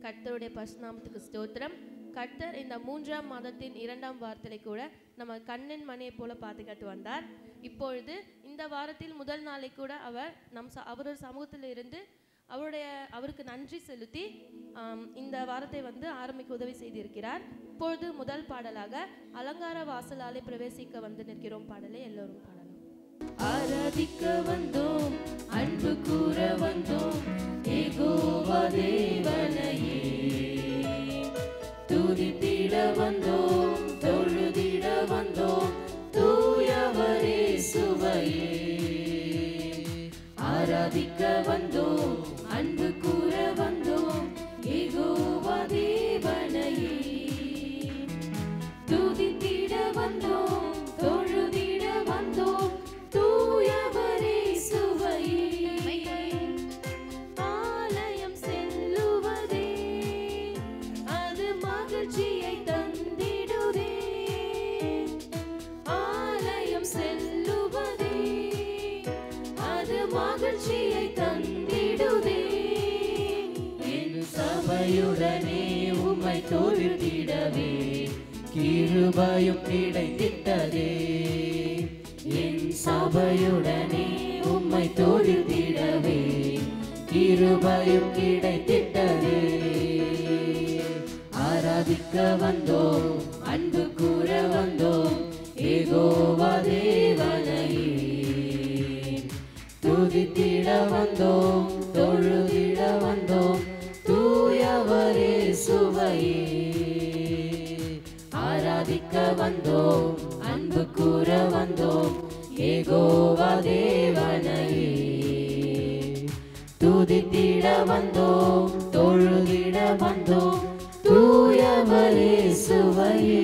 கர்த்தருடைய பசுநாமத்துக்கு ஸ்தோத்திரம் கர்த்தர் இந்த மூன்றாம் மாதத்தின் இரண்டாம் வாரத்திலே கூட நம்ம கண்ணின் மணியை போல பாதுகாத்து வந்தார் இப்பொழுது இந்த வாரத்தில் முதல் நாளை கூட அவர் நம் ச- அவரது சமூகத்தில் இருந்து அவருடைய அவருக்கு நன்றி செலுத்தி ஆம், இந்த வாரத்தை வந்து ஆரம்பிக்க உதவி செய்திருக்கிறார் இப்பொழுது முதல் பாடலாக அலங்கார வாசலாலே பிரவேசிக்க வந்து நிற்கிறோம் பாடலை எல்லோரும் பாடலாம் ஆராதிக்க வந்தோம் அன்பு கூற வந்தோம் ஏகோவா தேவனையே துதித்திட வந்தோம் தொழுதிட வந்தோம் தூயவரே சுவையே ஆராதிக்க வந்தோம் அன்பு கூற வந்தோம் ஏகோவா தேவனையே துதித்திட வந்தோம் தொழுதிட வந்தோம் தூயவரே சுவையே ஆலயம் செல்லுவதே அது மகிழ்ச்சியை தந்திடுதே ஆலயம் செல்லுவதே அது மகிழ்ச்சியை தந்திடுதே என் சபையுடனே உம்மை தோல்வித்திடவே கிருபையும் கிடைத்திட்டதே என் சபையுடனே உம்மை தோல்வித்திடவே கிருபையும் கிடைத்திட்டதே ஆராதிக்க வந்தோம் அன்பு கூற வந்தோம் ஏகோவா தேவனையே துதித்திட வந்தோம் தொழுதிட வந்தோம் தூயவரே சுவையே ஆராதிக்க வந்தோம் அன்பு கூற வந்தோம் ஏகோவா தேவனையே துதித்திட வந்தோம் தொழுதிட வந்தோம் தூயவரே சுவையே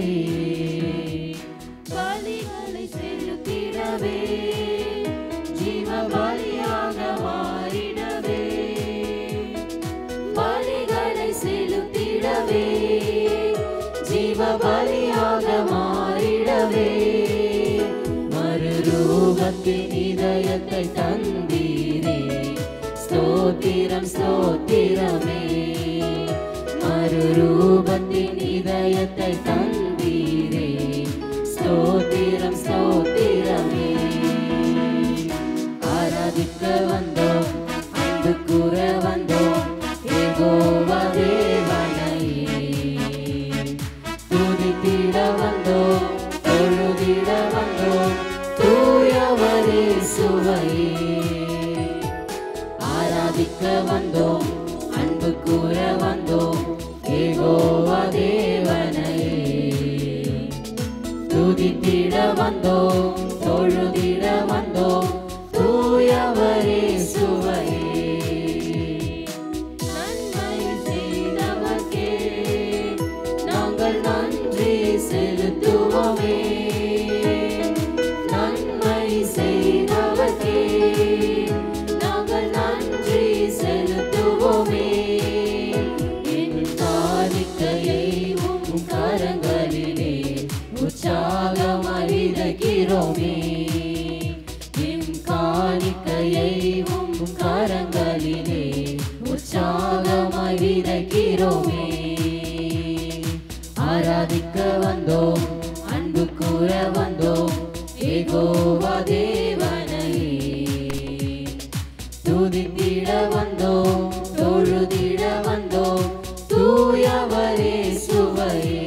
பலிகளை செலுத்திடவே ஜீவ பலியாக மாறிடவே பலிகளை செலுத்திடவே ஜீவ பலியாக மாறிடவே மறுரூபத்தின் இதயத்தை தந்தீரே ஸ்தோத்திரம் ஸ்தோத்திரமே மறுரூபத்தின் இதயத்தை தந்தீரே ஸ்தோத்திரம் ஸ்தோத்திரமே ஆராதிக்க வந்தோம் அன்பு கூற வந்தோம் ஏகோவா தேவனையே துதித்திட வந்தோம் தொழுதிட வந்தோம் தூயவரே சுவையே ஆராதிக்க வந்தோம் அன்பு கூற வந்தோம் ஏகோவா தேவனையே துதித்திட வந்தோம் தொழுதிட வந்தோம் தூயவரே சுவையே நன்மை செய்தவர்க்கே நாங்கள் நன்றி செலுத்துவோமே நன்மை செய்தவர்க்கே நாங்கள் நன்றி செலுத்துவோமே என் காணிக்கையை உம் கரங்களிலே உற்சாகமாய் விதைக்கிறோமே என் காணிக்கையை உம் கரங்களிலே உற்சாகமாய் விதைக்கிறோமே ஆராதிக்க வந்தோம் அன்பு கூற வந்தோம் ஏகோவா தேவனையே துதித்திட வந்தோம் தொழுதிட வந்தோம் தூயவரே சுவையே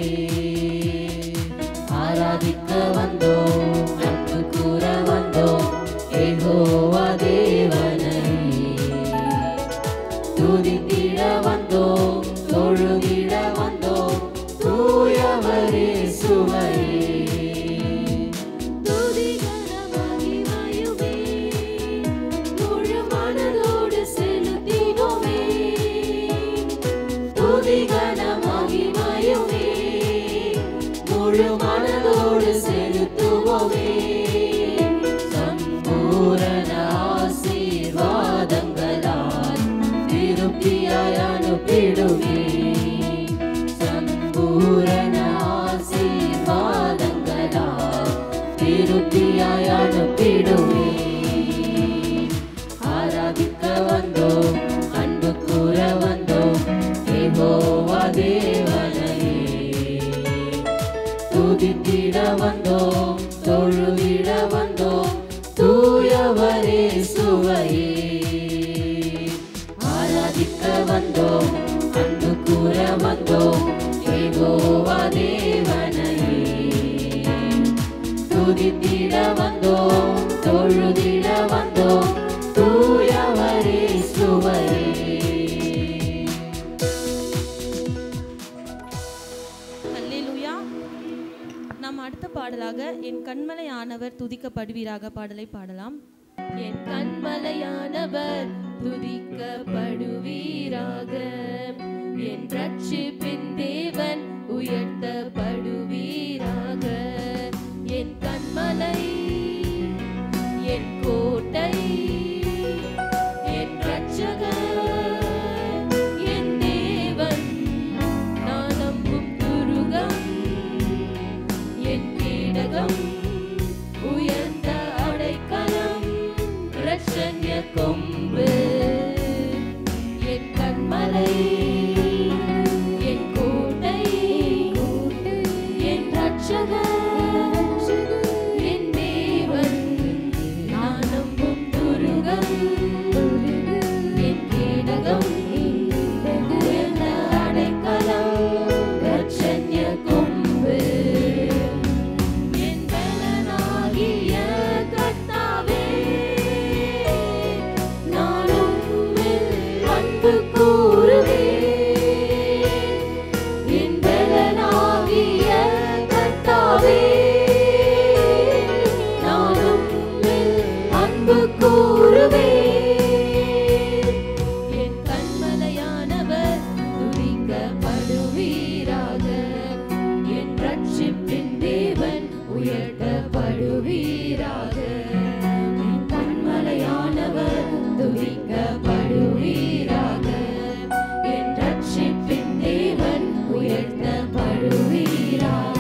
ஆராதிக்க வந்தோம் அன்பு கூற வந்தோம் ஏகோவா தேவனையே துதித்திட வந்தோம் தொழுதிட வந்தோம் தூயவரே சுவையே துதிகர மகிமையுமே முழு மனதோடு செலுத்தினோமே துதிகர மகிமையுமே முழு மனதோடு செலுத்துவோமே சம்பூரண ஆசீர்வாதங்களால் திருப்தியாய் அனுப்பிடுவே சம்பூரண ஆசீர்வாதங்களால் திருப்தியாய் அனுப்பிடுவே ஆராதிக்க வந்தோம் அன்பு கூற வந்தோம் ஏகோ துதித்திட வந்தோம் தொழுதிட வந்தோம் தூயவரே சுவையே ஆராதிக்க வந்தோம் அன்பு கூற வந்தோம் ஏகோவா தேவனையே துதித்திட வந்தோம் தொழுதிட வந்தோம் தூயவரே சுவையே அல்லேலூயா நாம் அடுத்த பாடலாக என் கண்மலை ஆனவர் துதிக்கப்படுவீராக பாடலை பாடலாம் என் கண்மலையானவர் துதிக்கப்படுவீராக என் ரட்சிப்பின் தேவன் உயர்த்தப்படுவீராக என் கண்மலை என் கோட்டை என் ரட்சகர் என் தேவன் நான் நம்பும் துருகம் என் கேடகம் உயர்ந்த அடைக்கலம் ரட்சண்ய கொம்பு என் கண்மலை என் கோட்டை என் ரட்சகர் என் தேவன் நான் நம்பும் துருகம் என் கேடகம் உயர்ந்த அடைக்கலம் ரட்சண்ய கொம்பு என் பலனாகிய கர்த்தாவே, நான் உம்மில் அன்பு கூறுவேன். என் பலனாகிய கர்த்தாவே, நான் உம்மில் அன்பு கூறுவேன். என் கண்மலையானவர் துதிக்கப்படுவீராக என் ரட்சிப்பின் தேவன் உயர்த்தப்படுவீராக என் கண்மலையானவர் துதிக்கப்படுவீராக என் ரட்சிப்பின் தேவன் உயர்த்தப்படுவீராக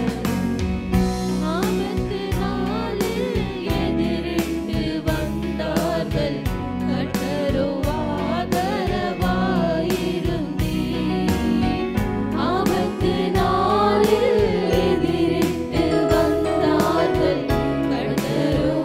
ஆபத்து நாளில் எதிரிட்டு வந்தார்கள் கர்த்தரோ ஆதரவாயிருந்தீர் ஆபத்து நாளில் எதிரிட்டு வந்தார்கள் கர்த்தரோ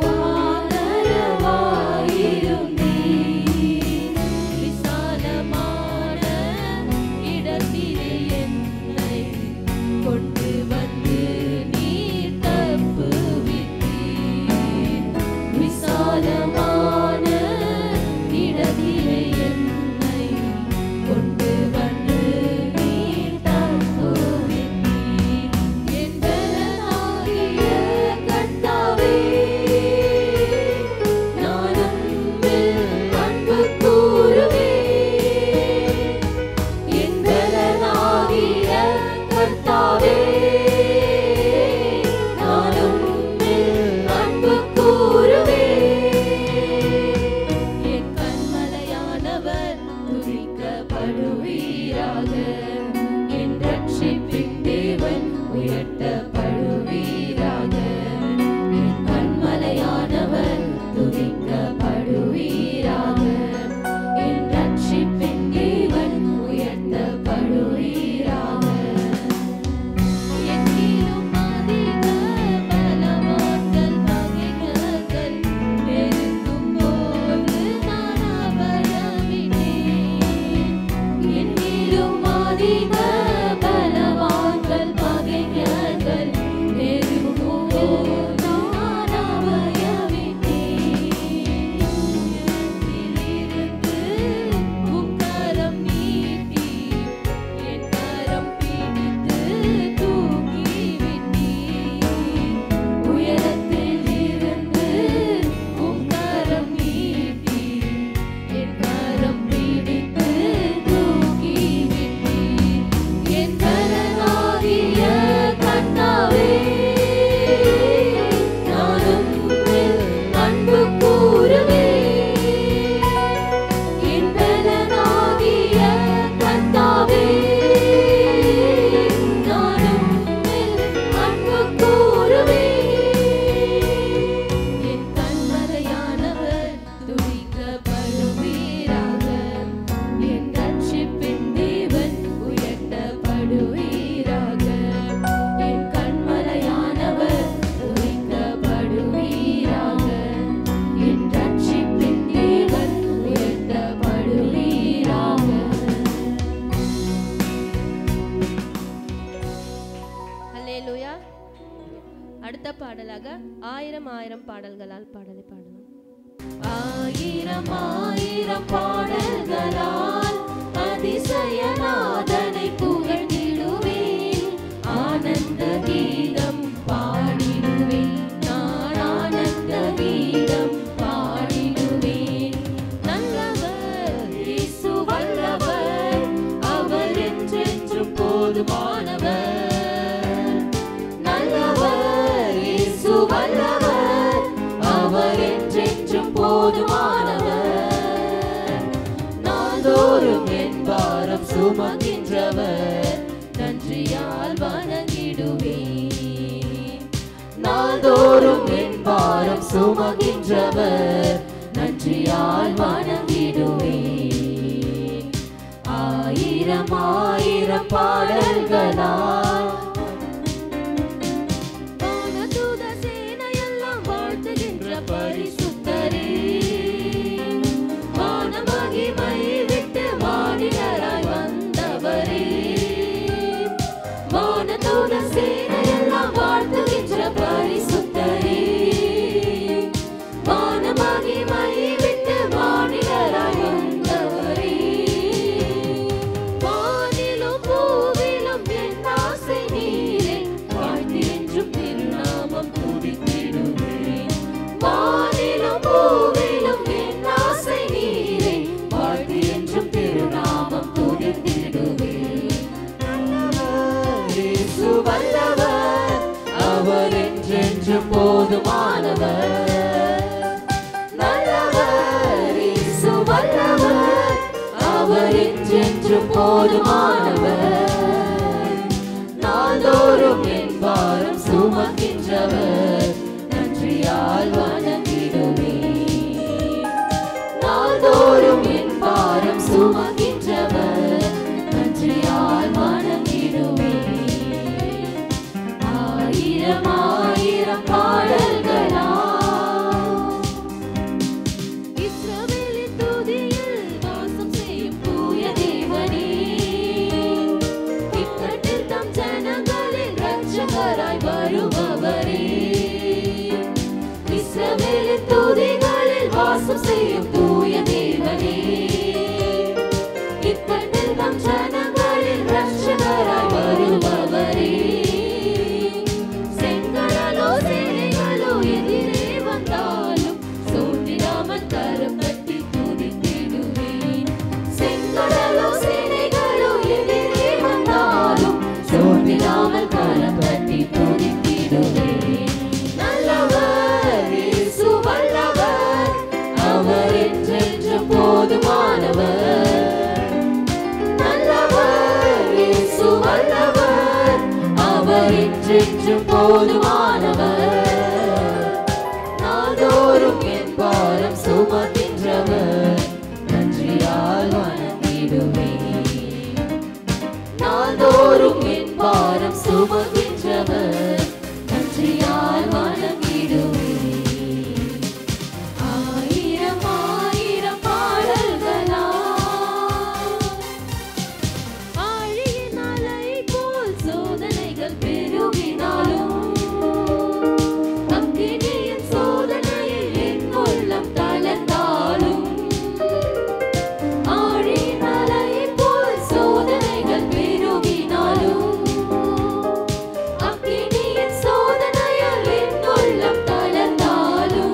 ஆதரவாயிருந்தீர் விசாலமான இடத்திலே என்னை கொண்டு வந்து நீர் தப்புவித்தீர் விசாலமான இடத்திலே என்னை கொண்டு வந்து நீர் தப்புவித்தீர் என் பலனாகிய கர்த்தாவே நான் உம்மில் அன்பு கூறுவேன் என் பலனாகிய கர்த்தாவே நான் உம்மில் அன்பு கூறுவேன் என் கண்மலையானவர் துதிக்கப்படுவீராக என் ரட்சிப்பின் தேவன் உயர்த்தப்படுவீராக என் கண்மலையானவர் துதிக்கப்படுவீராக என் ரட்சிப்பின் தேவன் உயர்த்தப்படுவீராக எங்கிலும் அதிக பலவான்கள் பகைஞர்கள் பெருகும் போது நான் அபயமிட்டேன். எங்கிலும் அதிக அடுத்த பாடலாக ஆயிரம் ஆயிரம் பாடல்களால் பாடலை பாடலாம் ஆயிரம் ஆயிரம் பாடல்களால் அதிசயநாதனை புகழ்ந்திடுவேன் ஆனந்த கீதம் பாடிடுவேன் நான் ஆனந்த கீதம் பாடிடுவேன் நல்லவர் இயேசு வல்லவர் அவர் என்றென்றும் போதுமானவர் நல்லவர் இயேசு வல்லவர் அவர் என்றென்றும் போதுமானவர் நாள்தோறும் என் பாரம் சுமக்கின்றவர் நன்றியால் வணங்கிடுவேன் நாள்தோறும் என் பாரம் சுமக்கின்றவர் நன்றியால் வணங்கிடுவேன் ஆயிரம் ஆயிரம் பாடல்களால் வானதூத சேனையெல்லாம் வாழ்த்துகின்ற பரிசுத்தரே வானமகிமை விட்டு வானிடராய் வந்தவரே வானதூத சேனையெல்லாம் வாழ்த்துகின்ற பரிசுத்தரே வானமகிமை விட்டு வானிடராய் வந்தவரே வானிலும் பூவிலும் என் ஆசை நீரே வாழ்ந்து என்றும் திருநாமம் துதித்திடுவேன் வானிலும் பூவிலும் என் ஆசை நீரே வாழ்ந்து என்றும் திருநாமம் துதித்திடுவேன் நல்லவர் இயேசு வல்லவர் அவர் என்றென்றும் போதுமானவர் நல்லவர் இயேசு வல்லவர் அவர் என்றென்றும் போதுமானவர் நாள்தோறும் என் பாரம் சுமக்கின்றவர் நன்றியால் வணங்கிடுவேன் நாள்தோறும் என் பாரம் சுமக்கின்றவர் நன்றியால் வணங்கிடுவேன் ஆயிரம் ஆயிரம் பாடல்களா இஸ்ரவேலின் துதியில் வாசம் செய்யும் தூய தேவனே இக்கட்டில் தம் ஜனங்களின் இரட்சகராய் வருபவரே இஸ்ரவேலின் துதிகளில் வாசம் செய்யும் தூய தேவனே இக்கட்டில் தம் ஜனங்களின் இரட்சகராய் வருபவரே செங்கடலோ சேனைகளோ எதிரே வந்தாலும் சோர்ந்திடாமல் கரம் தட்டி துதித்திடுவேன் செங்கடலோ சேனைகளோ எதிரே வந்தாலும் சோர்ந்திடாமல் கரம் தட்டி துதித்திடுவேன் நல்லவர் இயேசு வல்லவர் அவர் என்றென்றும் போதுமானவர் நல்லவர் இயேசு வல்லவர் அவர் என்றென்றும் போதுமானவர் நாள்தோறும் என் பாரம் சுமக்கின்றவர் நன்றியால் வணங்கிடுவேன் நாள்தோறும் என் பாரம் சுமக்கின்றவர் நன்றியால் வணங்கிடுவேன் ஆயிரம் ஆயிரம் பாடல்களா ஆழியின் அலை போல் சோதனைகள் பெருகினாலும் அக்கினியின் சோதனையில் என் உள்ளம் தளர்ந்தாலும் ஆழியின் அலை போல் சோதனைகள் பெருகினாலும் அக்கினியின் சோதனையில் என் உள்ளம் தளர்ந்தாலும்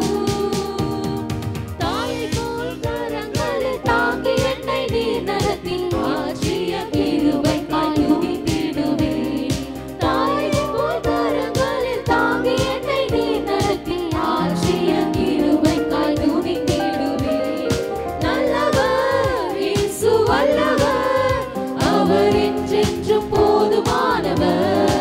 தாயை போல் கரங்களில் தாங்கி என்னை நீர் நடத்தி ஆற்றிய கிருபைக்காய் துதித்திடுவேன். தாயை போல் கரங்களில் தாங்கி என்னை நீர் நடத்தி ஆற்றிய கிருபைக்காய் துதித்திடுவேன். நல்லவர் இயேசு வல்லவர் அவர் என்றென்றும் போதுமானவர்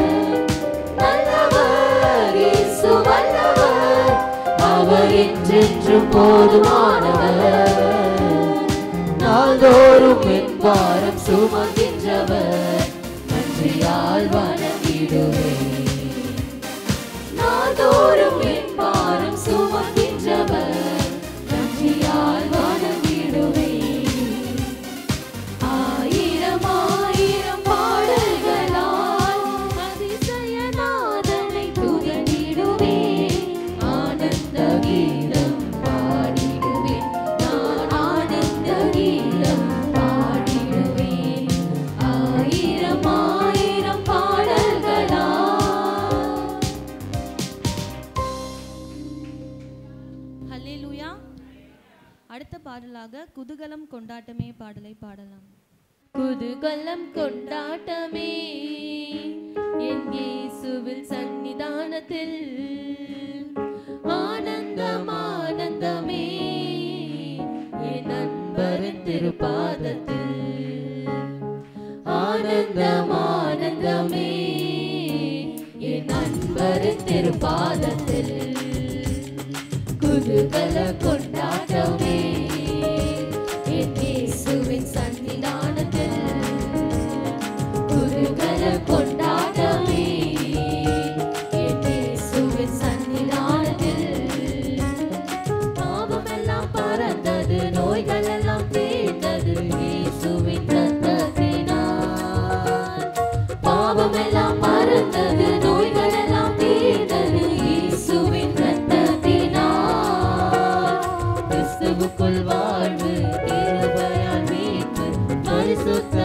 நல்லவர் இயேசு வல்லவர் அவர் என்றென்றும் போதுமானவர் நாள்தோறும் என் பாரம் சுமக்கின்றவர் நன்றியால் வணங்கிடுவேன் நாள்தோறும் என் பாரம் சுமக்கின்றவர் நன்றியால் வணங்கிடுவேன் ஆயிரம் ஆயிரம் பாடல்களால் அதிசயநாதனை துதி பாடலாக குதூகலம் கொண்டாட்டமே பாடலை பாடலாம் குதூகலம் கொண்டாட்டமே என் இயேசுவில் சன்னிதானத்தில் ஆனந்தம் ஆனந்தமே என் நண்பரின் திருப்பாதத்தில் ஆனந்தம் ஆனந்தமே என் நண்பரின் திருப்பாதத்தில் குதூகல கொண்டாட்டமே என் இயேசுவின் சன்னிதானத்தில் குதூகல கொண்டாட்டமே என் இயேசுவின் சன்னிதானத்தில் பாவமெல்லாம் பறந்தது நோய்கள் எல்லாம் தீர்ந்தது இயேசுவின் ரத்தத்தினால் பாவமெல்லாம் மறந்தது நோய்கள் எல்லாம் தீர்ந்தது இயேசுவின் ரத்தத்தினால் கிறிஸ்துவுக்குள் வாழ்வு கிருபையால் மீட்பு பரிசுத்த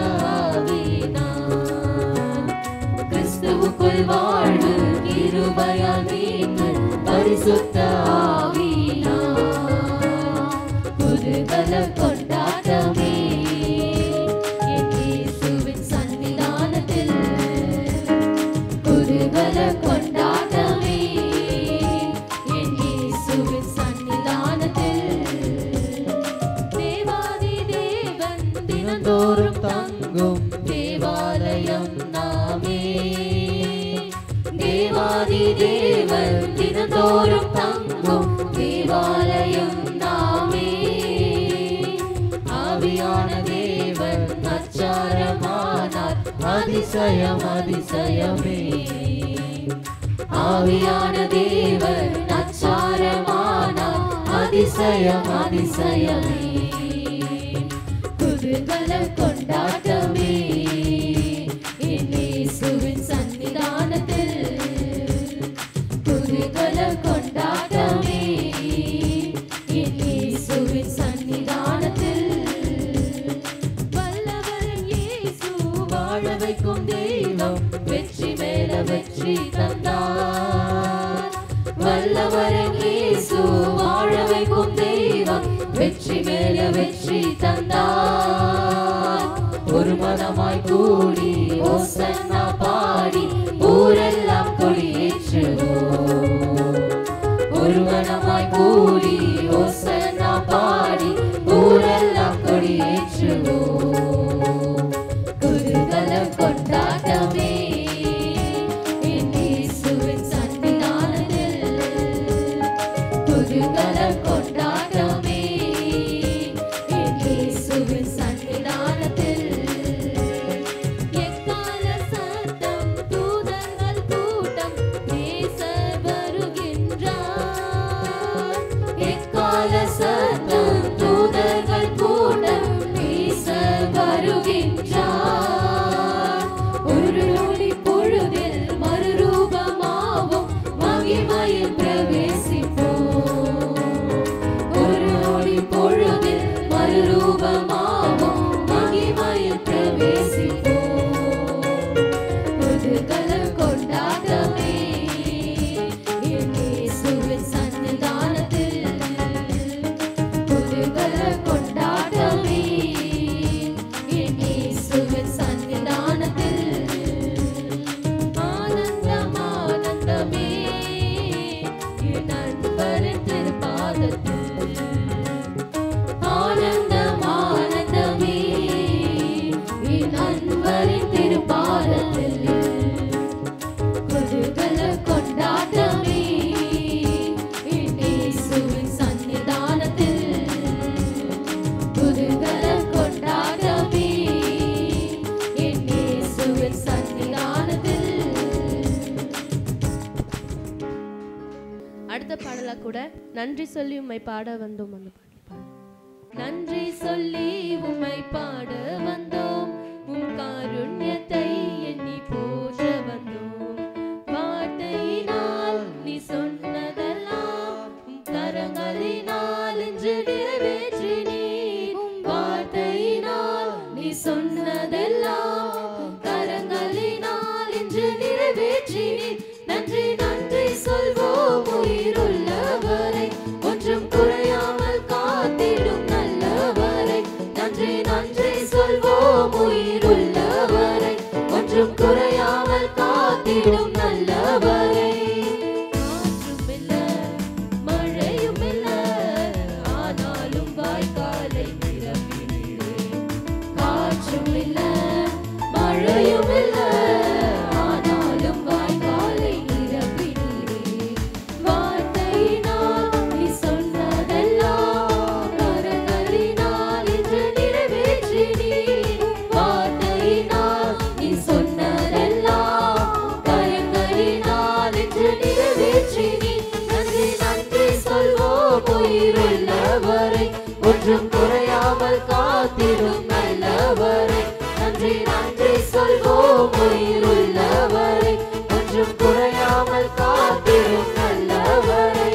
ஆவியினால் கிறிஸ்துவுக்குள் வாழ்வு கிருபையால் மீட்பு பரிசுத்த ஆவியினால் குதூகல கொண்டாட்டமே என் இயேசுவின் சன்னிதானத்தில் குதூகல கொண்டாட்டமே என் இயேசுவின் சன்னிதானத்தில் தேவாதி தேவன் தினந்தோறும் தங்கும் தேவாலயம் நாமே தேவாதி தேவன் தினந்தோறும் தங்கும் தேவாலயம் நாமே ஆவியான தேவன் அச்சாரமானார் அதிசயம் அதிசயமே ஆவியான தேவன் அச்சாரமானார் அதிசயம் அதிசயமே குதூகல கொண்டாட்டமே என் இயேசுவின் சன்னிதானத்தில் குதூகல கொண்டாட்டமே என் இயேசுவின் சன்னிதானத்தில் வல்லவரின் இயேசு வாழ வைக்கும் தெய்வம் வெற்றி மேல வெற்றி தந்தார் வல்லவரின் இயேசு வாழ வைக்கும் தெய்வம் வெற்றி மேல வெற்றி தந்தார் ஒரு மனமாய் கூடி ஓசன்னா பாடி ஊரெல்லாம் கொடியேற்றுவோம் ஒரு மனமாய் கூடி ஓசன்னா பாடி ஊரெல்லாம் கொடியேற்றுவோம் குதூகல கொண்டாட்டமே என் இயேசுவின் சன்னிதானத்தில் குதூகல கொண்டாட்டமே என் இயேசுவின் சன்னிதானத்தில் எக்கால சத்தம் தூதர்கள் கூட்டம் நேசர் வருகின்றார் எக்கால சத்தம் தூதர்கள் கூட்டம் நேசர் வருகின்றார் ஒரு நொடி பொழுதில் மறுரூபமாவும் மகிமையில் பிரவேசிப்போம் ஒரு நொடி பொழுதில் மறுரூபமாவும் மகிமையில் பிரவேசிப்போம் குதூகல கொண்டாட்டமே என் இயேசுவின் சன்னிதானத்தில் குதூகல கொண்டாட்டமே என் இயேசுவின் சன்னிதானத்தில் ஆனந்தம் ஆனந்தமே என் நண்பரின் திருப்பாதத்தில் ஆனந்தம் ஆனந்தமே என் நண்பரின் திருப்பாதத்தில் குதூகல கொண்டாட்டமே என் இயேசுவின் சன்னிதானத்தில் குதூகல கொண்டாட்டமே என் இயேசுவின் சன்னிதானத்தில் அடுத்த பாடலா கூட நன்றி சொல்லி உம்மை பாட வந்தோம் அந்த பாடல் பாடு. நன்றி சொல்லி உம்மை பாட வந்தோம் உம் காருண்யத்தை எண்ணி போற்ற வந்தோம் வார்த்தையினால் நீ சொன்னதெல்லாம் உம் கரங்களினால் இன்று நிறைவேற்றினீர் உம் வார்த்தையினால் நீ சொன்னதெல்லாம் உம் கரங்களினால் இன்று நிறைவேற்றினீர் நன்றி நன்றி சொல்வோம் உயிருள்ளவரை ஒன்றும் குறையாமல் காத்திடும் நல்ல வார்த்தையினால் நீ சொன்னதெல்லாம் கரங்களினால் இன்று நிறைவேற்றி நீ நன்றி நன்றி சொல்வோம் உயிருள்ளவரை ஒன்றும் குறையாமல் காத்திடும் நல்லவரை நன்றி நன்றி சொல்வோம் உயிருள்ளவரை ஒன்றும் குறையாமல் காத்திடும் நல்லவரை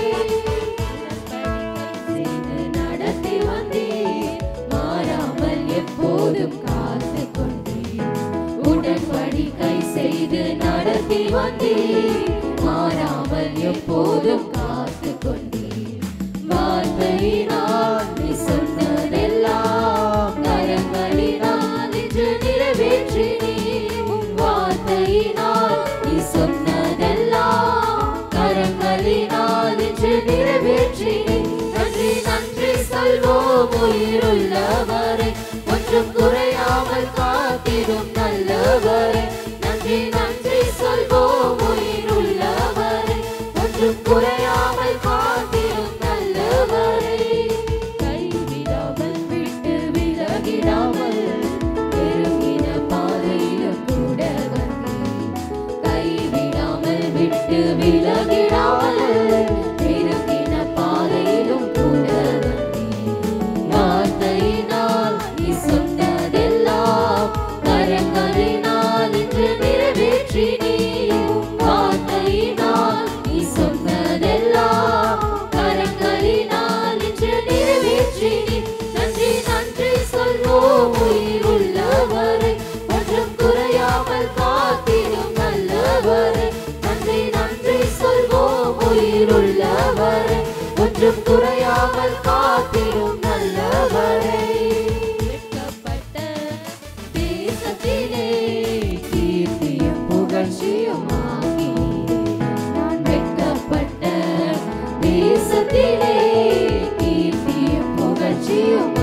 செய்து நடத்தி வந்தீர் மாறாமல் எப்போதும் காத்து கொண்டீர் உடன்படிக்கை செய்து நடத்தி வந்தீர் மாறாமல் எப்போதும் காத்து கொண்டீர் வார்த்தையினால் நீ சொன்னதெல்லாம் கரங்களினால் இன்று நிறைவேற்றி உம் வார்த்தையினால் நீ சொன்னதெல்லாம் கரங்களினால் இன்று நிறைவேற்றி நன்றி நன்றி சொல்வோம் உயிருள்ளவரை ஒன்றும் குறையாமல் காத்திடும் நல்லவரை நன்றி நன்றி சொல்வோம் உயிருள்ளவரை ஒன்றும் குறையாமல் காத்திடும் நல்லவரை கைவிடாமல் விட்டு விலகிடாமல் பெருகின பாதையிலும் கூட வந்தீர் கைவிடாமல் விட்டு விலகிடாமல் பெருகின பாதையிலும் கூட வந்தீர் வார்த்தையினால் நீ சொன்னதெல்லாம் கரங்களினால் இன்று நிறைவேற்றி வார்த்தையினால் நீ சொன்னதெல்லாம் கரங்களினால் இன்று நிறைவேற்றி நன்றி நன்றி சொல்வோம் உயிருள்ளவரை ஒன்றும் குறையாமல் காத்திடும் நல்லவரை நன்றி நன்றி சொல்வோம் உயிருள்ளவரை ஒன்றும் குறையாமல் காத்திடும் நல்லவரை வெட்கப்பட்ட தேசத்திலே கீர்த்தியும் புகழ்ச்சியும் நான் வெட்கப்பட்ட தேசத்திலே கீர்த்தியும் புகழ்ச்சியும்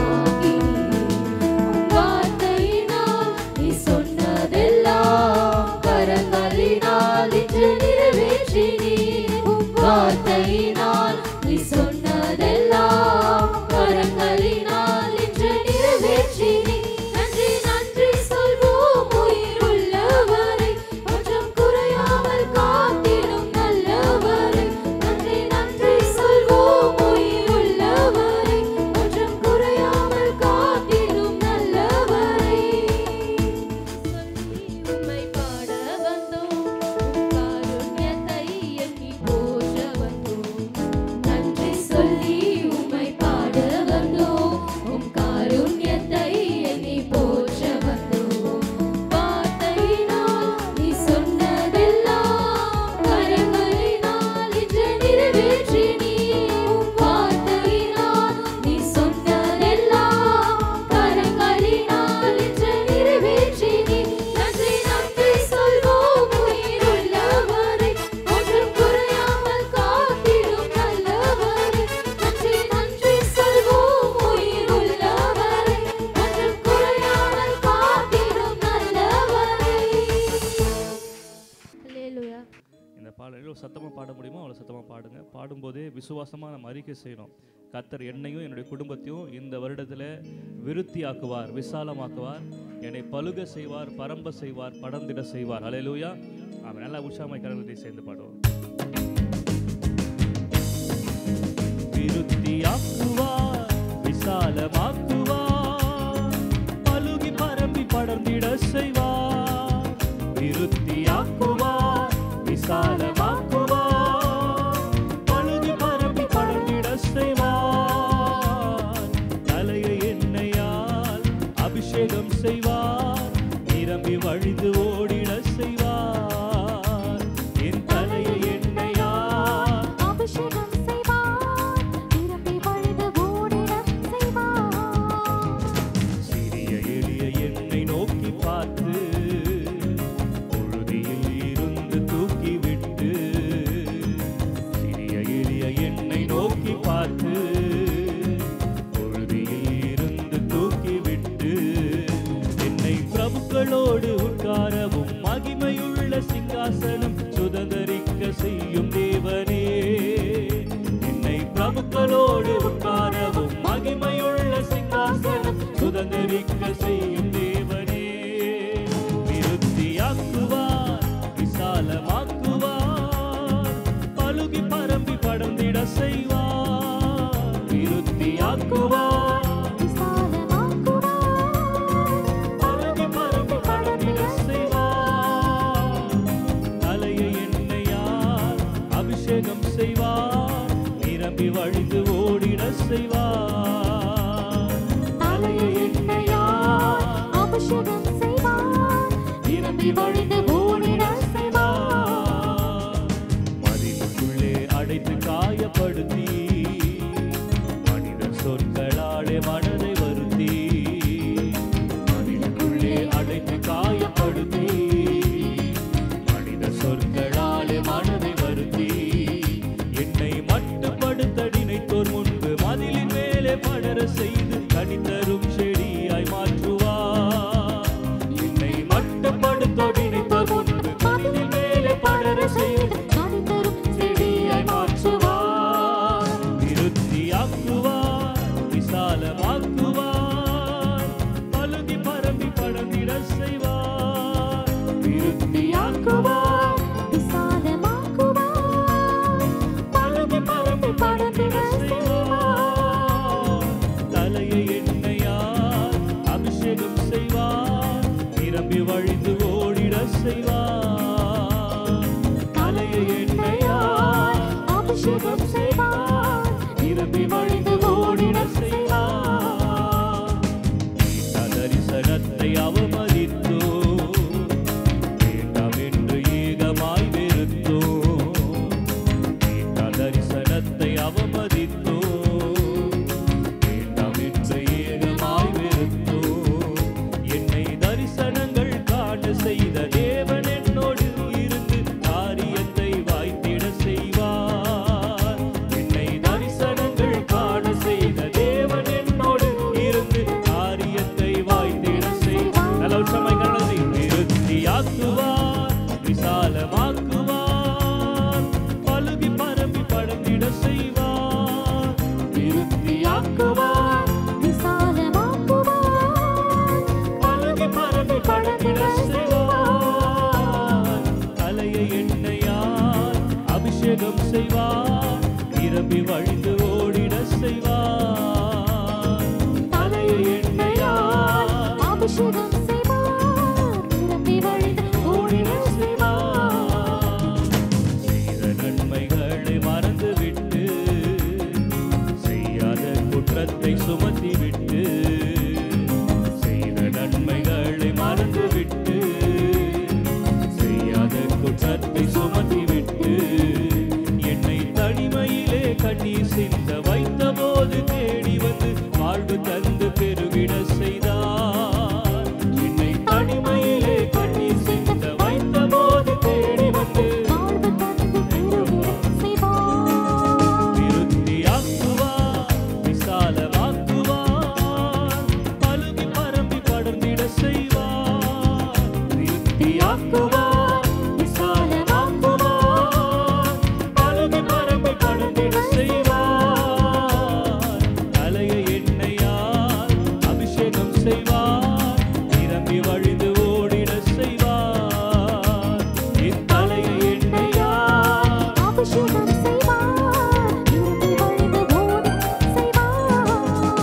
வார்த்தையினால் நீ சொன்னதெல்லாம் கரங்களினால் இன்று நிறைவேற்றி வார்த்தையினால் நீ சொன்னதெல்லாம் கரங்களினால் இன்று நிறைவேற்றி நன்றி நன்றி சொல்வோம் உயிருள்ளவரை ஒன்றும் குறையாமல் காத்திடும் நல்லவரை நன்றி நன்றி சொல்வோம் உயிருள்ளவரை ஒன்றும் குறையாமல் காத்திடும் நல்லவரை உம்மை பாட வந்தோம் உம் காருண்யத்தை எண்ணி போற்ற வந்தோம் நன்றி சொல்லி உம்மை பாட வந்தோம் உம் காருண்யத்தை எண்ணி போற்ற வந்தோம் வார்த்தையினால் நீ சொன்னதெல்லாம் கரங்களினால் இன்று நிறைவேற்றி நீ உம் வார்த்தையினால் நீ சொன்னதெல்லாம் கரங்களினால் இன்று நிறைவேற்றி நீ நன்றி நன்றி சொல்வோம் உயிருள்ளவரை ஒன்றும் குறையாமல் காத்திடும் நல்லவரை நன்றி நன்றி சொல்வோம் உயிருள்ளவரை ஒன்றும் குறையாமல் காத்திடும் நல்லவரை அல்லேலூயா இந்த பாடல் எவ்வளோ சத்தமாக பாட முடியுமோ அவ்வளோ சத்தமாக பாடுங்க பாடும்போதே விசுவாசமாக நம்ம அறிக்கை செய்யணும் கத்தர் என்னையும் என்னுடைய குடும்பத்தையும் இந்த வருடத்தில் விருத்தியாக்குவார் விசாலமாக்குவார் என்னை பலுக செய்வார் பரம்ப செய்வார் படர்ந்திட செய்வார் அலையலூயா அவன் நல்லா உற்சாகமாய் கடலத்தை சேர்ந்து பாடுவோம் விருத்தியாக்குவார் விசாலமாக்குவார் பலுகி பரம்பி படர்ந்திட செய்வார் விருத்தியாக்குவார் விசாலமாக்குவார் பழுது பரப்பி படர்ந்திட செய்வார் தலையை எண்ணெயால் அபிஷேகம் செய்வார் நிரம்பி வழிந்து ஓடிட செய்வார் என் தலையை எண்ணெயால் அபிஷேகம் செய்வார் நிரம்பி வழிந்து ஓடிடச் செய்வார் சிறிய எளிய என்னை நோக்கி பார்த்து பொழுதியில் இருந்து தூக்கிவிட்டு சிறிய எளிய என்னை நோக்கி பார்த்து பொழுதியில் இருந்து தூக்கிவிட்டு என்னை பிரபுக்களோடு உட்காரவும் மகிமையுள்ள சிங்காசனம் சுதந்தரிக்க செய்யும் தேவனே என்னை பிரபுக்களோடு உட்காரவும் மகிமையுள்ள சிங்காசனம் சுதந்தரிக்க செய்யும் தேவனே செய்வார் விருத்தியாக்குவார் பரவி பரவி படர்ந்திட செய்வார் தலையை எண்ணெயால் அபிஷேகம் செய்வார் நிரம்பி வழிந்து ஓடிட செய்வார் தலையை எண்ணெயால் அபிஷேகம் செய்வார் நிரம்பி வழிந்து ஓடிட செய்வார் மதிலுக்குள்ளே அடைத்து காயப்படுத்தி மனித சொற்களாலே மனதை வருத்தி மதிலுக்குள்ளே அடைத்து காயப்படுத்தி மனித சொற்களாலே மனதை வருத்தி என்னை மட்டுப்படுத்த நினைத்தோர் முன்பு மதிலின் மேலே படர செய்து கனி தரும் செடியாய் மாற்றுவார் என்னை மட்டுப்படுத்த நினைத்தோர் முன்பு மதிலின் மேலே படர செய்து கனி தரும் செடியாய் மாற்றுவார் விருத்தியாக்குவார் விசாலமாக்குவார் பழுகி பரம்பி படர்ந்திட செய்வார் விருத்தியாக்குவார் விசாலமாக்குவார் பழுகி பரம்பி படர்ந்திட செய்வார் தலையை எண்ணெயால் அபிஷேகம் செய்வார் நிரம்பி வழிந்து ஓடிட செய்வார் தலையை எண்ணெயால் அபிஷேகம் செய்வார் நிரம்பி வழிந்து ஓடிட செய்வார் தரிசனத்தை அவமதித்தோ வேண்டாம் என்று ஏகமாய் வெறுத்தோ தரிசனத்தை அவமதித்தோ வேண்டாம் என்று ஏகமாய் வெறுத்தோ என்னை தரிசனங்கள் காண செய்த தேவன் என்னோடு இருந்து காரியத்தை வாய்த்திட செய்வார் என்னை தரிசனங்கள் காண செய்த தேவன் என்னோடு இருந்து காரியத்தை வாய்த்திட செய்வார் நல்ல உற்சமாய் கண்ணதை நிறுத்தியாக்குவார் விசாலமாக்குவார் பழுகி பரம்பி படர்ந்திட செய்வார் நிறுத்தியாக்குவார் விசாலமாக்குவார் பழுகி பரம்பி படர்ந்திட செய்வார் தலையை எண்ணெயால் அபிஷேகம் செய்வார் நிரம்பி வழிந்து ஓடிட செய்வார் தலையை எண்ணெயால் அபிஷேகம் செய்வார் நிரம்பி வழிந்து ஓடிட செய்வார் செய்த நன்மைகளை மறந்துவிட்டு செய்யாத குற்றத்தை சுமத்திவிட்டு செய்த நன்மைகளை மறந்துவிட்டு செய்யாத குற்றத்தை சுமத்திவிட்டு என்னை தனிமையிலே கண்ணீர் சிந்த வைத்த போது தேடி வந்து வாழ்வு தந்து பெருகிட செய்தார் என்னை தனிமையிலே கண்ணீர் சிந்த வைத்த போது தேடி வந்து வாழ்வு தந்து பெருகிட செய்வார் விருத்தியாக்குவார் விசாலமாக்குவார் பழுகி பரம்பி படர்ந்திட செய்வார் விருத்தியாக்குவார் விசாலமாக்குவார் பழுகி பரம்பி படர்ந்திட செய்வார் தலையை எண்ணெயால் அபிஷேகம் செய்வார் நிரம்பி வழிந்து ஓடிட செய்வார் இத்தலையை எண்ணெயால் அபிஷேகம் செய்வார் நிரம்பி வழிந்து ஓடிட செய்வார்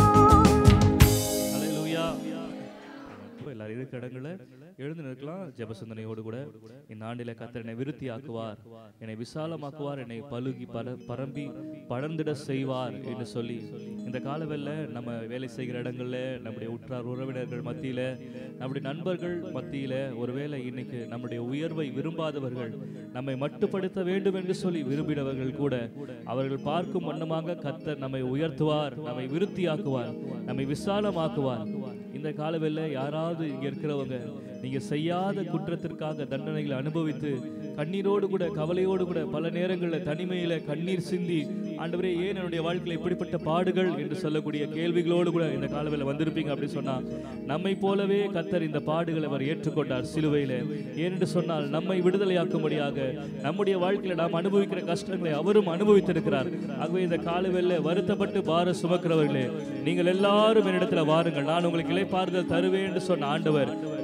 அல்லேலூயா இப்போ எல்லாரும் இருக்கிற இடங்கள்ல எழுந்து நிற்கலாம் ஜெப சிந்தனையோடு கூட இந்த ஆண்டில கர்த்தர் என்னை விருத்தி ஆக்குவார் என்னை விசாலமாக்குவார் என்னை பலுகி பல பரம்பி படர்ந்திட செய்வார் என்று சொல்லி இந்த காலவெல்ல நம்ம வேலை செய்கிற இடங்கள்ல நம்முடைய உற்றார் உறவினர்கள் மத்தியில நம்முடைய நண்பர்கள் மத்தியில ஒருவேளை இன்னைக்கு நம்முடைய உயர்வை விரும்பாதவர்கள் நம்மை மட்டுப்படுத்த வேண்டும் என்று சொல்லி விரும்பினவர்கள் கூட அவர்கள் பார்க்கும் வண்ணமாக கர்த்தர் நம்மை உயர்த்துவார் நம்மை விருத்தியாக்குவார் நம்மை விசாலமாக்குவார் இந்த காலவெல்ல யாராவது இங்க இருக்கிறவங்க நீங்க செய்யாத குற்றத்திற்காக தண்டனைகளை அனுபவித்து கண்ணீரோடு கூட கவலையோடு கூட பல நேரங்களில் தனிமையில கண்ணீர் சிந்தி ஆண்டவரே ஏன் என்னுடைய வாழ்க்கையில் இப்படிப்பட்ட பாடுகள் என்று சொல்லக்கூடிய கேள்விகளோடு கூட இந்த காலவெல்ல வந்திருப்பீங்க அப்படி சொன்னா நம்மை போலவே கத்தர் இந்த பாடுகளை அவர் ஏற்றுக்கொண்டார் சிலுவையில ஏனென்று சொன்னால் நம்மை விடுதலையாக்கும்படியாக நம்முடைய வாழ்க்கையில நாம் அனுபவிக்கிற கஷ்டங்களை அவரும் அனுபவித்திருக்கிறார் ஆகவே இந்த காலவெல்ல வருத்தப்பட்டு பார சுமக்கிறவர்களே நீங்கள் எல்லாரும் என்னிடத்துல வாருங்கள் நான் உங்களுக்கு இளைப்பாறுதல் தருவேன் என்று சொன்ன ஆண்டவர் நம்மத்தில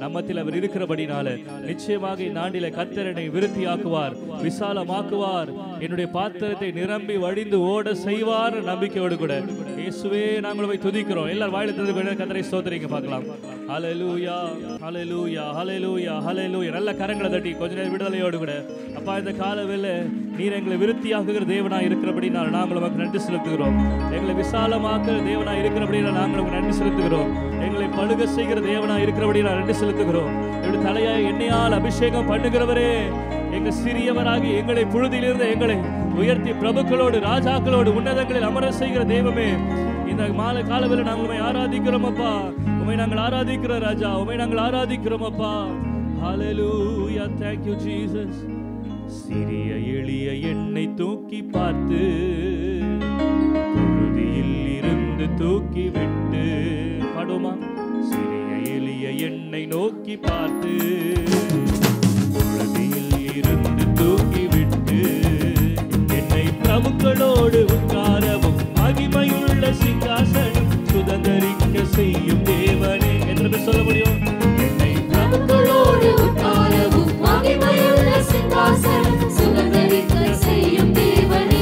அவர் இருக்கிறபடினால நிச்சயமாக இந்த ஆண்டில கர்த்தர் என்னை விருத்தியாக்குவார் விசாலமாக்குவார் என்னுடைய பாத்திரத்தை நிரம்பி வழிந்து ஓட செய்வார் நம்பிக்கையோடு கூட இயேசுவே நாங்கள் போய் துதிக்கிறோம் எல்லாரும் வாயில திறந்து கத்தரை ஸ்தோத்திரிங்க பார்க்கலாம் ஹalleluya ஹalleluya ஹalleluya ஹalleluya நல்ல கரங்களை தட்டி கொஞ்ச நேரம் விடுதலையோடு கூட அப்பா இந்த காலவேளை நீர் எங்களை விருத்தியாக்குகிற தேவனா இருக்கிறபடி நான் நாங்கள் உமக்கு நன்றி செலுத்துகிறோம் எங்களை விசாலமாக்குற தேவனா இருக்கிறபடி நாங்கள் உமக்கு நன்றி செலுத்துகிறோம் எங்களை பழுக செய்கிற தேவனா இருக்கிறபடி நான் நன்றி செலுத்துகிறோம் என்னுடைய தலையாய் எண்ணெயால் அபிஷேகம் பண்ணுகிறவரே எங்க சிறியவராகி எங்களை புழுதியிலிருந்து எங்களை உயர்த்தி பிரபுக்களோடு ராஜாக்களோடு உன்னதங்களில் அமர செய்கிற தெய்வமே இந்த மாலை காலவேளை நாங்கள் உண்மை ஆராதிக்கிறோம் அப்பா உண்மை நாங்கள் ஆராதிக்கிறோம் ராஜா உண்மை நாங்கள் ஆராதிக்கிறோம் அப்பா ஹalleluya thank you jesus சிறிய எளிய எண்ணெய் தூக்கி பார்த்து புழுதியில் இருந்து தூக்கி விட்டு பாடுமா சிறிய எளிய எண்ணெய் நோக்கி பார்த்து புழுதியில் இருந்து தூக்கி விட்டு என்னை பிரபுக்களோடு உட்காரவும் மகிமையுள்ள சிங்காசனம் சுதந்தரிக்க செய்யும் தேவனே என்று சொல்ல முடியும் என்னை பிரபுக்களோடு உட்காரவும் மகிமையுள்ள சிங்காசனம் சுதந்தரிக்க செய்யும் தேவனே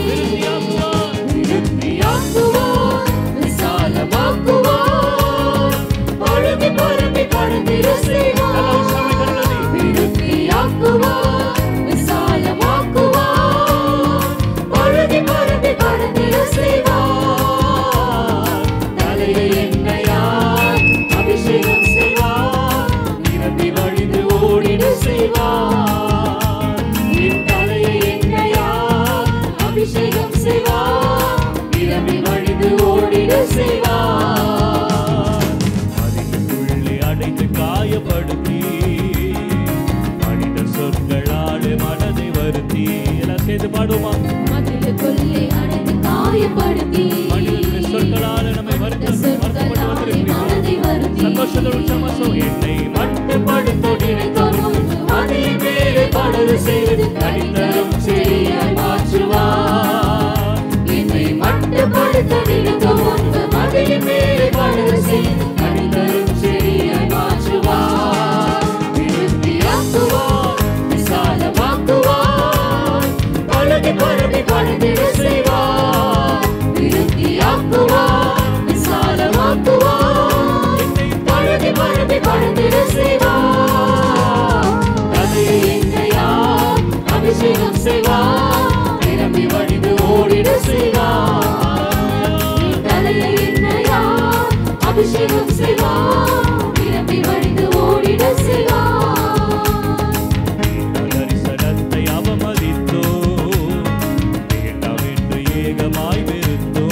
விருத்தியாக்குவார், விசாலமாக்குவார், பழுதி பரப்பி பழுதிட செய்வார். விருத்தியாக்குவார், விசாலமாக்குவார், பழுதி பரப்பி பழுதிட செய்வார். தலையை எண்ணெயால் அபிஷேகம் செய்வார் நிரம்பி வழிந்து ஓடிட செய்வார் என் தலையை எண்ணெயால் அபிஷேகம் செய்வார் நிரம்பி வழிந்து ஓடிட செய்வார் அதிலுள்ளே அடைத்து காயப்படுத்தி மனித சொற்களால் மனதை வருத்தி எல்லாம் சேர்ந்து பாடுமா மதிலுக்குள்ளே அடைந்து காயப்படுத்தி மனிதனுடைய சொற்களால் நம்மை வருத்த வருத்தப்பட்டு சொற்களாலே வந்திருக்கிறீர்கள் மனதை வருத்தி சந்தோஷத்தோடு உற்சாகமாக என்னை மட்டுப்படுத்த நினைத்தோனும் அதை மேலே படரு செய்து கடிதரும் செடியாய் மாற்றுவார் என்னை மட்டுப்படுத்த நினைத்தோ முன்பு மதியின் மேலே படரு செய்து கடிதரும் செடியாய் மாற்றுவார் விருத்தியாக்குவார் விசாலமாக்குவார் பழுதி பழுதி பழுதிட செய்வார் விருத்தியாக்குவார் விசாலமாக்குவார் பழுதி பழுதி பழுதிட செய்வார் கதையை எண்ணையால் அபிஷேகம் செய்வார் நிரம்பி வழிந்து ஓடிட செய்வார் தலையை எண்ணையால் அபிஷேகம் செய்வார் நிரம்பி வழிந்து ஓடிட செய்வார் தரிசனத்தை அவமதித்தோ வேண்டாம் என்று ஏகமாய் வெறுத்தோ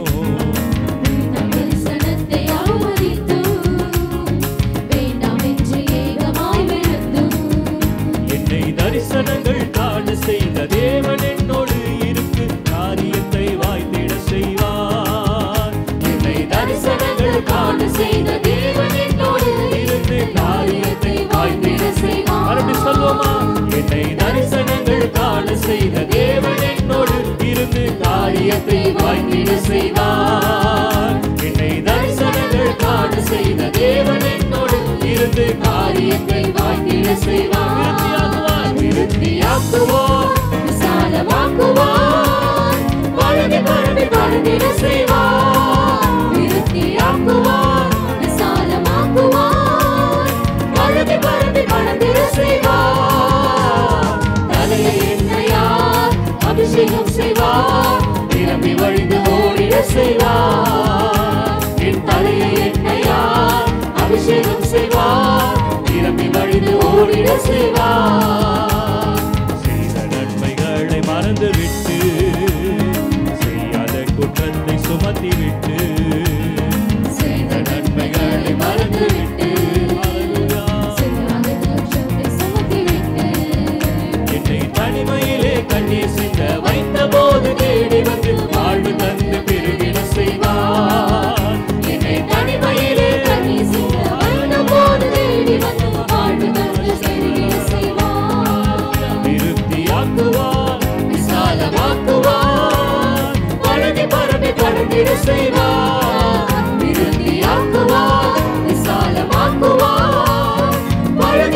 தரிசனத்தை அவமதித்தோம் வேண்டாம் என்று ஏகமாய் வெறுத்தோம் என்னை தரிசனங்கள் காண செய்த தேவன் என்னோடு இருக்கு காரியத்தை வாய்த்திட செய்வார் என்னை தரிசனங்கள் காண செய்த தேவன் என்னோடு இருந்து காரியத்தை வாய்த்திட செய்வார் மறுபடி சொல்வோமா என்னை தரிசனங்கள் காண செய்த தேவன் என்னோடு இருந்து காரியத்தை வாய்த்திட செய்வார் என்னை தரிசனங்கள் காண செய்த தேவன் என்னோடு இருந்து காரியத்தை வாய்த்திட செய்வார் விருத்தியாக்குவார் விசாலமாக்குவார் பழுதி பழுதி பழுதிட செய்வார் விருத்தியாக்குவார் விசாலமாக்குவார் பழுதி பழுதி பழுதிட செய்வார் தலையை எண்ணெயால் அபிஷேகம் செய்வார் நிரம்பி வழிந்து ஓடிட செய்வார் என் தலையை எண்ணெயால் அபிஷேகம் செய்வார் நிரம்பி வழிந்து ஓடிட செய்வார் செய்த நன்மைகளை மறந்துவிட்டு செய்யாத குற்றத்தை சுமத்தி விட்டு செய்த நன்மைகளை மறந்துவிட்டு செய்யாத குற்றத்தை சுமத்திவிட்டு என்னை தனிமையிலே கண்ணீர் சிந்த வைத்த போது தேடி வந்து வாழ்வு தந்து பெருகிட செய்வார் என்னை தனிமையிலே கண்ணீர் சிந்த வைத்த போது தேடி வந்து வாழ்வு தந்து பெருகிட செய்வார் விருத்தியாக்குவார் விசாலமாக்குவார் பழுதி பரப்பி பழுதிட செய்வார் விருத்தியாக்குவார் விசாலமாக்குவார் பழுதி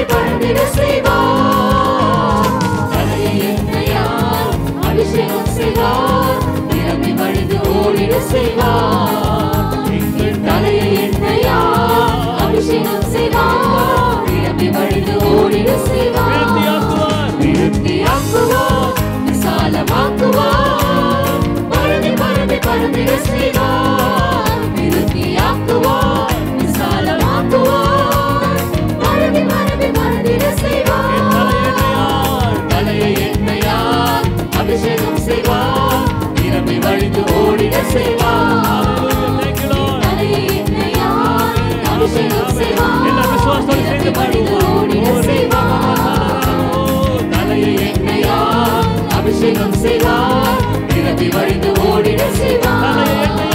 பறந்திட செய்வார் தலையை எண்ணெயால் அபிஷேகம் செய்வார் நிரம்பி வழிந்து ஓடிட செய்வார் எங்கள் தலையை எண்ணெயால் அபிஷேகம் செய்வார் நிரம்பி வழிந்து ஓடிட செய்வார் விருத்தியாக்குவார் விருத்தியாக்குவார் விசாலமாக்குவார் பறந்து பறந்து பறந்திட செய்வார் விருத்தியாக்குவார் விசாலமாக்குவார் பறந்து பறந்து பறந்திட செய்வார் தலையை எண்ணெயால் அபிஷேகம் செய்வார் நிரம்பி வழிந்து ஓடிட செய்வார் Thank you, Lord. தலையை எண்ணெயால் அபிஷேகம் செய்வார் எல்லா விசுவாசத்தோடு சேர்ந்து வழிந்து பாடுவோம். ஓடிட செய்வார் தலையை எண்ணெயால் அபிஷேகம் செய்வார் நிரம்பி வழிந்து ஓடிட செய்வார்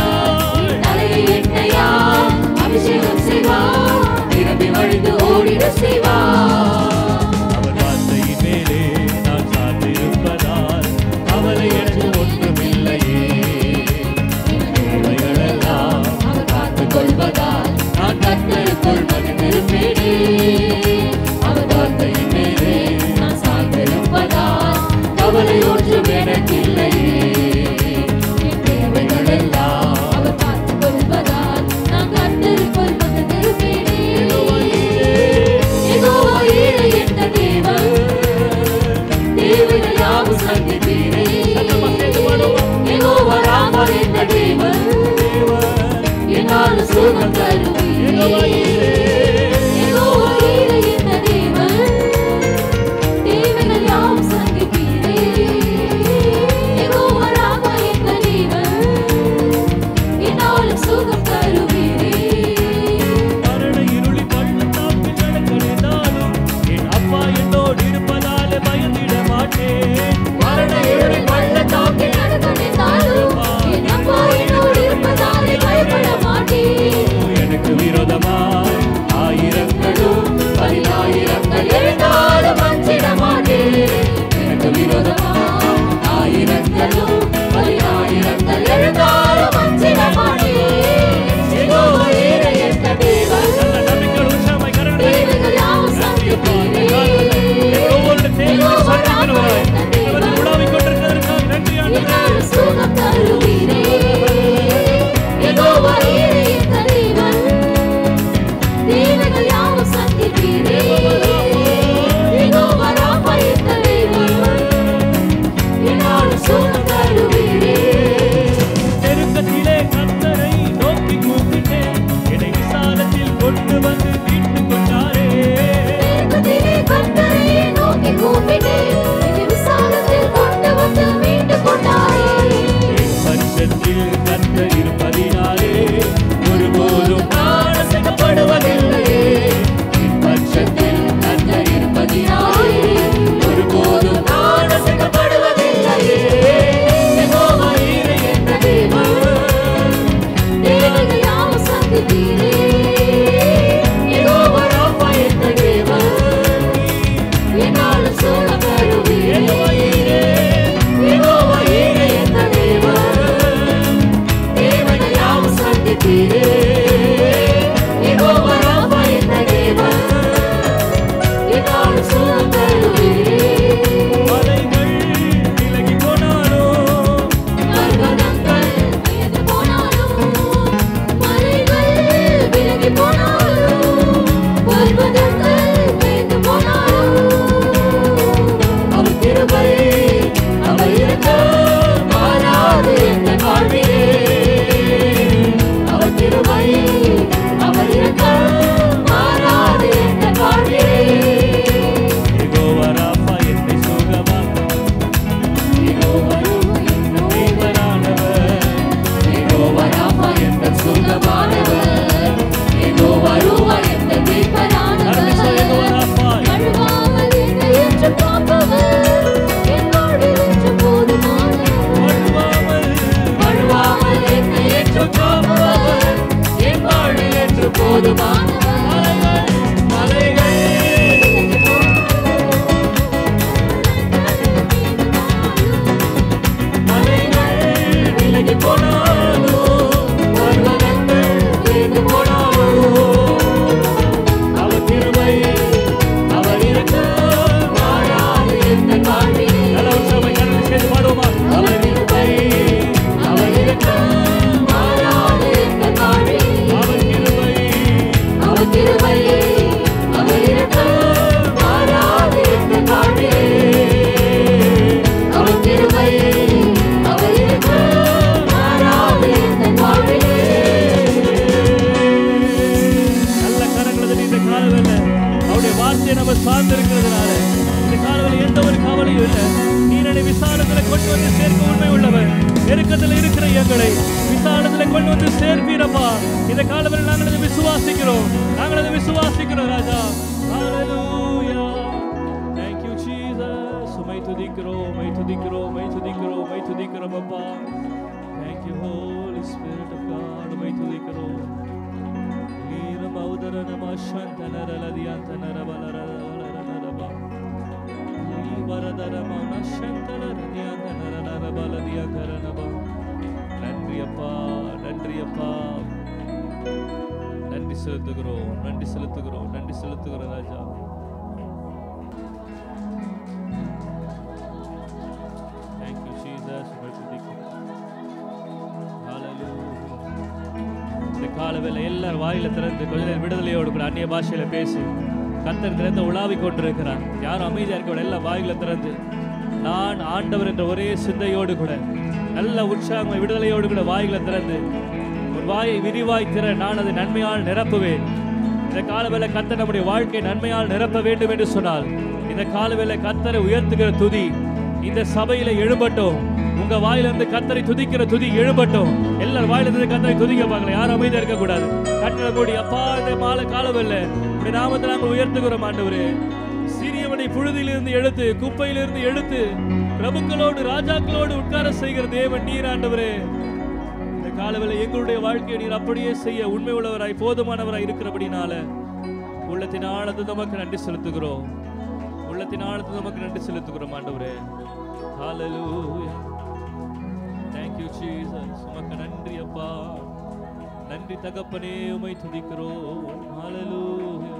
இருக்கிறதுனால இந்த காலவில் எந்த ஒரு கவலையும் இல்லை நீர் என்னை விசாலத்துல கொண்டு வந்து சேர்க்க உண்மை உள்ளவர் நெருக்கத்தில் இருக்கிற எங்களை விசாலத்துல கொண்டு வந்து சேர்ப்பீரப்பா இந்த காலவில் நாங்கள் அதை விசுவாசிக்கிறோம் நாங்கள் அதை விசுவாசிக்கிறோம் ராஜா Hallelujah. Thank you, Jesus. உம்மை துதிக்கிறோம் உம்மை துதிக்கிறோம் உம்மை துதிக்கிறோம் உம்மை துதிக்கிறோம் அப்பா Thank you, Holy Spirit of God. உம்மை துதிக்கிறோம் ஈரம் ஔதரனம சந்தனரலதியந்தனரபலரலரலரபா. ஈவரதரம நஷந்தலரதியந்தனரலரபலதியந்தரனபா. நன்றி அப்பா நன்றி அப்பா நன்றி செலுத்துகிறோம் நன்றி செலுத்துகிறோம் நன்றி செலுத்துகிறோம் ராஜா Thank you, Jesus. உம்மை துதிக்கிறோம். Hallelujah. இந்த காலவேளை எல்லாரும் வாயில திறந்து கொஞ்ச நேரம் விடுதலையோடு கூட அந்நிய பாஷையில பேசி கத்தர் திறந்து உலாவி கொண்டிருக்கிறார் யாரும் அமைதியா இருக்க எல்லாம் வாயில திறந்து நான் ஆண்டவர் என்ற ஒரே சிந்தையோடு கூட நல்ல உற்சாகம் விடுதலையோடு கூட வாயில திறந்து ஒரு வாயை விரிவாய் திற நான் அதை நன்மையால் நிரப்புவேன் இந்த காலவேளை கத்தர் நம்முடைய வாழ்க்கை நன்மையால் நிரப்ப வேண்டும் என்று சொன்னால் இந்த காலவேளை கத்தரை உயர்த்துகிற துதி இந்த சபையில எழும்பட்டும் உங்க வாயிலிருந்து கத்தரை துதிக்கிற துதி எழும்பட்டும் எல்லாரும் வாயிலிருந்து கத்தரை துதிக்க பார்க்கல யாரும் அமைதியா இருக்க கூடாது கட்டளை மூடி அப்பா இந்த மாலை காலவல்ல உடைய நாமத்தை நாங்கள் உயர்த்துகிறோம் ஆண்டவரே சிறியவனை புழுதியிலிருந்து எடுத்து குப்பையிலிருந்து எடுத்து பிரபுக்களோடு ராஜாக்களோடு உட்கார செய்கிற தேவன் நீர் ஆண்டவரே இந்த காலவேளை எங்களுடைய வாழ்க்கையை நீர் அப்படியே செய்ய உண்மை உள்ளவராய் போதுமானவராய் இருக்கிறபடினால உள்ளத்தின் ஆழத்தை நமக்கு நன்றி செலுத்துகிறோம் உள்ளத்தின் ஆழத்தை நமக்கு நன்றி செலுத்துகிறோம் ஆண்டவரே ஹalleluya thank you jesus உமக்கு நன்றி அப்பா நன்றி தகப்பனே உமை துதிக்கிறோம் ஹalleluya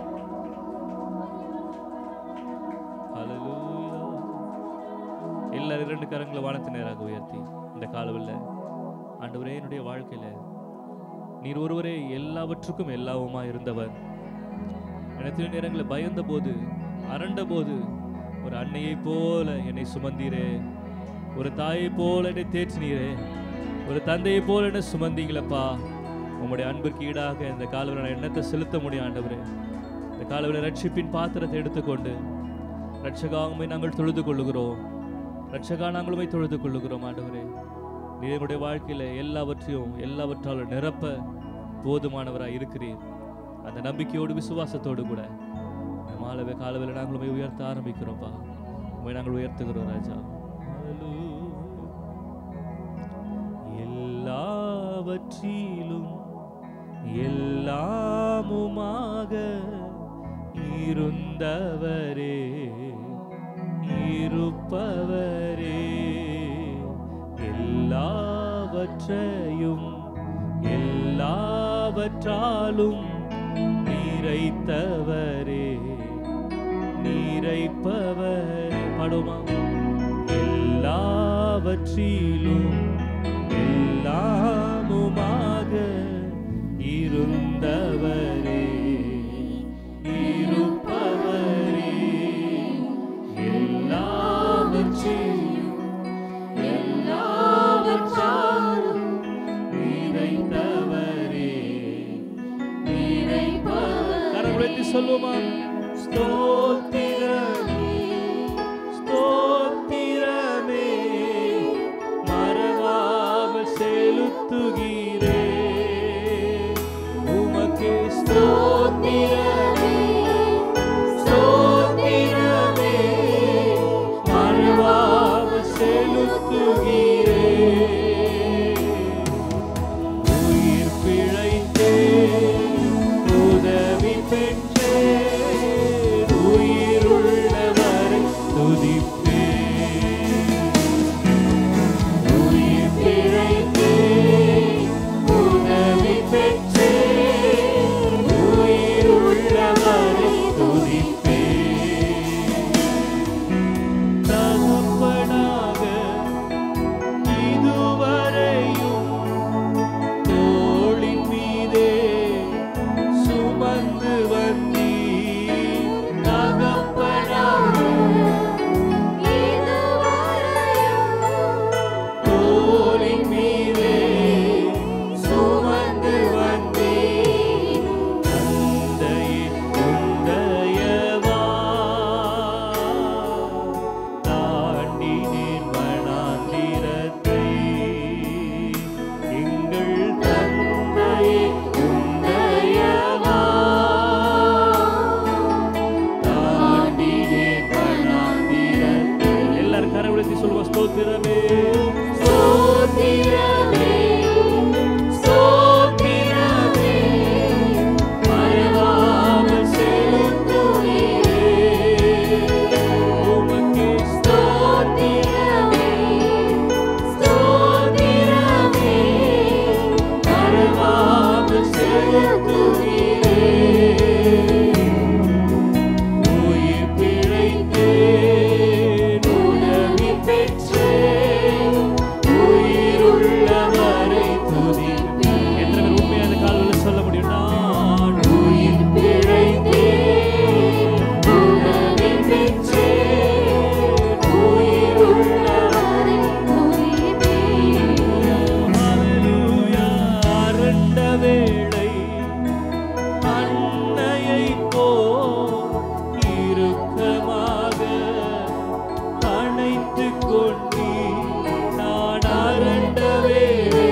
ஹalleluya எல்லாரும் இரண்டு கரங்களை வானத்து நேராக உயர்த்தி இந்த காலவில் ஆண்டவரே என்னுடைய வாழ்க்கையில நீர் ஒருவரே எல்லாவற்றுக்கும் எல்லாவுமா இருந்தவர் எனக்கு நேரங்களில் பயந்த போது அரண்ட போது ஒரு அன்னையைப் போல என்னை சுமந்தீரே ஒரு தாயைப் போல என்னை தேற்றினீரே ஒரு தந்தையைப் போல என்னை சுமந்தீங்களப்பா உம்முடைய அன்பிற்கு ஈடாக இந்த காலவில் நான் எண்ணத்தை செலுத்த முடியும் ஆண்டவரே இந்த காலவில் ரட்சிப்பின் பாத்திரத்தை எடுத்துக்கொண்டு ரட்சகாகமை நாங்கள் தொழுது கொள்ளுகிறோம் ரட்சகா நாங்களுமே தொழுது கொள்ளுகிறோம் ஆண்டவரே நீர் எங்களுடைய வாழ்க்கையில எல்லாவற்றையும் எல்லாவற்றாலும் நிரப்ப போதுமானவராய் இருக்கிறீர் அந்த நம்பிக்கையோடு விசுவாசத்தோடு கூட இந்த மாலவே காலவேல நாங்களுமே உயர்த்த ஆரம்பிக்கிறோம்ப்பா உண்மை நாங்கள் உயர்த்துகிறோம் ராஜா எல்லாவற்றிலும் எல்லாமுமாக இருந்தவரே இருப்பவரே எல்லாவற்றையும் எல்லாவற்றாலும் நிறைத்தவரே நிறைப்பவரே பாடுமா எல்லாவற்றிலும் எல்லாமுமாக இருந்தவரே இருப்பவரே எல்லாவற்றையும் எல்லாவற்றாலும் நிறைந்தவரே கரங்களை சொல்லுமா ஸ்தோத்திரமே ஸ்தோத்திரமே மறவாமல் செலுத்துகிறே ஸ்தோத்திரமே ஸ்தோத்திரமே ஸ்தோத்திரமே மறவாமல் செலுத்துகிறே உமக்கே ஸ்தோத்திரமே ஸ்தோத்திரமே மறவாமல் செலுத்துகிறே உயிர் பிழைத்தேன் உதவி பெற்றேன் உயிருள்ளவரை துதிப்பேன் எத்தனை பேர் உண்மையான கால்களில் சொல்ல முடியும் நான் உயிர் பிழைத்தேன் உதவி பெற்றேன் உயிருள்ளவரை துதிப்பேன் ஹalleluya அரண்ட வேளை அன்னையைப் போல் இறுக்கமாக அணைத்துக் கொண்டீர். நான் அரண்ட வேளை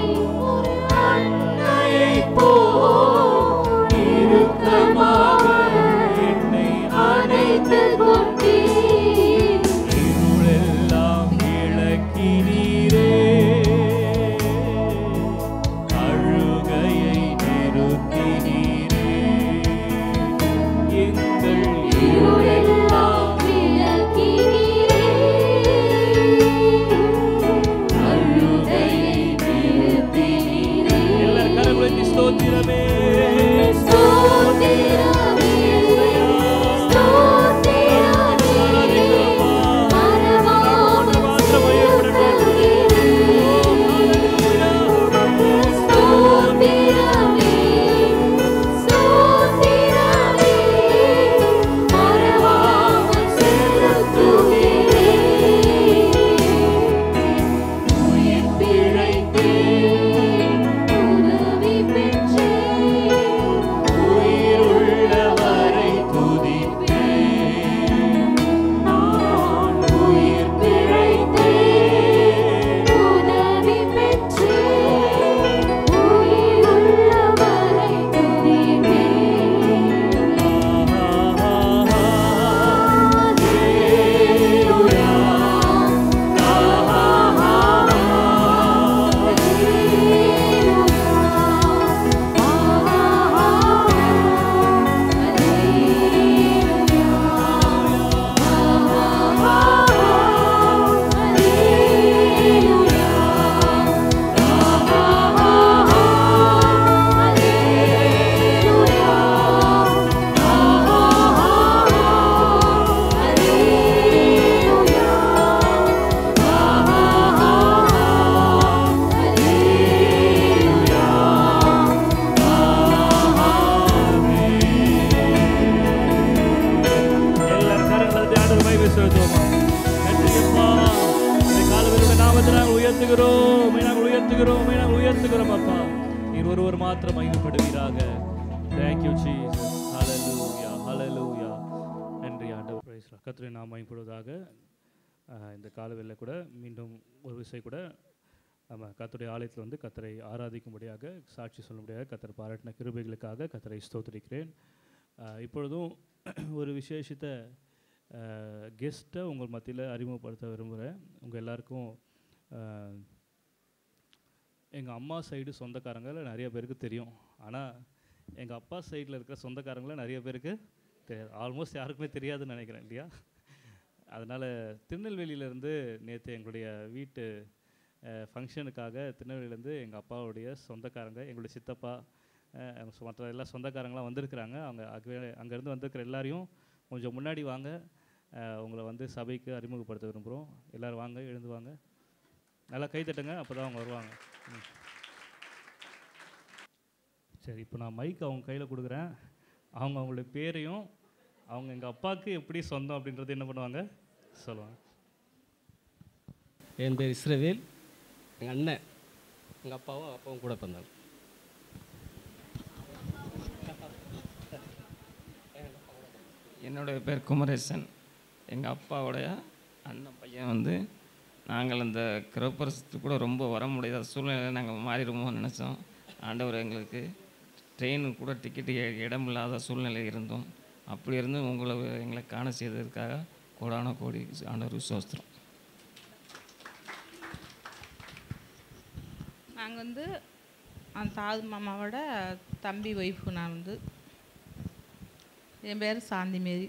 அன்னையைப் போல் இறுக்கமாக என்னை அணைத்துக் கொண்டீர் இருளெல்லாம் இழக்கினீரே அழுகையை நிறுத்தினீரே எங்கள் இருளெல்லாம் விலக்கினீரே அழுகையை நிறுத்தினீரே எல்லாரும் கரங்களை ஸ்தோத்திரமே ஸ்தோத்திரமே ஸ்தோத்திரமே மறவாமல் செலுத்துகிறே ஸ்தோத்திரமே ஸ்தோத்திரமே மறவாமல் செலுத்துகிறே உயிர் பிழைத்தேன் உதவி பெற்றேன் உயிருள்ளவரை துதிப்பேன் நான் உயிர் பிழைத்தேன் உதவி பெற்றேன் உயிருள்ளவரை துதிப்பேன் ஹalleluya எல்லாரும் கரங்களை தியானம் மகிமை செலுத்துவோமா நன்றியப்பா இந்த காலவெளியுடைய நாமத்தை நாங்கள் உயர்த்துகிறோம் நாங்கள் உயர்த்துகிறோம் நாங்கள் உயர்த்துகிறோம் அப்பா நீர் ஒருவர் மாத்திரம் மகிமைப்படுவீராக தேங்க்யூ ஜீசஸ் ஹalleluya ஹalleluya நன்றி ஆண்டவர் பிரைஸ் கர்த்தரை நாம் மகிமைப்படுவதாக அஹ், இந்த காலவெளியில் கூட மீண்டும் ஒரு விஷயம் கூட நம்ம கர்த்தருடைய ஆலயத்தில் வந்து கத்தரை ஆராதிக்கும்படியாக சாட்சி சொல்லும்படியாக கத்தர் பாராட்டின கிருபைகளுக்காக கத்தரை ஸ்தோத்திரிக்கிறேன் அஹ், இப்பொழுதும் ஒரு விசேஷித்த கெஸ்ட்டை உங்கள் மத்தியில் அறிமுகப்படுத்த விரும்புகிறேன் உங்கள் எல்லாருக்கும் எங்கள் அம்மா சைடு சொந்தக்காரங்கள நிறைய பேருக்கு தெரியும் ஆனால் எங்கள் அப்பா சைடில் இருக்கிற சொந்தக்காரங்கள நிறைய பேருக்கு தெரியாது ஆல்மோஸ்ட் யாருக்குமே தெரியாதுன்னு நினைக்கிறேன் இல்லையா அதனால் திருநெல்வேலியிலேருந்து நேற்று எங்களுடைய வீட்டு ஃபங்க்ஷனுக்காக திருநெல்வேலியிலேருந்து எங்கள் அப்பாவுடைய சொந்தக்காரங்க எங்களுடைய சித்தப்பா அஹ், அவங்க சொ- மற்ற எல்லா சொந்தக்காரங்களாம் வந்திருக்கிறாங்க அவங்க அங்கே அங்கேருந்து வந்திருக்கிற எல்லாரையும் கொஞ்சம் முன்னாடி வாங்க அஹ், உங்களை வந்து சபைக்கு அறிமுகப்படுத்த விரும்புகிறோம் எல்லோரும் வாங்க எழுந்து வாங்க நல்லா கை தட்டுங்க அப்போ தான் அவங்க வருவாங்க ம். சரி இப்போ நான் மைக் அவங்க கையில் கொடுக்குறேன் அவங்க அவங்களுடைய பேரையும் அவங்க எங்கள் அப்பாவுக்கு எப்படி சொந்தம் அப்படின்றது என்ன பண்ணுவாங்க சொல்லுவாங்க என் பேர் இஸ்ரவேல் எங்கள் அண்ணன் எங்கள் அப்பாவும் அப்பாவும் கூட பிறந்தாங்க என்னுடைய பேர் குமரேசன் எங்கள் அப்பாவுடைய அண்ணன் பையன் வந்து நாங்கள் அந்த கிரகப்பிரசத்துக்கு கூட ரொம்ப வர முடியாத சூழ்நிலையில் நாங்கள் மாறிடுமோன்னு நினச்சோம் ஆண்டவர் எங்களுக்கு ட்ரெயினுக்கு கூட டிக்கெட்டு இடம் இல்லாத சூழ்நிலை இருந்தோம் அப்படி இருந்தும் உங்களை எங்களை காண செய்ததற்காக கோடான கோடி ஆண்டவர் விசுவாசம் நாங்கள் வந்து அந்த சாது மாமாவோட தம்பி ஒய்ஃபு நான் வந்து என் பேர் சாந்தி மேரி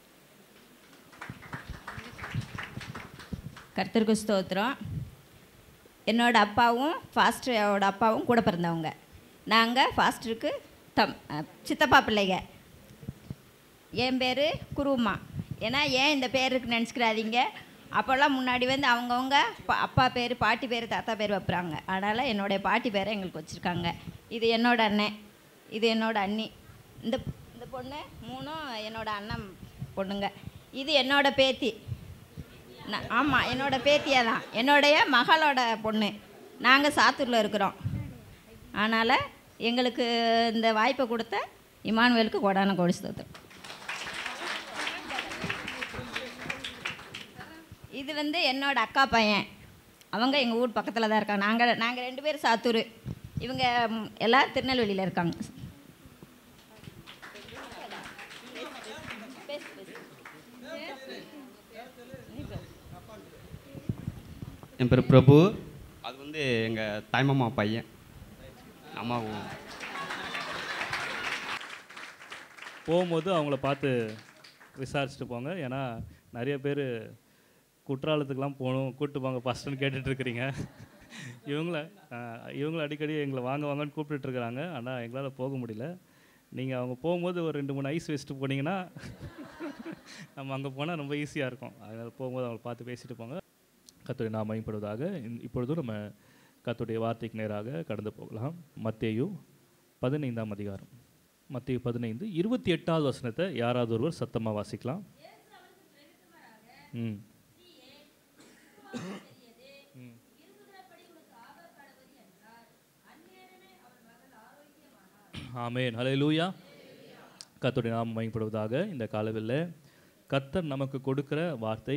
கர்த்தருக்கு ஸ்தோத்திரம் என்னோட அப்பாவும் ஃபாஸ்டரோட அப்பாவும் கூட பிறந்தவங்க நாங்கள் ஃபாஸ்டருக்கு தம் அஹ், சித்தப்பா பிள்ளைங்க என் பேர் குருமா ஏன்னா ஏன் இந்த பேர் இருக்குன்னு நினச்சிக்கிறாதீங்க அப்போல்லாம் முன்னாடி வந்து அவங்கவுங்க பா- அப்பா பேர் பாட்டி பேர் தாத்தா பேர் வைப்பாங்க அதனால் என்னுடைய பாட்டி பேரை எங்களுக்கு வச்சுருக்காங்க இது என்னோட அண்ணன் இது என்னோட அண்ணி இந்த இந்த பொண்ணு மூணும் என்னோட அண்ணன் பொண்ணுங்க இது என்னோட பேத்தி நான் ஆமாம் என்னோட பேத்தியே தான் என்னுடைய மகளோட பொண்ணு நாங்கள் சாத்தூரில் இருக்கிறோம் அதனால் எங்களுக்கு இந்த வாய்ப்பை கொடுத்த இமானுவேலுக்கு கோடான கோடி ஸ்தோத்திரம் இது வந்து என்னோட அக்கா பையன் அவங்க எங்கள் ஊர் பக்கத்தில் தான் இருக்காங்க நாங்கள் நாங்கள் ரெண்டு பேரும் சாத்தூர் இவங்க ம், எல்லாம் திருநெல்வேலியில் இருக்காங்க என் பேர் பிரபு அது வந்து எங்கள் தாய்மாமா பையன் அம்மாவும் போகும்போது அவங்கள பார்த்து விசாரிச்சுட்டு போங்க ஏன்னா நிறைய பேர் குற்றாலத்துக்குலாம் போகணும் கூப்பிட்டு போங்க ஃபஸ்ட்டுன்னு கேட்டுட்ருக்கிறீங்க இவங்கள ஆஹ், இவங்கள அடிக்கடி எங்களை வாங்க வாங்கன்னு கூப்பிட்டுட்ருக்குறாங்க ஆனால் எங்களால் போக முடியல நீங்கள் அவங்க போகும்போது ஒரு ரெண்டு மூணு ஐஸ் வச்சுட்டு போனீங்கன்னா நம்ம அங்கே போனால் ரொம்ப ஈஸியாக இருக்கும் அதனால் போகும்போது அவங்கள பார்த்து பேசிட்டு போங்க கத்துடைய நாம் மயப்படுவதாக இப்பொழுதும் நம்ம கத்துடைய வார்த்தைக்கு நேராக கடந்து போகலாம் மத்தேயு பதினைந்தாம் அதிகாரம் மத்திய பதினைந்து இருபத்தி எட்டாவது வசனத்தை யாராவது ஒருவர் சத்தமாக வாசிக்கலாம் ம் ம். ஆமென் ஹalleluya கர்த்தருடைய நாமம் மகிமைப்படுவதாக இந்த காலவில் கர்த்தர் நமக்கு கொடுக்கிற வார்த்தை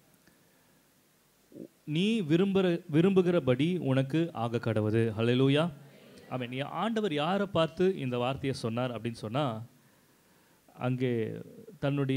நீ விரும்புகிற விரும்புகிறபடி உனக்கு ஆக கடவுது ஹalleluya ஆமென் நீ ஆண்டவர் யாரை பார்த்து இந்த வார்த்தையை சொன்னார் அப்படின்னு சொன்னால் அங்கே தன்னுடைய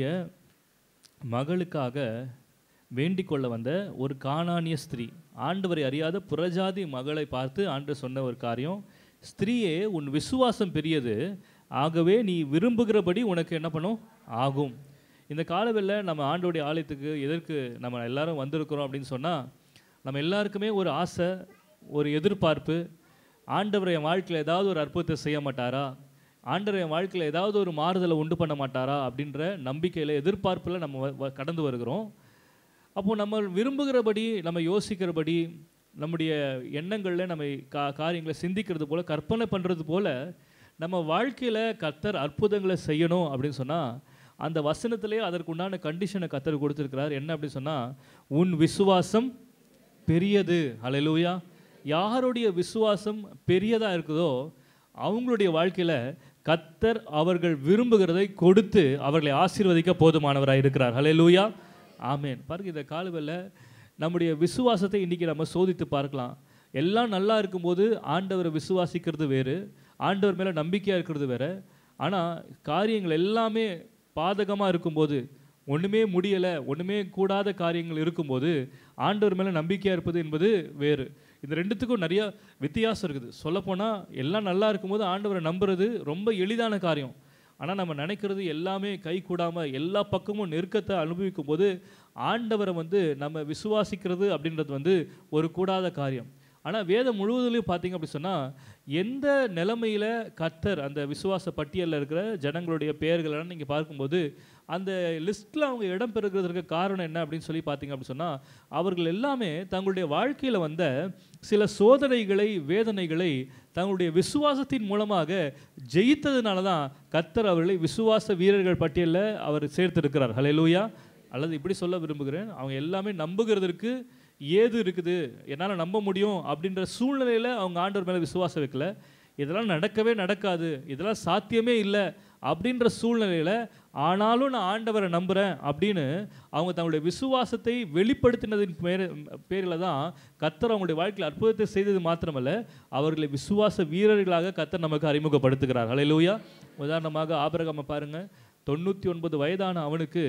மகளுக்காக வேண்டிக் கொள்ள வந்த ஒரு கானானிய ஸ்திரீ ஆண்டவரை அறியாத புறஜாதி மகளை பார்த்து ஆண்டவர் சொன்ன ஒரு காரியம் ஸ்திரீயே உன் விசுவாசம் பெரியது ஆகவே நீ விரும்புகிறபடி உனக்கு என்ன பண்ணும் ஆகும் இந்த காலவெல்ல நம்ம ஆண்டோடைய ஆலயத்துக்கு எதற்கு நம்ம எல்லாரும் வந்திருக்கிறோம் அப்படின்னு சொன்னால் நம்ம எல்லாருக்குமே ஒரு ஆசை ஒரு எதிர்பார்ப்பு ஆண்டவர் என் வாழ்க்கையில் ஏதாவது ஒரு அற்புதத்தை செய்ய மாட்டாரா ஆண்டவர் என் வாழ்க்கையில் ஏதாவது ஒரு மாறுதலை உண்டு பண்ண மாட்டாரா அப்படின்ற நம்பிக்கையில் எதிர்பார்ப்பில் நம்ம வ- வ- கடந்து வருகிறோம் அப்போது நம்ம விரும்புகிறபடி நம்ம யோசிக்கிறபடி நம்முடைய எண்ணங்களில் நம்ம கா காரியங்களை சிந்திக்கிறது போல் கற்பனை பண்ணுறது போல் நம்ம வாழ்க்கையில் கர்த்தர் அற்புதங்களை செய்யணும் அப்படின்னு சொன்னால் அந்த வசனத்திலே அதற்குண்டான கண்டிஷனை கர்த்தர் கொடுத்துருக்கிறார் என்ன அப்படின்னு சொன்னால் உன் விசுவாசம் பெரியது ஹalleluya யாருடைய விசுவாசம் பெரியதாக இருக்குதோ அவங்களுடைய வாழ்க்கையில் கத்தர் அவர்கள் விரும்புகிறதை கொடுத்து அவர்களை ஆசீர்வதிக்க போதுமானவராக இருக்கிறார் ஹalleluya ஆமென் பாருங்க இந்த காலவெல்ல நம்முடைய விசுவாசத்தை இன்றைக்கி நம்ம சோதித்து பார்க்கலாம் எல்லாம் நல்லா இருக்கும்போது ஆண்டவரை விசுவாசிக்கிறது வேறு ஆண்டவர் மேலே நம்பிக்கையாக இருக்கிறது வேறு ஆனால் காரியங்கள் எல்லாமே பாதகமாக இருக்கும்போது ஒன்றுமே முடியலை ஒன்றுமே கூடாத காரியங்கள் இருக்கும்போது ஆண்டவர் மேலே நம்பிக்கையாக இருப்பது என்பது வேறு இந்த ரெண்டுத்துக்கும் நிறைய வித்தியாசம் இருக்குது சொல்லப்போனால் எல்லாம் நல்லா இருக்கும்போது ஆண்டவரை நம்புறது ரொம்ப எளிதான காரியம் ஆனால் நம்ம நினைக்கிறது எல்லாமே கை கூடாமல் எல்லா பக்கமும் நெருக்கத்தை அனுபவிக்கும் போது ஆண்டவரை வந்து நம்ம விசுவாசிக்கிறது அப்படின்றது வந்து ஒரு கூடாத காரியம் ஆனால் வேதம் முழுவதுலையும் பார்த்தீங்க அப்படி சொன்னால் எந்த நிலைமையில் கர்த்தர் அந்த விசுவாச பட்டியலில் இருக்கிற ஜனங்களுடைய பெயர்களெல்லாம் நீங்கள் பார்க்கும்போது அந்த லிஸ்ட்டில் அவங்க இடம் பெறுகிறதுக்கு காரணம் என்ன அப்படின்னு சொல்லி பார்த்தீங்க அப்படி சொன்னால் அவர்கள் எல்லாமே தங்களுடைய வாழ்க்கையில் வந்த சில சோதனைகளை வேதனைகளை தங்களுடைய விசுவாசத்தின் மூலமாக ஜெயித்ததுனால தான் கர்த்தர் அவர்களை விசுவாச வீரர்கள் பட்டியலில் அவர் சேர்த்திருக்கிறார் ஹalleluya அல்லது இப்படி சொல்ல விரும்புகிறேன் அவங்க எல்லாமே நம்புகிறதற்கு ஏது இருக்குது என்னால் நம்ப முடியும் அப்படின்ற சூழ்நிலையில் அவங்க ஆண்டவர் மேலே விசுவாசம் வைக்கல இதெல்லாம் நடக்கவே நடக்காது இதெல்லாம் சாத்தியமே இல்லை அப்படின்ற சூழ்நிலையில் ஆனாலும் நான் ஆண்டவரை நம்புகிறேன் அப்படின்னு அவங்க தங்களுடைய விசுவாசத்தை வெளிப்படுத்தினதின் பேர் பேரில் தான் கத்தர் அவங்களுடைய வாழ்க்கையில் அற்புதத்தை செய்தது மாத்திரமல்ல அவர்களை விசுவாச வீரர்களாக கத்தர் நமக்கு அறிமுகப்படுத்துகிறார் ஹalleluya உதாரணமாக ஆபிரகாமை பாருங்க தொண்ணூற்றி ஒன்பது வயதான அவனுக்கு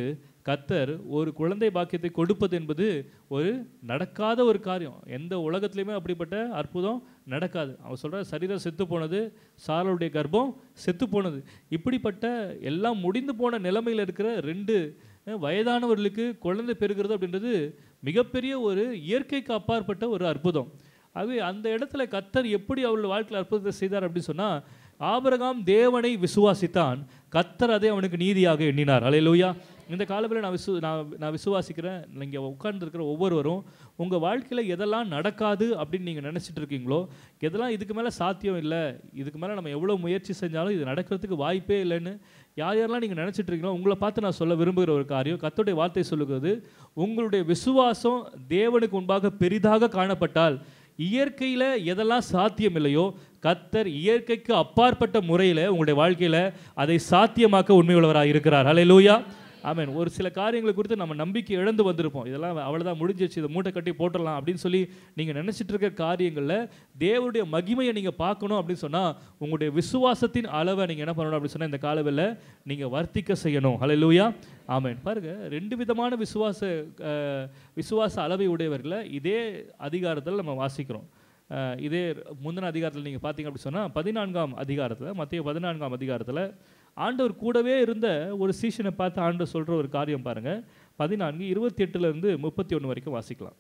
கத்தர் ஒரு குழந்தை பாக்கியத்தை கொடுப்பது என்பது ஒரு நடக்காத ஒரு காரியம் எந்த உலகத்துலையுமே அப்படிப்பட்ட அற்புதம் நடக்காது அவர் சொல்ற சரீரம் செத்து போனது சாரலுடைய கர்ப்பம் செத்து போனது இப்படிப்பட்ட எல்லாம் முடிந்து போன நிலைமையில் இருக்கிற ரெண்டு அஹ், வயதானவர்களுக்கு குழந்தை பெறுகிறது அப்படின்றது மிகப்பெரிய ஒரு இயற்கைக்கு அப்பாற்பட்ட ஒரு அற்புதம் ஆகவே அந்த இடத்துல கத்தர் எப்படி அவருடைய வாழ்க்கையில் அற்புதத்தை செய்தார் அப்படின்னு சொன்னா ஆபிரகாம் தேவனை விசுவாசித்தான் கத்தர் அதை அவனுக்கு நீதியாக எண்ணினார் அல்லேலூயா இந்த காலத்தில் நான் விசு நான் நான் விசுவாசிக்கிறேன் இங்கே உட்கார்ந்துருக்கிற ஒவ்வொருவரும் உங்கள் வாழ்க்கையில் எதெல்லாம் நடக்காது அப்படின்னு நீங்கள் நினச்சிட்டு இருக்கீங்களோ எதெல்லாம் இதுக்கு மேலே சாத்தியம் இல்லை இதுக்கு மேலே நம்ம எவ்வளோ முயற்சி செஞ்சாலும் இது நடக்கிறதுக்கு வாய்ப்பே இல்லைன்னு யார் யாரெல்லாம் நீங்கள் நினச்சிட்டு இருக்கீங்களோ உங்களை பார்த்து நான் சொல்ல விரும்புகிற ஒரு காரியம் கத்தோடைய வார்த்தை சொல்லுகிறது உங்களுடைய விசுவாசம் தேவனுக்கு முன்பாக பெரிதாக காணப்பட்டால் இயற்கையில் எதெல்லாம் சாத்தியம் இல்லையோ கத்தர் இயற்கைக்கு அப்பாற்பட்ட முறையில் உங்களுடைய வாழ்க்கையில் அதை சாத்தியமாக்க உண்மையுள்ளவராக இருக்கிறார் ஹalleluya ஆமென் ஒரு சில காரியங்களை குறித்து நம்ம நம்பிக்கை இழந்து வந்திருப்போம் இதெல்லாம் அவ்வளோதான் முடிஞ்சிச்சு இதை மூட்டை கட்டி போட்டுடலாம் அப்படின்னு சொல்லி நீங்கள் நினச்சிட்டு இருக்க காரியங்களில் தேவனுடைய மகிமையை நீங்கள் பார்க்கணும் அப்படின்னு சொன்னால் உங்களுடைய விசுவாசத்தின் அளவை நீங்கள் என்ன பண்ணணும் அப்படின்னு சொன்னால் இந்த காலவில் நீங்கள் வர்த்திக்க செய்யணும் ஹalleluya ஆமென் பாருங்க ரெண்டு விதமான விசுவாச அஹ், விசுவாச அளவை உடையவர்களை இதே அதிகாரத்தில் நம்ம வாசிக்கிறோம் அஹ், இதே முந்தின அதிகாரத்தில் நீங்கள் பார்த்தீங்க அப்படி சொன்னால் பதினான்காம் அதிகாரத்தில் மத்திய பதினான்காம் அதிகாரத்தில் ஆண்டவர் கூடவே இருந்த ஒரு சீஷனை பார்த்து ஆண்டவர் சொல்கிற ஒரு காரியம் பாருங்கள் பதினான்கு இருபத்தி எட்டுலேருந்து முப்பத்தி ஒன்று வரைக்கும் வாசிக்கலாம்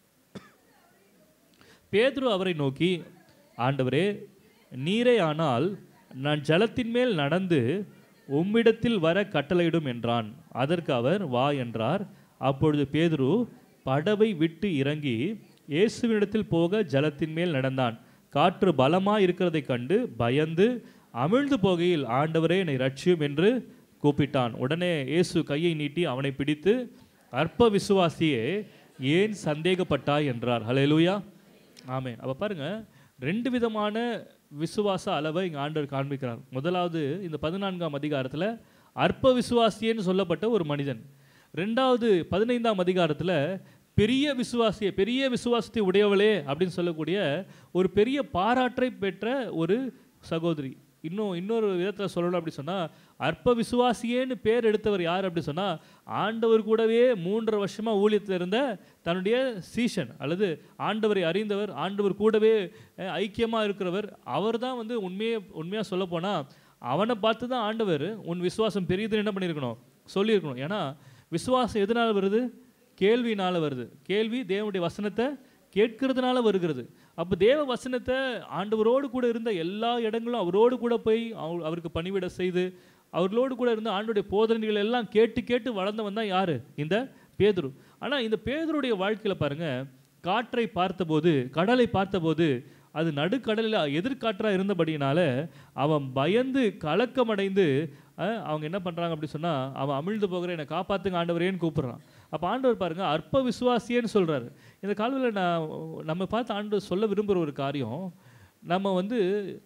பேதுரு அவரை நோக்கி ஆண்டவரே நீரே ஆனால் நான் ஜலத்தின் மேல் நடந்து உம்மிடத்தில் வர கட்டளையிடும் என்றான் அதற்கு அவர் வா என்றார் அப்பொழுது பேதுரு படவை விட்டு இறங்கி இயேசுவினிடத்தில் போக ஜலத்தின் மேல் நடந்தான் காற்று பலமாய் இருக்கிறதைக் கண்டு பயந்து அமிழ்ந்து போகையில் ஆண்டவரே என்னை ரட்சியும் என்று கூப்பிட்டான் உடனே இயேசு கையை நீட்டி அவனை பிடித்து அற்ப விசுவாசியே ஏன் சந்தேகப்பட்டாய் என்றார் ஹalleluya ஆமென் அப்போ பாருங்க ரெண்டு விதமான விசுவாச அளவை இங்கே ஆண்டவர் காண்பிக்கிறார் முதலாவது இந்த பதினான்காம் அதிகாரத்தில் அற்ப விசுவாசியேன்னு சொல்லப்பட்ட ஒரு மனிதன் ரெண்டாவது பதினைந்தாம் அதிகாரத்தில் பெரிய விசுவாசிய பெரிய விசுவாசத்தை உடையவளே அப்படின்னு சொல்லக்கூடிய ஒரு பெரிய பாராட்டை பெற்ற ஒரு சகோதரி இன்னும் இன்னொரு விதத்தில் சொல்லணும் அப்படி சொன்னால் அற்ப விசுவாசியேன்னு பேர் எடுத்தவர் யார் அப்படி சொன்னால் ஆண்டவர் கூடவே மூன்றரை வருஷமாக ஊழியத்தில் இருந்த தன்னுடைய சீஷன் அல்லது ஆண்டவரை அறிந்தவர் ஆண்டவர் கூடவே ஐக்கியமாக இருக்கிறவர் அவர் தான் வந்து உண்மையே உண்மையாக சொல்ல போனால் அவனை பார்த்து தான் ஆண்டவர் உன் விசுவாசம் பெரியதுன்னு என்ன பண்ணியிருக்கணும் சொல்லியிருக்கணும் ஏன்னா விசுவாசம் எதனால் வருது கேள்வியினால் வருது கேள்வி தேவனுடைய வசனத்தை கேட்கறதுனால வருகிறது அப்போ தேவ வசனத்தை ஆண்டவரோடு கூட இருந்த எல்லா இடங்களும் அவரோடு கூட போய் அவ- அவருக்கு பணிவிட செய்து அவர்களோடு கூட இருந்த ஆண்டுடைய போதனைகள் எல்லாம் கேட்டு கேட்டு வளர்ந்தவன் தான் யாரு இந்த பேதுரு ஆனால் இந்த பேதுருடைய வாழ்க்கையில் பாருங்க காற்றை பார்த்தபோது கடலை பார்த்தபோது அது நடுக்கடலில் எதிர்காற்றாக இருந்தபடியினால அவன் பயந்து கலக்கமடைந்து அஹ், அவங்க என்ன பண்ணுறாங்க அப்படி சொன்னால் அவன் அமிழ்ந்து போகிற என்னை காப்பாற்றுங்க ஆண்டவரேன்னு கூப்பிடுறான் அப்போ ஆண்டவர் பாருங்க அற்ப விசுவாசியேன்னு சொல்கிறாரு இந்த காலத்தில் நான் நம்ம பார்த்து ஆண்டவர் சொல்ல விரும்புகிற ஒரு காரியம் நம்ம வந்து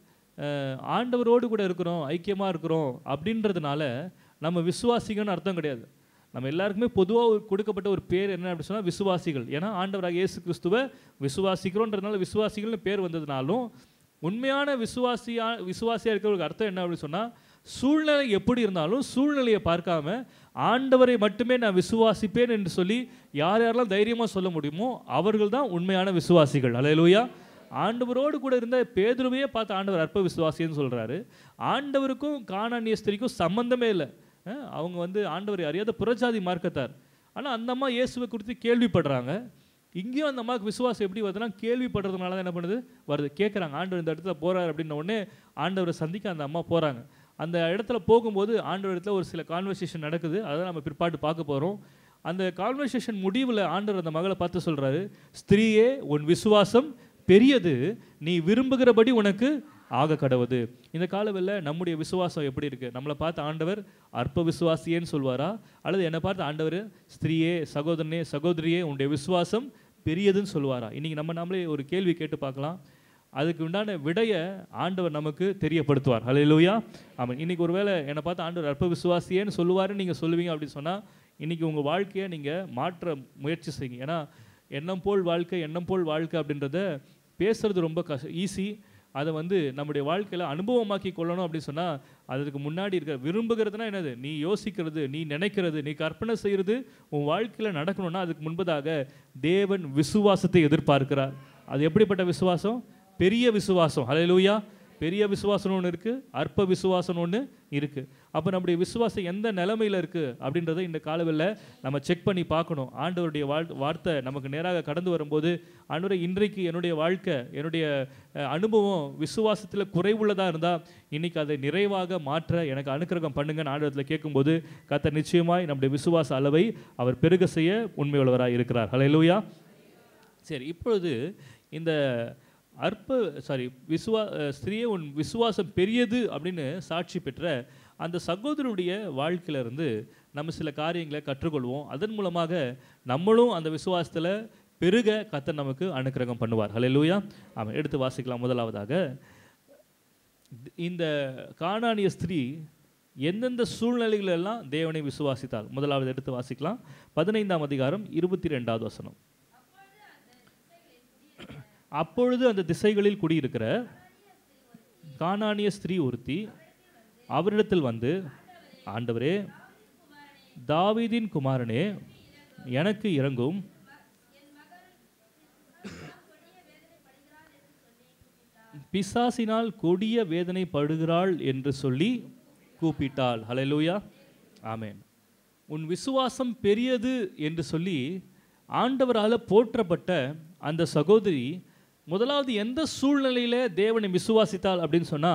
அஹ், ஆண்டவரோடு கூட இருக்கிறோம் ஐக்கியமாக இருக்கிறோம் அப்படின்றதுனால நம்ம விசுவாசிகன்னு அர்த்தம் கிடையாது நம்ம எல்லாருக்குமே பொதுவாக கொடுக்கப்பட்ட ஒரு பேர் என்ன அப்படி சொன்னால் விசுவாசிகள் ஏன்னா ஆண்டவராக இயேசு கிறிஸ்துவை விசுவாசிக்கிறோன்றதுனால விசுவாசிகள்னு பேர் வந்ததுனாலும் உண்மையான விசுவாசியா விசுவாசியாக இருக்கிறவருக்கு அர்த்தம் என்ன அப்படின்னு சொன்னால் சூழ்நிலை எப்படி இருந்தாலும் சூழ்நிலையை பார்க்காம ஆண்டவரை மட்டுமே நான் விசுவாசிப்பேன் என்று சொல்லி யார் யாரெல்லாம் தைரியமாக சொல்ல முடியுமோ அவர்கள் தான் உண்மையான விசுவாசிகள் அலையலூயா ஆண்டவரோடு கூட இருந்த பேதுருவையே பார்த்து ஆண்டவர் அற்ப விசுவாசின்னு சொல்கிறாரு ஆண்டவருக்கும் காணானிய ஸ்திரிக்கும் சம்பந்தமே இல்லை அஹ் அவங்க வந்து ஆண்டவரை அறியாத புறஜாதி மார்க்கத்தார் ஆனால் அந்த அம்மா இயேசுவை குறித்து கேள்விப்படுறாங்க இங்கேயும் அந்த அம்மாவுக்கு விசுவாசம் எப்படி வருதுன்னா கேள்விப்படுறதுனால தான் என்ன பண்ணுது வருது கேட்குறாங்க ஆண்டவர் இந்த இடத்துல போறாரு அப்படின்ன உடனே ஆண்டவரை சந்திக்க அந்த அம்மா போகிறாங்க அந்த இடத்துல போகும்போது ஆண்டவர் இடத்துல ஒரு சில கான்வர்சேஷன் நடக்குது அதை நம்ம பிற்பாடு பார்க்க போகிறோம் அந்த கான்வர்சேஷன் முடிவில் ஆண்டவர் அந்த மகளை பார்த்து சொல்கிறாரு ஸ்திரீயே உன் விசுவாசம் பெரியது நீ விரும்புகிறபடி உனக்கு ஆக கடவுது இந்த காலவெல்ல நம்முடைய விசுவாசம் எப்படி இருக்கு நம்மளை பார்த்து ஆண்டவர் அற்ப விசுவாசியேன்னு சொல்வாரா அல்லது என்னை பார்த்து ஆண்டவர் ஸ்திரீயே சகோதரனே சகோதரியே உன்னுடைய விசுவாசம் பெரியதுன்னு சொல்லுவாரா இன்னைக்கு நம்ம நாமளே ஒரு கேள்வி கேட்டு பார்க்கலாம் அதுக்கு உண்டான விடையை ஆண்டவர் நமக்கு தெரியப்படுத்துவார் ஹalleluya ஆமாம் இன்னைக்கு ஒருவேளை என்னை பார்த்து ஆண்டவர் அற்ப விசுவாசியேன்னு சொல்லுவாருன்னு நீங்கள் சொல்லுவீங்க அப்படின்னு சொன்னால் இன்னைக்கு உங்கள் வாழ்க்கையை நீங்கள் மாற்ற முயற்சி செய்யுங்க ஏன்னா எண்ணம் போல் வாழ்க்கை எண்ணம் போல் வாழ்க்கை அப்படின்றத பேசுறது ரொம்ப கஷ ஈஸி அதை வந்து நம்முடைய வாழ்க்கையில் அனுபவமாக்கி கொள்ளணும் அப்படின்னு சொன்னால் அதுக்கு முன்னாடி இருக்க விரும்புகிறதுனா என்னது நீ யோசிக்கிறது நீ நினைக்கிறது நீ கற்பனை செய்கிறது உன் வாழ்க்கையில் நடக்கணும்னா அதுக்கு முன்பதாக தேவன் விசுவாசத்தை எதிர்பார்க்கிறார் அது எப்படிப்பட்ட விசுவாசம் பெரிய விசுவாசம் ஹalleluya பெரிய விசுவாசம் ஒன்று இருக்குது அற்ப விசுவாசம் ஒன்று இருக்குது அப்போ நம்முடைய விசுவாசம் எந்த நிலைமையில் இருக்குது அப்படின்றத இந்த காலவில் நம்ம செக் பண்ணி பார்க்கணும் ஆண்டவருடைய வாழ் வார்த்தை நமக்கு நேராக கடந்து வரும்போது ஆண்டவரை இன்றைக்கு என்னுடைய வாழ்க்கை என்னுடைய அஹ், அனுபவம் விசுவாசத்தில் குறைவுள்ளதாக இருந்தால் இன்னைக்கு அதை நிறைவாக மாற்ற எனக்கு அனுக்கிரகம் பண்ணுங்கன்னு ஆண்டவத்தில் கேட்கும்போது கர்த்தர் நிச்சயமாய் நம்முடைய விசுவாச அளவை அவர் பெருக செய்ய உண்மையுள்ளவராக இருக்கிறார் ஹalleluya சரி இப்பொழுது இந்த அற்ப சாரி விசுவா அஹ் ஸ்திரியே உன் விசுவாசம் பெரியது அப்படின்னு சாட்சி பெற்ற அந்த சகோதரனுடைய வாழ்க்கையிலிருந்து நம்ம சில காரியங்களை கற்றுக்கொள்வோம் அதன் மூலமாக நம்மளும் அந்த விசுவாசத்தில் பெருக கத்தர் நமக்கு அனுக்கிரகம் பண்ணுவார் ஹalleluya ஆமாம் எடுத்து வாசிக்கலாம் முதலாவதாக இந்த கானானிய ஸ்திரீ எந்தெந்த சூழ்நிலைகளெல்லாம் தேவனை விசுவாசித்தாள் முதலாவது எடுத்து வாசிக்கலாம் பதினைந்தாம் அதிகாரம் இருபத்தி ரெண்டாவது வசனம் அப்பொழுது அந்த திசைகளில் குடியிருக்கிற கானானிய ஸ்திரீ ஒருத்தி அவரிடத்தில் வந்து ஆண்டவரே தாவீதின் குமாரனே எனக்கு இறங்கும் பிசாசினால் கொடிய வேதனை படுகிறாள் என்று சொல்லி கூப்பிட்டாள் ஹalleluya ஆமென் உன் விசுவாசம் பெரியது என்று சொல்லி ஆண்டவரால் போற்றப்பட்ட அந்த சகோதரி முதலாவது எந்த சூழ்நிலையில தேவனை விசுவாசித்தாள் அப்படின்னு சொன்னா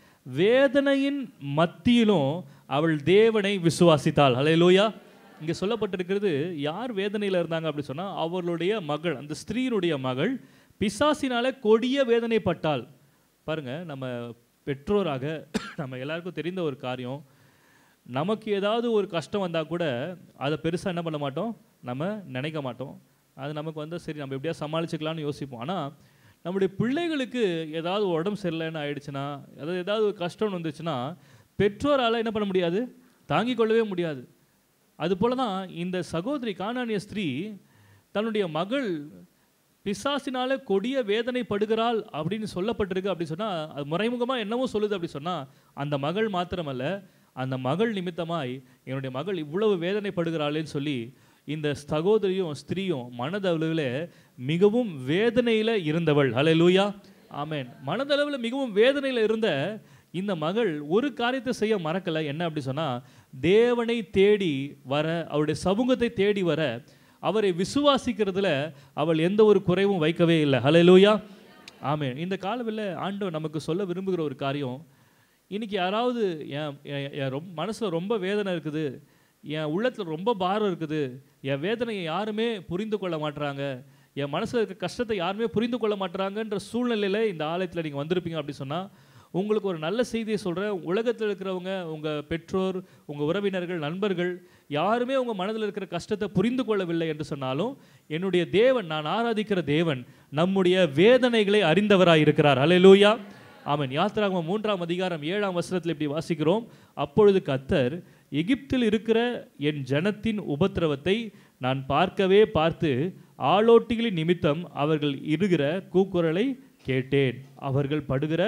வேதனையின் மத்தியிலும் அவள் தேவனை விசுவாசித்தாள் ஹalleluya இங்கே சொல்லப்பட்டிருக்கிறது யார் வேதனையில் இருந்தாங்க அப்படி சொன்னா அவர்களுடைய மகள் அந்த ஸ்திரீனுடைய மகள் பிசாசினால கொடிய வேதனைப்பட்டாள் பாருங்க நம்ம பெற்றோராக நம்ம எல்லாருக்கும் தெரிந்த ஒரு காரியம் நமக்கு ஏதாவது ஒரு கஷ்டம் வந்தால் கூட அதை பெருசாக என்ன பண்ண மாட்டோம் நம்ம நினைக்க மாட்டோம் அது நமக்கு வந்து சரி நம்ம எப்படியா சமாளிச்சுக்கலாம்னு யோசிப்போம் ஆனால் நம்முடைய பிள்ளைகளுக்கு ஏதாவது உடம்பு சரியில்லைன்னு ஆயிடுச்சுன்னா அதாவது ஏதாவது ஒரு கஷ்டம்னு வந்துச்சுன்னா பெற்றோரால் என்ன பண்ண முடியாது தாங்கிக் கொள்ளவே முடியாது அதுபோல தான் இந்த சகோதரி கானானிய ஸ்திரீ தன்னுடைய மகள் பிசாசினால கொடிய வேதனைப்படுகிறாள் அப்படின்னு சொல்லப்பட்டிருக்கு அப்படி சொன்னா அது மறைமுகமாக என்னவோ சொல்லுது அப்படி சொன்னா அந்த மகள் மாத்திரமல்ல அந்த மகள் நிமித்தமாய் என்னுடைய மகள் இவ்வளவு வேதனைப்படுகிறாளேன்னு சொல்லி இந்த சகோதரியும் ஸ்திரீயும் மனதளவில் மிகவும் வேதனையில் இருந்தவள் ஹalleluya ஆமென் மனதளவில் மிகவும் வேதனையில் இருந்த இந்த மகள் ஒரு காரியத்தை செய்ய மறக்கலை என்ன அப்படி சொன்னா தேவனை தேடி வர அவருடைய சமூகத்தை தேடி வர அவரை விசுவாசிக்கிறதுல அவள் எந்த ஒரு குறைவும் வைக்கவே இல்லை ஹalleluya ஆமென் இந்த காலவில் ஆண்டவர் நமக்கு சொல்ல விரும்புகிற ஒரு காரியம் இன்னைக்கு யாராவது என் என்- என் ரொம்ப மனசில் ரொம்ப வேதனை இருக்குது என் உள்ளத்தில் ரொம்ப பாரம் இருக்குது என் வேதனையை யாருமே புரிந்து கொள்ள மாட்றாங்க என் மனசில் இருக்க கஷ்டத்தை யாருமே புரிந்து கொள்ள மாட்றாங்கன்ற சூழ்நிலையில் இந்த ஆலயத்தில் நீங்கள் வந்திருப்பீங்க அப்படி சொன்னால் உங்களுக்கு ஒரு நல்ல செய்தியை சொல்கிறேன் உலகத்தில் இருக்கிறவங்க உங்கள் பெற்றோர் உங்கள் உறவினர்கள் நண்பர்கள் யாருமே உங்கள் மனதில் இருக்கிற கஷ்டத்தை புரிந்து கொள்ளவில்லை என்று சொன்னாலும் என்னுடைய தேவன் நான் ஆராதிக்கிற தேவன் நம்முடைய வேதனைகளை அறிந்தவராய் இருக்கிறார் அல்லேலூயா ஆமென் யாத்திராகமம் மூன்றாம் அதிகாரம் ஏழாம் வசனத்தில் இப்படி வாசிக்கிறோம் அப்பொழுது கத்தர் எகிப்தில் இருக்கிற என் ஜனத்தின் உபத்திரவத்தை நான் பார்க்கவே பார்த்து ஆளோட்டிகளின் நிமித்தம் அவர்கள் இடுகிற கூக்குரலை கேட்டேன் அவர்கள் படுகிற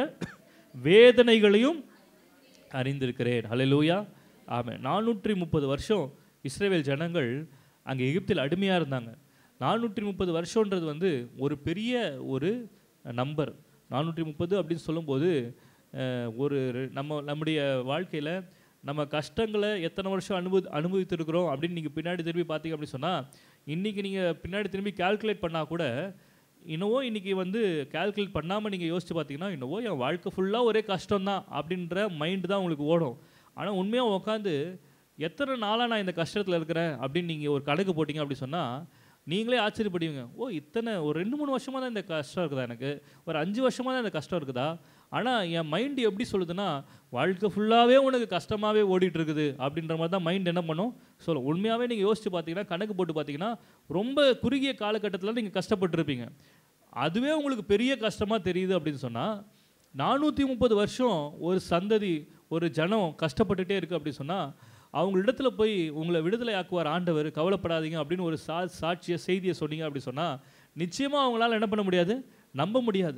வேதனைகளையும் அறிந்திருக்கிறேன் ஹalleluya ஆமென் நானூற்றி முப்பது வருஷம் இஸ்ரேல் ஜனங்கள் அங்கே எகிப்தில் அடிமையாக இருந்தாங்க நானூற்றி முப்பது வருஷன்றது வந்து ஒரு பெரிய ஒரு நம்பர் நானூற்றி முப்பது அப்படின்னு சொல்லும்போது அஹ், ஒரு ரெ- நம்ம நம்முடைய வாழ்க்கையில் நம்ம கஷ்டங்களை எத்தனை வருஷம் அனுபவி அனுபவித்திருக்கிறோம் அப்படின்னு நீங்கள் பின்னாடி திரும்பி பார்த்தீங்க அப்படின்னு சொன்னால் இன்றைக்கி நீங்கள் பின்னாடி திரும்பி கால்குலேட் பண்ணால் கூட இன்னவோ இன்றைக்கி வந்து கால்குலேட் பண்ணாமல் நீங்கள் யோசிச்சு பார்த்தீங்கன்னா இன்னவோ என் வாழ்க்கை ஃபுல்லாக ஒரே கஷ்டம்தான் அப்படின்ற மைண்டு தான் உங்களுக்கு ஓடும் ஆனால் உண்மையாக உட்காந்து எத்தனை நாளாக நான் இந்த கஷ்டத்தில் இருக்கிறேன் அப்படின்னு நீங்கள் ஒரு கணக்கு போட்டிங்க அப்படி சொன்னால் நீங்களே ஆச்சரியப்படுவீங்க ஓ இத்தனை ஒரு ரெண்டு மூணு வருஷமாக தான் இந்த கஷ்டம் இருக்குதா எனக்கு ஒரு அஞ்சு வருஷமாக தான் இந்த கஷ்டம் இருக்குதா ஆனால் என் மைண்டு எப்படி சொல்லுதுன்னா வாழ்க்கை ஃபுல்லாகவே உனக்கு கஷ்டமாகவே ஓடிட்டு இருக்குது அப்படின்ற மாதிரி தான் மைண்ட் என்ன பண்ணும் சொல்லும் உண்மையாகவே நீங்கள் யோசிச்சு பார்த்தீங்கன்னா கணக்கு போட்டு பார்த்தீங்கன்னா ரொம்ப குறுகிய காலகட்டத்தில் நீங்கள் கஷ்டப்பட்டிருப்பீங்க அதுவே உங்களுக்கு பெரிய கஷ்டமாக தெரியுது அப்படின்னு சொன்னால் நானூற்றி முப்பது வருஷம் ஒரு சந்ததி ஒரு ஜனம் கஷ்டப்பட்டுட்டே இருக்குது அப்படின்னு சொன்னால் அவங்களிடத்துல போய் உங்களை விடுதலை ஆக்குவார் ஆண்டவர் கவலைப்படாதீங்க அப்படின்னு ஒரு சா சாட்சிய செய்தியை சொன்னீங்க அப்படி சொன்னால் நிச்சயமாக அவங்களால என்ன பண்ண முடியாது நம்ப முடியாது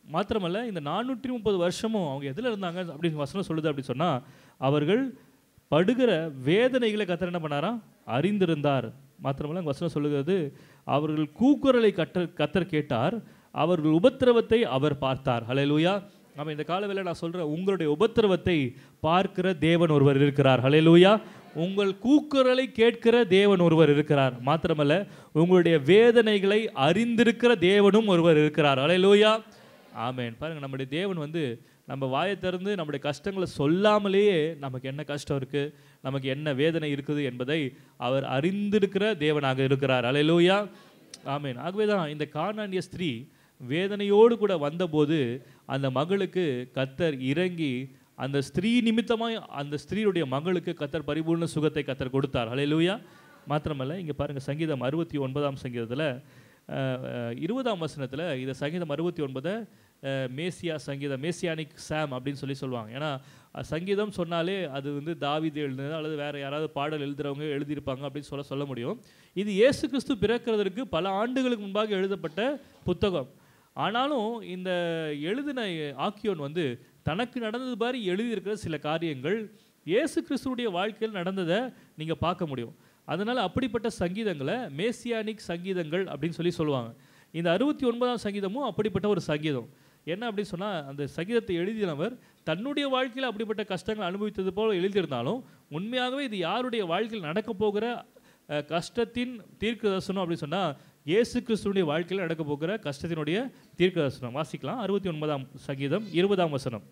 மாத்திரமல்ல இந்த நானூற்றி முப்பது வருஷமும் அவங்க எதில் இருந்தாங்க அப்படின்னு வசனம் சொல்லுது அப்படின்னு சொன்னால் அவர்கள் படுகிற வேதனைகளை கத்தர் என்ன பண்ணாராம் அறிந்திருந்தார் மாத்திரமல்ல அங்க வசனம் சொல்லுகிறது அவர்கள் கூக்குரலை கற்ற கத்தர் கேட்டார் அவர்கள் உபத்திரவத்தை அவர் பார்த்தார் ஹalleluya நம்ம இந்த காலவேளை நான் சொல்கிறேன் உங்களுடைய உபத்திரவத்தை பார்க்கிற தேவன் ஒருவர் இருக்கிறார் ஹalleluya உங்கள் கூக்குரலை கேட்கிற தேவன் ஒருவர் இருக்கிறார் மாத்திரமல்ல உங்களுடைய வேதனைகளை அறிந்திருக்கிற தேவனும் ஒருவர் இருக்கிறார் ஹalleluya ஆமென் பாருங்க நம்முடைய தேவன் வந்து நம்ம வாயை திறந்து நம்முடைய கஷ்டங்களை சொல்லாமலேயே நமக்கு என்ன கஷ்டம் இருக்குது நமக்கு என்ன வேதனை இருக்குது என்பதை அவர் அறிந்திருக்கிற தேவனாக இருக்கிறார் அலையலூயா ஆமென் ஆகவே தான் இந்த காணானிய ஸ்திரீ வேதனையோடு கூட வந்தபோது அந்த மகளுக்கு கத்தர் இறங்கி அந்த ஸ்திரீ நிமித்தமாய் அந்த ஸ்திரீயுடைய மகளுக்கு கத்தர் பரிபூர்ண சுகத்தை கத்தர் கொடுத்தார் ஹalleluya மாத்திரமல்ல இங்கே பாருங்கள் சங்கீதம் அறுபத்தி ஒன்பதாம் சங்கீதத்தில் இருபதாம் வசனத்தில் இதை சங்கீதம் அறுபத்தி ஒன்பதை மேசியா சங்கீதம் மேசியானிக் சாம் அப்படின்னு சொல்லி சொல்லுவாங்க ஏன்னா அஹ், சங்கீதம் சொன்னாலே அது வந்து தாவீது எழுதுனது அல்லது வேற யாராவது பாடல் எழுதுறவங்க எழுதியிருப்பாங்க அப்படின்னு சொல்ல சொல்ல முடியும் இது இயேசு கிறிஸ்து பிறக்கிறதற்கு பல ஆண்டுகளுக்கு முன்பாக எழுதப்பட்ட புத்தகம் ஆனாலும் இந்த எழுதின ஆக்கியோன் வந்து தனக்கு நடந்தது மாதிரி எழுதியிருக்கிற சில காரியங்கள் இயேசு கிறிஸ்துவுடைய வாழ்க்கையில் நடந்ததை நீங்கள் பார்க்க முடியும் அதனால் அப்படிப்பட்ட சங்கீதங்களை மேசியானிக் சங்கீதங்கள் அப்படின்னு சொல்லி சொல்லுவாங்க இந்த அறுபத்தி ஒன்பதாம் சங்கீதமும் அப்படிப்பட்ட ஒரு சங்கீதம் என்ன அப்படின்னு சொன்னால் அந்த சங்கீதத்தை எழுதினவர் தன்னுடைய வாழ்க்கையில் அப்படிப்பட்ட கஷ்டங்கள் அனுபவித்தது போல் எழுதியிருந்தாலும் உண்மையாகவே இது யாருடைய வாழ்க்கையில் நடக்க போகிற அஹ், கஷ்டத்தின் தீர்க்க தரிசனம் அப்படின்னு சொன்னால் இயேசு கிறிஸ்துவனுடைய வாழ்க்கையில் நடக்க போகிற கஷ்டத்தினுடைய தீர்க்க தரிசனம் வாசிக்கலாம் அறுபத்தி ஒன்பதாம் சங்கீதம் இருபதாம் வசனம்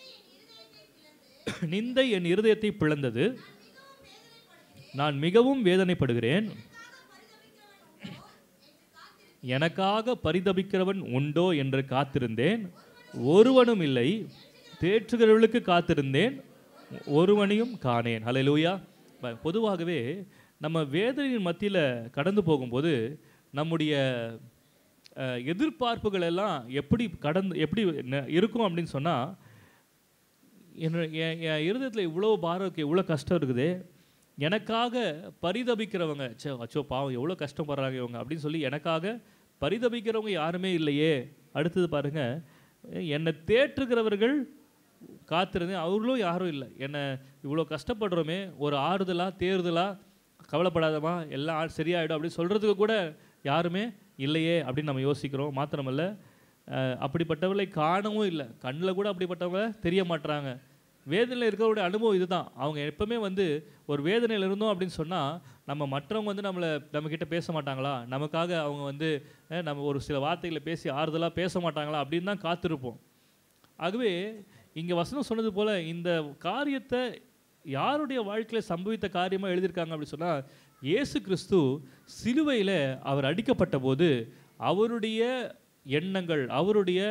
நிந்தை என் இருதயத்தை பிளந்தது நான் மிகவும் வேதனைப்படுகிறேன் எனக்காக பரிதபிக்கிறவன் உண்டோ என்று காத்திருந்தேன் ஒருவனும் இல்லை தேற்றுகிறவர்களுக்கு காத்திருந்தேன் ஒருவனையும் காணேன் ஹalleluya ப- பொதுவாகவே நம்ம வேதனையின் மத்தியில் கடந்து போகும்போது நம்முடைய அஹ், எதிர்பார்ப்புகள் எல்லாம் எப்படி கடந்து எப்படி ந- இருக்கும் அப்படின்னு சொன்னால் என்ன என் என் இருதயத்தில் இவ்வளோ பாரம் இருக்குது இவ்வளோ கஷ்டம் இருக்குது எனக்காக பரிதபிக்கிறவங்க சே அச்சோ பாவம் எவ்வளோ கஷ்டப்படுறாங்க இவங்க அப்படின்னு சொல்லி எனக்காக பரிதபிக்கிறவங்க யாருமே இல்லையே அடுத்தது பாருங்க என்னை தேற்றுகிறவர்கள் காத்திருந்தேன் அவர்களும் யாரும் இல்லை என்னை இவ்வளோ கஷ்டப்படுறோமே ஒரு ஆறுதலாக தேறுதலாக கவலைப்படாதமா எல்லாம் ஆ- சரியாயிடும் அப்படின்னு சொல்கிறதுக்கு கூட யாருமே இல்லையே அப்படின்னு நம்ம யோசிக்கிறோம் மாத்திரமல்ல அஹ், அப்படிப்பட்டவர்களை காணவும் இல்லை கண்ணில் கூட அப்படிப்பட்டவங்க தெரிய மாட்றாங்க வேதனையில் இருக்கிறவருடைய அனுபவம் இதுதான் அவங்க எப்பவுமே வந்து ஒரு வேதனையில் இருந்தோம் அப்படின்னு சொன்னால் நம்ம மற்றவங்க வந்து நம்மளை நம்மக்கிட்ட பேச மாட்டாங்களா நமக்காக அவங்க வந்து அஹ், நம்ம ஒரு சில வார்த்தைகளை பேசி ஆறுதலாக பேச மாட்டாங்களா அப்படின்னு தான் காத்திருப்போம் ஆகவே இங்கே வசனம் சொன்னது போல இந்த காரியத்தை யாருடைய வாழ்க்கையில் சம்பவித்த காரியமாக எழுதியிருக்காங்க அப்படின்னு சொன்னால் இயேசு கிறிஸ்து சிலுவையில் அவர் அடிக்கப்பட்ட போது அவருடைய எண்ணங்கள் அவருடைய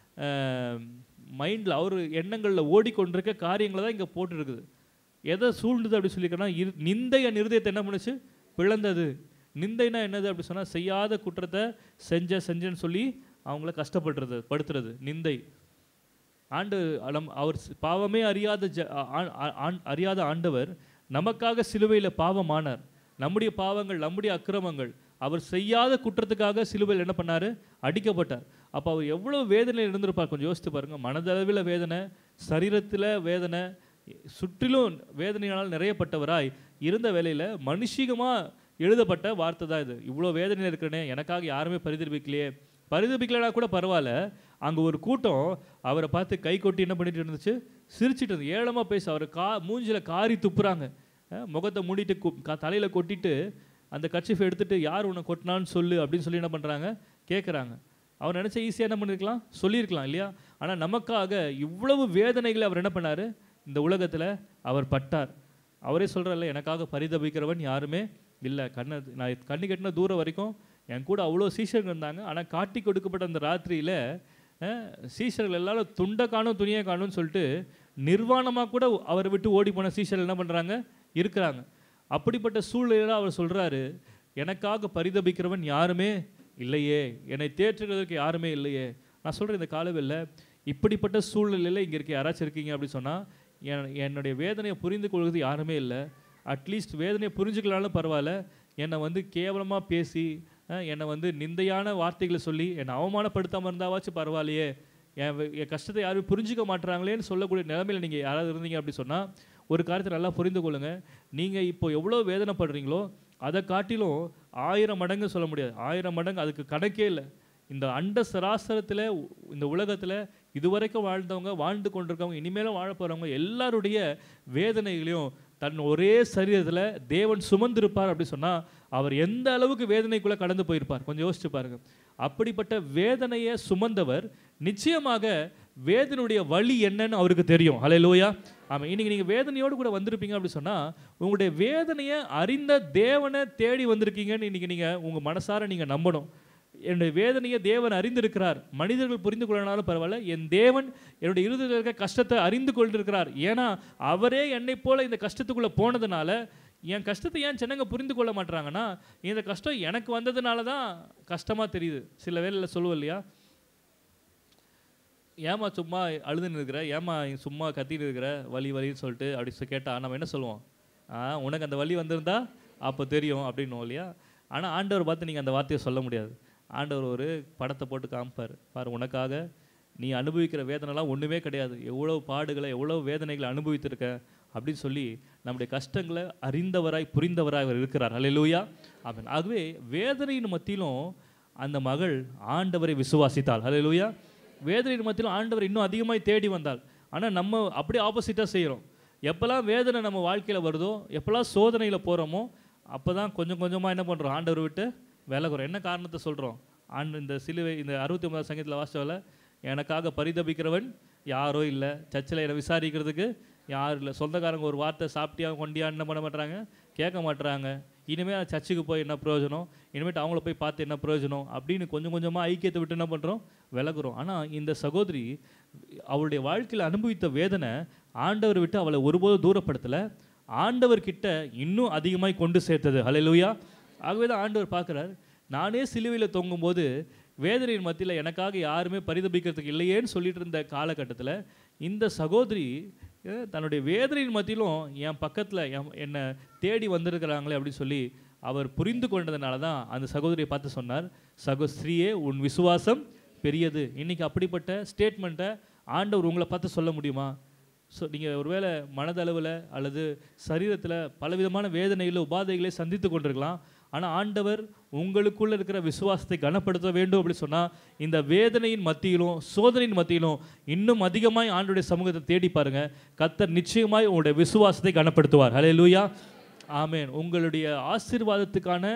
மைண்டில் அவர் எண்ணங்களில் ஓடிக்கொண்டிருக்க காரியங்களை தான் இங்கே போட்டுருக்குது எதை சூழ்ந்தது அப்படி சொல்லியிருக்கேன்னா இரு நிந்தை என் இருதயத்தை என்ன பண்ணுச்சு பிளந்தது நிந்தைனா என்னது அப்படி சொன்னால் செய்யாத குற்றத்தை செஞ்ச செஞ்சேன்னு சொல்லி அவங்கள கஷ்டப்படுறது படுத்துறது நிந்தை ஆண்டு நம் அவர் சி- பாவமே அறியாத ஜ ஆ- ஆ- ஆண்- அறியாத ஆண்டவர் நமக்காக சிலுவையில் பாவமானார் நம்முடைய பாவங்கள் நம்முடைய அக்கிரமங்கள் அவர் செய்யாத குற்றத்துக்காக சிலுவையில் என்ன பண்ணார் அடிக்கப்பட்டார் அப்போ அவர் எவ்வளோ வேதனையில் இருந்திருப்பார் கொஞ்சம் யோசித்து பாருங்க மனதளவில் வேதனை சரீரத்தில் வேதனை சுற்றிலும் வேதனையால் நிறையப்பட்டவராய் இருந்த வேளையில் மனுஷிகமாக எழுதப்பட்ட வார்த்தை தான் இது இவ்வளோ வேதனையில் இருக்கிறனே எனக்காக யாருமே பரிதபிக்கலையே பரிதபிக்கலைனா கூட பரவாயில்ல அங்கே ஒரு கூட்டம் அவரை பார்த்து கை கொட்டி என்ன பண்ணிட்டு இருந்துச்சு சிரிச்சிட்டு இருந்தது ஏளமாக பேசி அவர் கா மூஞ்சில காரி துப்புறாங்க அஹ் முகத்தை மூடிட்டு கு- க- தலையில கொட்டிட்டு அந்த கட்சிஃபை எடுத்துட்டு யார் உன்னை கொட்டினான்னு சொல்லு அப்படின்னு சொல்லி என்ன பண்ணுறாங்க கேட்குறாங்க அவர் நினச்சா ஈஸியாக என்ன பண்ணிருக்கலாம் சொல்லியிருக்கலாம் இல்லையா ஆனால் நமக்காக இவ்வளவு வேதனைகளை அவர் என்ன பண்ணார் இந்த உலகத்தில் அவர் பட்டார் அவரே சொல்கிறார்ல எனக்காக பரிதபிக்கிறவன் யாருமே இல்லை கண்ணை நான் கண்ணு கட்டின தூரம் வரைக்கும் என் கூட அவ்வளோ சீஷர்கள் இருந்தாங்க ஆனால் காட்டி கொடுக்கப்பட்ட அந்த ராத்திரியில் சீஷர்கள் எல்லாரும் துண்டை காணும் துணியை காணும்னு சொல்லிட்டு நிர்வாணமாக கூட அவரை விட்டு ஓடி போன சீஷர்கள் என்ன பண்ணுறாங்க இருக்கிறாங்க அப்படிப்பட்ட சூழ்நிலையில் அவர் சொல்கிறாரு எனக்காக பரிதபிக்கிறவன் யாருமே இல்லையே என்னை தேற்றுகிறதுக்கு யாருமே இல்லையே நான் சொல்கிறேன் இந்த காலவில் இப்படிப்பட்ட சூழ்நிலையில் இங்கே இருக்க யாராச்சும் இருக்கீங்க அப்படின்னு சொன்னால் என் என்னுடைய வேதனையை புரிந்து கொள்வது யாருமே இல்லை அட்லீஸ்ட் வேதனையை புரிஞ்சுக்கலாலும் பரவாயில்ல என்னை வந்து கேவலமாக பேசி அஹ், என்னை வந்து நிந்தையான வார்த்தைகளை சொல்லி என்னை அவமானப்படுத்தாமல் இருந்தாவாச்சும் பரவாயில்லையே என் வே- என் கஷ்டத்தை யாரும் புரிஞ்சிக்க மாட்றாங்களேன்னு சொல்லக்கூடிய நிலைமையில் நீங்கள் யாராவது இருந்தீங்க அப்படி சொன்னால் ஒரு காரியத்தை நல்லா புரிந்து கொள்ளுங்க நீங்கள் இப்போ எவ்வளோ வேதனைப்படுறீங்களோ அதை காட்டிலும் ஆயிரம் மடங்கு சொல்ல முடியாது ஆயிரம் மடங்கு அதுக்கு கணக்கே இல்லை இந்த அண்ட சராசரத்தில் இந்த உலகத்தில் இதுவரைக்கும் வாழ்ந்தவங்க வாழ்ந்து கொண்டிருக்கவங்க இனிமேலும் வாழ போகிறவங்க எல்லாருடைய வேதனைகளையும் தன் ஒரே சரீரத்தில் தேவன் சுமந்திருப்பார் அப்படி சொன்னால் அவர் எந்த அளவுக்கு வேதனைக்குள்ளே கடந்து போயிருப்பார் கொஞ்சம் யோசிச்சு பாருங்க அப்படிப்பட்ட வேதனையை சுமந்தவர் நிச்சயமாக வேதனுடைய வழி என்னன்னு அவருக்கு தெரியும் ஹalleluya ஆமாம் இன்னைக்கு நீங்கள் வேதனையோடு கூட வந்திருப்பீங்க அப்படி சொன்னால் உங்களுடைய வேதனையை அறிந்த தேவனை தேடி வந்திருக்கீங்கன்னு இன்னைக்கு நீங்கள் உங்கள் மனசார நீங்கள் நம்பணும் என்னுடைய வேதனையை தேவன் அறிந்திருக்கிறார் மனிதர்கள் புரிந்து கொள்ளனாலும் பரவாயில்ல என் தேவன் என்னுடைய இருதயத்தில் இருக்க கஷ்டத்தை அறிந்து கொண்டிருக்கிறார் ஏன்னா அவரே என்னை போல இந்த கஷ்டத்துக்குள்ளே போனதுனால என் கஷ்டத்தை ஏன் ஜனங்க புரிந்து கொள்ள மாட்றாங்கன்னா இந்த கஷ்டம் எனக்கு வந்ததுனால தான் கஷ்டமாக தெரியுது சில வேளையில் சொல்லுவோம் இல்லையா ஏமா சும்மா அழுதுன்னு இருக்கிற ஏமா சும்மா கத்திட்டு இருக்கிற வலி வலின்னு சொல்லிட்டு அப்படி சொ- கேட்டா நம்ம என்ன சொல்லுவோம் ஆ உனக்கு அந்த வலி வந்திருந்தா அப்போ தெரியும் அப்படின்னும் இல்லையா ஆனால் ஆண்டவர் பார்த்து நீங்கள் அந்த வார்த்தையை சொல்ல முடியாது ஆண்டவர் ஒரு படத்தை போட்டு காமிப்பார் பாரு உனக்காக நீ அனுபவிக்கிற வேதனைலாம் ஒன்றுமே கிடையாது எவ்வளோ பாடுகளை எவ்வளோ வேதனைகளை அனுபவித்திருக்க அப்படின்னு சொல்லி நம்முடைய கஷ்டங்களை அறிந்தவராய் புரிந்தவராய் அவர் இருக்கிறார் அல்லேலூயா ஆமென் ஆகவே வேதனையின் மத்தியிலும் அந்த மகள் ஆண்டவரை விசுவாசித்தாள் அல்லேலூயா வேதனையின் மத்தியிலும் ஆண்டவர் இன்னும் அதிகமாய் தேடி வந்தாள் ஆனால் நம்ம அப்படியே ஆப்போசிட்டாக செய்கிறோம் எப்போல்லாம் வேதனை நம்ம வாழ்க்கையில் வருதோ எப்போல்லாம் சோதனையில் போகிறோமோ அப்போ தான் கொஞ்சம் கொஞ்சமாக என்ன பண்ணுறோம் ஆண்டவர் விட்டு விலகுறோம் என்ன காரணத்தை சொல்கிறோம் ஆண்டு இந்த சிலுவை இந்த அறுபத்தி ஒன்பதாம் சங்கத்தில் வாசிச்சவல எனக்காக பரிதபிக்கிறவன் யாரோ இல்லை சர்ச்சில் என்னை விசாரிக்கிறதுக்கு யாரும் இல்லை சொந்தக்காரங்க ஒரு வார்த்தை சாப்பிட்டியா கொண்டியா என்ன பண்ண மாட்டாங்க கேட்க மாட்றாங்க இனிமேல் சர்ச்சுக்கு போய் என்ன பிரயோஜனம் இனிமேட்டு அவங்கள போய் பார்த்து என்ன பிரயோஜனம் அப்படின்னு கொஞ்சம் கொஞ்சமாக ஐக்கியத்தை விட்டு என்ன பண்ணுறோம் விலகுறோம் ஆனால் இந்த சகோதரி அவளுடைய வாழ்க்கையில் அனுபவித்த வேதனை ஆண்டவர் விட்டு அவளை ஒருபோதும் தூரப்படுத்தலை ஆண்டவர்கிட்ட இன்னும் அதிகமாய் கொண்டு சேர்த்தது ஹalleluya ஆகவே தான் ஆண்டவர் பார்க்குறார் நானே சிலுவையில் தொங்கும்போது வேதனையின் மத்தியில் எனக்காக யாருமே பரிதபிக்கிறதுக்கு இல்லையேன்னு சொல்லிட்டு இருந்த காலகட்டத்தில் இந்த சகோதரி அஹ், தன்னுடைய வேதனையின் மத்தியிலும் என் பக்கத்தில் என்னை தேடி வந்திருக்கிறாங்களே அப்படின்னு சொல்லி அவர் புரிந்து கொண்டதுனால தான் அந்த சகோதரியை பார்த்து சொன்னார் சகோ ஸ்ரீயே உன் விசுவாசம் பெரியது இன்னைக்கு அப்படிப்பட்ட ஸ்டேட்மெண்ட்டை ஆண்டவர் உங்களை பார்த்து சொல்ல முடியுமா ஸோ நீங்கள் ஒருவேளை மனதளவில் அல்லது சரீரத்தில் பலவிதமான வேதனைகளை உபாதைகளை சந்தித்து கொண்டிருக்கலாம் ஆனால் ஆண்டவர் உங்களுக்குள்ள இருக்கிற விசுவாசத்தை கனப்படுத்த வேண்டும் அப்படி சொன்னால் இந்த வேதனையின் மத்தியிலும் சோதனையின் மத்தியிலும் இன்னும் அதிகமாய் ஆண்டுடைய சமூகத்தை தேடி பாருங்க கத்தர் நிச்சயமாய் உங்களுடைய விசுவாசத்தை கனப்படுத்துவார் ஹலே லூயா ஆமேன் உங்களுடைய ஆசீர்வாதத்துக்கான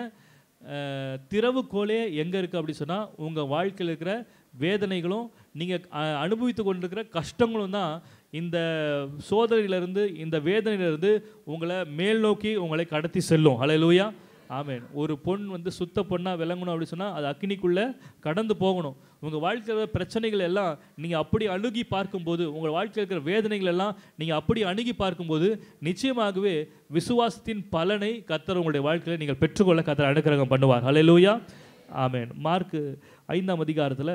அஹ், திறவுகோலே எங்கே இருக்குது அப்படி சொன்னால் உங்கள் வாழ்க்கையில் இருக்கிற வேதனைகளும் நீங்கள் அனுபவித்து கொண்டிருக்கிற கஷ்டங்களும் தான் இந்த சோதனையிலிருந்து இந்த வேதனையிலிருந்து உங்களை மேல் நோக்கி உங்களை கடத்தி செல்லும் ஹalleluya ஆமென் ஒரு பொன் வந்து சுத்த பொண்ணா விளங்கணும் அப்படி சொன்னால் அது அக்கினிக்குள்ளே கடந்து போகணும் உங்கள் வாழ்க்கையில் பிரச்சனைகள் எல்லாம் நீங்கள் அப்படி அணுகி பார்க்கும்போது உங்கள் வாழ்க்கையில் இருக்கிற வேதனைகள் எல்லாம் நீங்கள் அப்படி அணுகி பார்க்கும்போது நிச்சயமாகவே விசுவாசத்தின் பலனை கத்தர் உங்களுடைய வாழ்க்கையில் நீங்கள் பெற்றுக்கொள்ள கத்தர் அனுக்கிரகம் பண்ணுவார் ஹalleluya ஆமென் மார்க் ஐந்தாம் அதிகாரத்தில்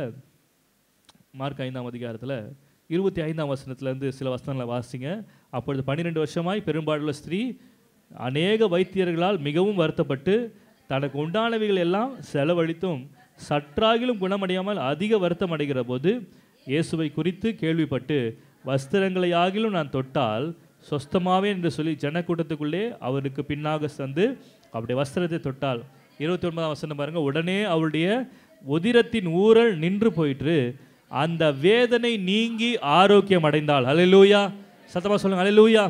மார்க் ஐந்தாம் அதிகாரத்தில் இருபத்தி ஐந்தாம் வசனத்துலேருந்து சில வசனங்களை வாசிங்க அப்பொழுது பன்னிரெண்டு வருஷமாய் பெரும்பாலுள்ள ஸ்திரீ அநேக வைத்தியர்களால் மிகவும் வருத்தப்பட்டு தனக்கு உண்டானவைகள் எல்லாம் செலவழித்தும் சற்றாகிலும் குணமடையாமல் அதிக வருத்தம் அடைகிற போது இயேசுவை குறித்து கேள்விப்பட்டு வஸ்திரங்களை ஆகிலும் நான் தொட்டால் சொஸ்தமாவேன் என்று சொல்லி ஜனக்கூட்டத்துக்குள்ளே அவருக்கு பின்னாக சந்து அவருடைய வஸ்திரத்தை தொட்டால் இருபத்தி ஒன்பதாம் வசனம் பாருங்க உடனே அவளுடைய உதிரத்தின் ஊரல் நின்று போயிற்று அந்த வேதனை நீங்கி ஆரோக்கியம் அடைந்தாள் ஹalleluya சத்தமா சொல்லுங்க ஹalleluya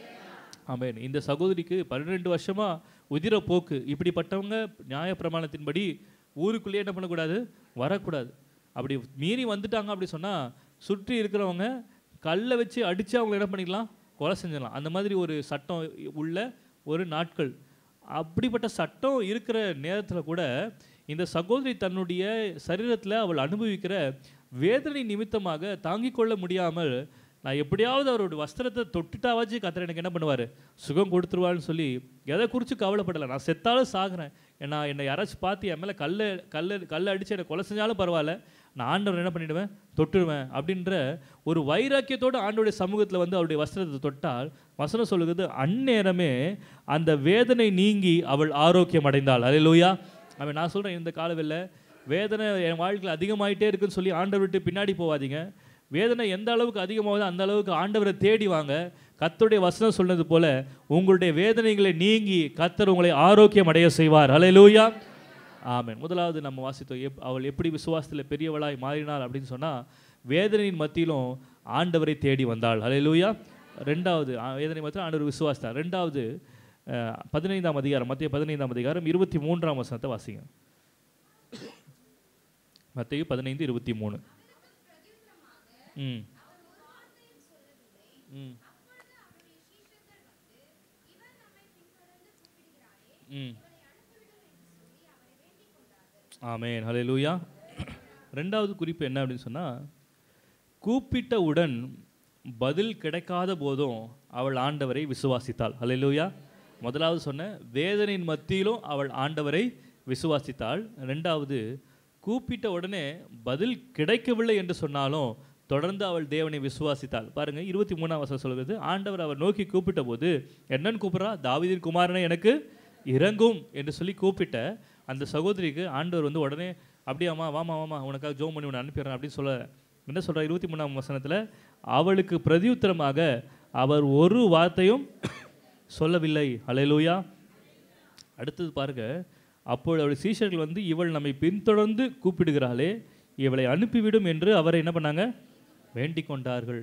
ஆமென் இந்த சகோதரிக்கு பன்னிரெண்டு வருஷமா உதிர போக்கு இப்படிப்பட்டவங்க நியாயப்பிரமாணத்தின்படி ஊருக்குள்ளேயே என்ன பண்ணக்கூடாது வரக்கூடாது அப்படி மீறி வந்துட்டாங்க அப்படி சொன்னா சுற்றி இருக்கிறவங்க கல்லை வச்சு அடிச்சு அவங்களை என்ன பண்ணிக்கலாம் கொலை செஞ்சிடலாம் அந்த மாதிரி ஒரு சட்டம் உள்ள ஒரு நாட்கள் அப்படிப்பட்ட சட்டம் இருக்கிற நேரத்தில் கூட இந்த சகோதரி தன்னுடைய சரீரத்தில் அவள் அனுபவிக்கிற வேதனை நிமித்தமாக தாங்கிக் கொள்ள முடியாமல் நான் எப்படியாவது அவரோட வஸ்திரத்தை தொட்டுட்டாவாச்சு கத்தர் எனக்கு என்ன பண்ணுவார் சுகம் கொடுத்துருவான்னு சொல்லி எதை குறித்து கவலைப்படலை நான் செத்தாலும் சாகுறேன் ஏன்னா என்னை யாராச்சும் பார்த்து என் மேலே கல்லை கல்லை கல்லை அடித்து என்னை கொலை செஞ்சாலும் பரவாயில்ல நான் ஆண்டவர் என்ன பண்ணிடுவேன் தொட்டுடுவேன் அப்படின்ற ஒரு வைராக்கியத்தோடு ஆண்டோடைய சமூகத்தில் வந்து அவருடைய வஸ்திரத்தை தொட்டால் வசனம் சொல்லுகிறது அந்நேரமே அந்த வேதனை நீங்கி அவள் ஆரோக்கியம் அடைந்தாள் அல்லேலூயா அவன் நான் சொல்கிறேன் இந்த காலவில் வேதனை என் வாழ்க்கையில் அதிகமாயிட்டே இருக்குன்னு சொல்லி ஆண்டவர் விட்டு பின்னாடி போகாதீங்க வேதனை எந்த அளவுக்கு அதிகமாகுதோ அந்த அளவுக்கு ஆண்டவரை தேடி வாங்க கர்த்தருடைய வசனம் சொன்னது போல உங்களுடைய வேதனைகளை நீங்கி கர்த்தர் உங்களை ஆரோக்கியம் அடைய செய்வார் ஹalleluya ஆமென் முதலாவது நம்ம வாசித்தோம் எப் அவள் எப்படி விசுவாசத்தில் பெரியவளாய் மாறினாள் அப்படின்னு சொன்னால் வேதனையின் மத்தியிலும் ஆண்டவரை தேடி வந்தாள் ஹalleluya ரெண்டாவது ஆ, வேதனை மத்தியில் ஆண்டவர் விசுவாசித்தார் ரெண்டாவது அஹ், பதினைந்தாம் அதிகாரம் மத்திய பதினைந்தாம் அதிகாரம் இருபத்தி மூன்றாம் வசனத்தை வாசிங்க மத்திய பதினைந்து இருபத்தி மூணு ம் ம் ம் ஆமென் ஹalleluya ரெண்டாவது குறிப்பு என்ன அப்படின்னு சொன்னால் கூப்பிட்டவுடன் பதில் கிடைக்காத போதும் அவள் ஆண்டவரை விசுவாசித்தாள் ஹalleluya முதலாவது சொன்ன வேதனையின் மத்தியிலும் அவள் ஆண்டவரை விசுவாசித்தாள் ரெண்டாவது கூப்பிட்ட உடனே பதில் கிடைக்கவில்லை என்று சொன்னாலும் தொடர்ந்து அவள் தேவனை விசுவாசித்தாள் பாருங்க இருபத்தி மூணாம் வசனம் சொல்கிறது ஆண்டவர் அவர் நோக்கி கூப்பிட்ட போது என்னன்னு கூப்பிட்றா தாவீதின் குமாரனை எனக்கு இறங்கும் என்று சொல்லி கூப்பிட்ட அந்த சகோதரிக்கு ஆண்டவர் வந்து உடனே அப்படியாம்மா வாமா வாமா உனக்காக ஜோம் பண்ணி உன்னை அனுப்பிடுறேன் அப்படின்னு சொல்ல என்ன சொல்றா இருபத்தி மூணாம் வசனத்தில் அவளுக்கு பிரதியுத்தரமாக அவர் ஒரு வார்த்தையும் சொல்லவில்லை ஹalleluya அடுத்தது பாருங்க அப்பொழுது அவள் சீஷர்கள் வந்து இவள் நம்மை பின்தொடர்ந்து கூப்பிடுகிறாளே இவளை அனுப்பிவிடும் என்று அவரை என்ன பண்ணாங்க வேண்டிக் கொண்டார்கள்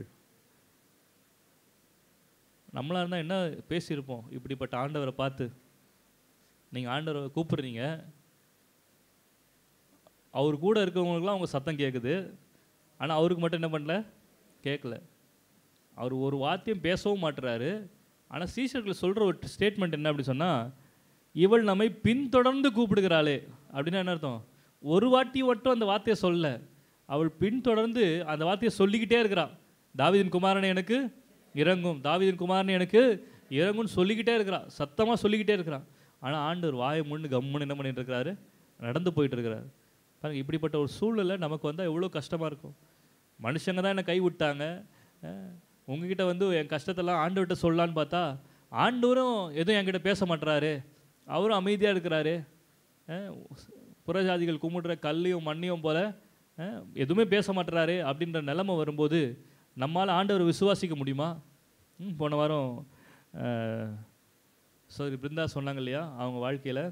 நம்மளா இருந்தால் என்ன பேசியிருப்போம் இப்படிப்பட்ட ஆண்டவரை பார்த்து நீங்கள் ஆண்டவரை கூப்பிடுறீங்க அவர் கூட இருக்கவங்களுக்குலாம் அவங்க சத்தம் கேட்குது ஆனால் அவருக்கு மட்டும் என்ன பண்ணல கேட்கல அவர் ஒரு வார்த்தையும் பேசவும் மாட்டுறாரு ஆனால் சீஷர்கள் சொல்கிற ஒரு ஸ்டேட்மெண்ட் என்ன அப்படி சொன்னால் இவள் நம்மை பின்தொடர்ந்து கூப்பிடுகிறாளே அப்படின்னா என்ன அர்த்தம் ஒரு வாட்டி மட்டும் அந்த வார்த்தையை சொல்ல அவள் பின்தொடர்ந்து அந்த வார்த்தையை சொல்லிக்கிட்டே இருக்கிறாள் தாவீதின் குமாரனை எனக்கு இறங்கும் தாவீதின் குமாரனை எனக்கு இறங்கும்னு சொல்லிக்கிட்டே இருக்கிறான் சத்தமாக சொல்லிக்கிட்டே இருக்கிறான் ஆனால் ஆண்டவர் வாயை முன்னு கம்முன்னு என்ன பண்ணிட்டு இருக்கிறாரு நடந்து போயிட்டு இருக்கிறாரு பாருங்க இப்படிப்பட்ட ஒரு சூழ்நிலை நமக்கு வந்தால் எவ்வளோ கஷ்டமாக இருக்கும் மனுஷங்க தான் என்னை கை விட்டாங்க அஹ், உங்ககிட்ட வந்து என் கஷ்டத்தெல்லாம் ஆண்டவர்கிட்ட சொல்லலான்னு பார்த்தா ஆண்டவரும் எதுவும் என்கிட்ட பேச மாட்றாரு அவரும் அமைதியாக இருக்கிறாரு அஹ், புறஜாதிகள் கும்பிடுற கல்லையும் மண்ணையும் போல அஹ், எதுவுமே பேச மாட்றாரு அப்படின்ற நிலைமை வரும்போது நம்மால் ஆண்டவரை விசுவாசிக்க முடியுமா ம், போன வாரம் சரி பிருந்தா சொன்னாங்க இல்லையா அவங்க வாழ்க்கையில்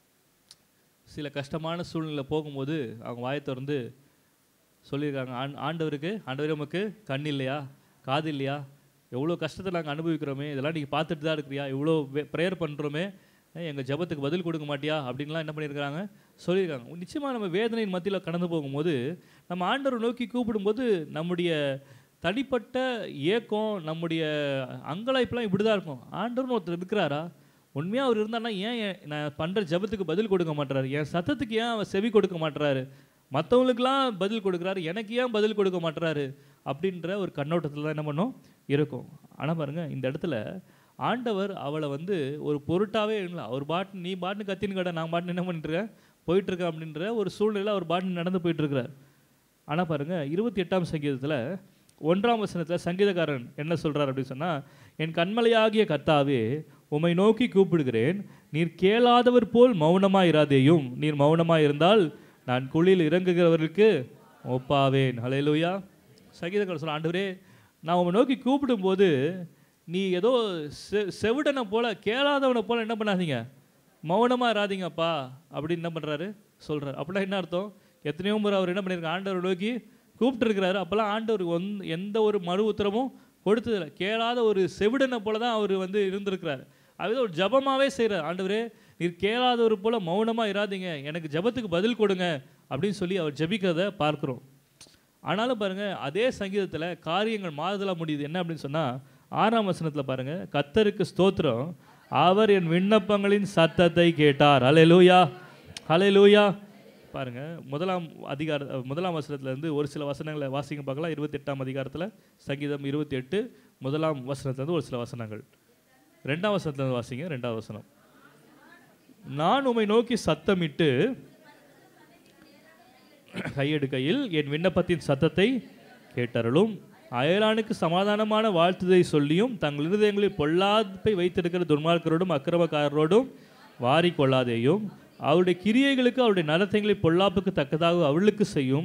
சில கஷ்டமான சூழ்நிலை போகும்போது அவங்க வாயை திறந்து சொல்லியிருக்காங்க ஆண் ஆண்டவருக்கு ஆண்டவரே உமக்கு கண் இல்லையா காது இல்லையா எவ்வளோ கஷ்டத்தை நாங்கள் அனுபவிக்கிறோமே இதெல்லாம் நீங்கள் பார்த்துட்டு தான் இருக்கிறியா இவ்வளோ ப்ரேயர் பண்ணுறோமே எங்கள் ஜெபத்துக்கு பதில் கொடுக்க மாட்டியா அப்படின்லாம் என்ன பண்ணியிருக்காங்க சொல்லியிருக்காங்க நிச்சயமாக நம்ம வேதனையின் மத்தியில் கடந்து போகும்போது நம்ம ஆண்டவரை நோக்கி கூப்பிடும்போது நம்முடைய தனிப்பட்ட ஏக்கம் நம்முடைய அங்கலாய்ப்புலாம் இப்படி தான் இருக்கும் ஆண்டவர்னு ஒருத்தர் இருக்கிறாரா உண்மையாக அவர் இருந்தாருன்னா ஏன் என்- நான் பண்ணுற ஜெபத்துக்கு பதில் கொடுக்க மாட்றாரு என் சத்தத்துக்கு ஏன் அவர் செவி கொடுக்க மாட்றாரு மற்றவங்களுக்கெல்லாம் பதில் கொடுக்குறாரு எனக்கு ஏன் பதில் கொடுக்க மாட்றாரு அப்படின்ற ஒரு கண்ணோட்டத்தில் தான் என்ன பண்ணும் இருக்கும் ஆனால் பாருங்க இந்த இடத்துல ஆண்டவர் அவளை வந்து ஒரு பொருட்டாவே இல்லை அவர் பாட்டு நீ பாட்டு கத்தின்னு கடை நான் பாட்டு என்ன பண்ணிட்டு இருக்கேன் போயிட்டு இருக்கேன் அப்படின்ற ஒரு சூழ்நிலை அவர் பாட்டு நடந்து போயிட்டு இருக்கிறார் ஆனால் பாருங்க இருபத்தி எட்டாம் சங்கீதத்தில் ஒன்றாம் வசனத்தில் சங்கீதக்காரன் என்ன சொல்றார் அப்படின்னு சொன்னால் என் கண்மலையாகிய கர்த்தாவே உம்மை நோக்கி கூப்பிடுகிறேன் நீர் கேளாதவர் போல் மௌனமாக இராதேயும் நீர் மௌனமாக இருந்தால் நான் குழியில் இறங்குகிறவர்களுக்கு ஒப்பாவேன் ஹalleluya சங்கீதக்காரன் சொல்ல ஆண்டவரே நான் உம்மை நோக்கி கூப்பிடும்போது நீ ஏதோ செ செவிடனை போல கேளாதவனை போல என்ன பண்ணாதீங்க மௌனமாக இராதீங்கப்பா அப்படின்னு என்ன பண்ணுறாரு சொல்கிறார் அப்படின்னா என்ன அர்த்தம் எத்தனையோ முறை அவர் என்ன பண்ணியிருக்காரு ஆண்டவரை நோக்கி கூப்பிட்டுருக்கிறாரு அப்போல்லாம் ஆண்டவர் ஒன் எந்த ஒரு மறு உத்தரவும் கொடுத்ததில்ல கேளாத ஒரு செவிடனை போல தான் அவர் வந்து இருந்திருக்கிறார் அது ஒரு ஜபமாகவே செய்கிறார் ஆண்டவரே நீர் கேளாதவர் போல மௌனமாக இராதீங்க எனக்கு ஜபத்துக்கு பதில் கொடுங்க அப்படின்னு சொல்லி அவர் ஜெபிக்கிறத பார்க்குறோம் ஆனாலும் பாருங்க அதே சங்கீதத்தில் காரியங்கள் மாறுதலாக முடியுது என்ன அப்படின்னு சொன்னால் ஆறாம் வசனத்தில் பாருங்க கத்தருக்கு ஸ்தோத்திரம் அவர் என் விண்ணப்பங்களின் சத்தத்தை கேட்டார் ஹalleluya ஹalleluya பாருங்க முதலாம் அதிகார அஹ், முதலாம் வசனத்துல இருந்து ஒரு சில வசனங்களை வாசிங்க பார்க்கலாம் இருபத்தெட்டாம் அதிகாரத்தில் சங்கீதம் இருபத்தி எட்டு முதலாம் வசனத்துலேருந்து ஒரு சில வசனங்கள் ரெண்டாம் வசனத்துலேருந்து வாசிங்க ரெண்டாவது வசனம் நான் உம்மை நோக்கி சத்தமிட்டு கையெடுக்கையில் என் விண்ணப்பத்தின் சத்தத்தை கேட்டருளும் அயலானுக்கு சமாதானமான வாழ்த்துதை சொல்லியும் தங்கள் இருதயங்களில் பொல்லாப்பை வைத்திருக்கிற துன்மார்க்கரோடும் அக்கிரமக்காரரோடும் வாரிக் கொள்ளாதேயும் அவருடைய கிரியைகளுக்கு அவருடைய நடத்தைகளை பொல்லாப்புக்கு தக்கதாக அவளுக்கு செய்யும்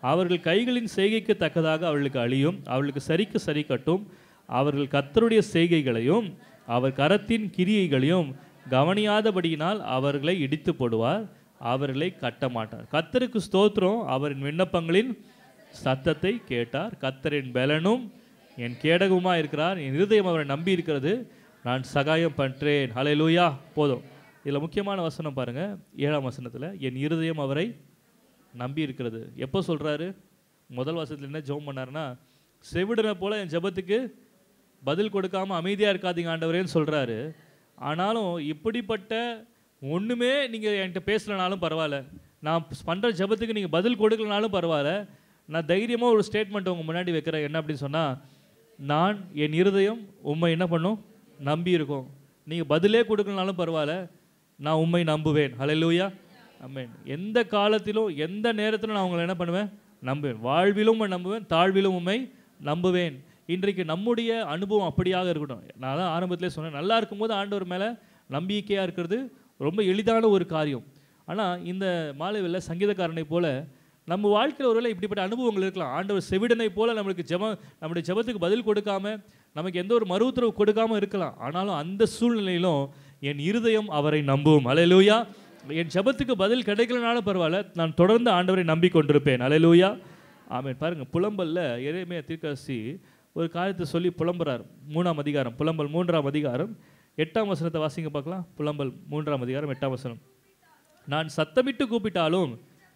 அவர்கள் கைகளின் செய்கைக்கு தக்கதாக அவர்களுக்கு அழியும் அவர்களுக்கு சரிக்கு சரி கட்டும் அவர்கள் கர்த்தருடைய செய்கைகளையும் அவர் கரத்தின் கிரியைகளையும் கவனியாதபடியினால் அவர்களை இடித்து போடுவார் அவர்களை கட்ட மாட்டார் கர்த்தருக்கு ஸ்தோத்திரம் அவரின் விண்ணப்பங்களின் சத்தத்தை கேட்டார் கர்த்தரின் பலனும் என் கேடகமாக இருக்கிறார் என் இருதயம் அவரை நம்பி இருக்கிறது நான் சகாயம் பண்றேன் ஹalleluya போதும் இதில் முக்கியமான வசனம் பாருங்க ஏழாம் வசனத்தில் என் இருதயம் அவரை நம்பி இருக்கிறது எப்போ சொல்றாரு முதல் வசனத்தில் என்ன ஜெபம் பண்ணாருன்னா செவிடனை போல என் ஜெபத்துக்கு பதில் கொடுக்காம அமைதியா இருக்காதீங்க ஆண்டவரேன்னு சொல்றாரு ஆனாலும் இப்படிப்பட்ட ஒண்ணுமே நீங்க என்கிட்ட பேசலனாலும் பரவாயில்ல நான் பண்ற ஜெபத்துக்கு நீங்க பதில் கொடுக்கலனாலும் பரவாயில்ல நான் தைரியமா ஒரு ஸ்டேட்மெண்ட் உங்க முன்னாடி வைக்கிறேன் என்ன அப்படின்னு சொன்னா நான் என் இருதயம் உண்மை என்ன பண்ணும் நம்பி இருக்கும் நீங்க பதிலே கொடுக்கலனாலும் பரவாயில்ல நான் உண்மை நம்புவேன் ஹalleluya ஆமென் எந்த காலத்திலும் எந்த நேரத்திலும் நான் உங்களை என்ன பண்ணுவேன் நம்புவேன் வாழ்விலும் உம்மை நம்புவேன் தாழ்விலும் உண்மை நம்புவேன் இன்றைக்கு நம்முடைய அனுபவம் அப்படியாக இருக்கட்டும் நான் தான் ஆரம்பத்திலே சொன்னேன் நல்லா இருக்கும்போது ஆண்டவர் மேலே நம்பிக்கையாக இருக்கிறது ரொம்ப எளிதான ஒரு காரியம் ஆனால் இந்த மாலைவில் சங்கீதக்காரனை போல நம்ம வாழ்க்கையில் ஒருவேளை இப்படிப்பட்ட அனுபவங்கள் இருக்கலாம் ஆண்டவர் செவிடனை போல நம்மளுக்கு ஜெப நம்முடைய ஜெபத்துக்கு பதில் கொடுக்காம நமக்கு எந்த ஒரு மறு உத்தரவு கொடுக்காம இருக்கலாம் ஆனாலும் அந்த சூழ்நிலையிலும் என் இருதயம் அவரை நம்பும் அலையலூயா என் ஜெபத்துக்கு பதில் கிடைக்கலனாலும் பரவாயில்ல நான் தொடர்ந்து ஆண்டவரை நம்பிக்கொண்டிருப்பேன் அலையலூயா ஆமென் பாருங்க புலம்பல்ல எரேமியா தீர்க்கதரிசி ஒரு காரியத்தை சொல்லி புலம்புறார் மூணாம் அதிகாரம் புலம்பல் மூன்றாம் அதிகாரம் எட்டாம் வசனத்தை வாசிங்க பார்க்கலாம் புலம்பல் மூன்றாம் அதிகாரம் எட்டாம் வசனம் நான் சத்தமிட்டு கூப்பிட்டாலும்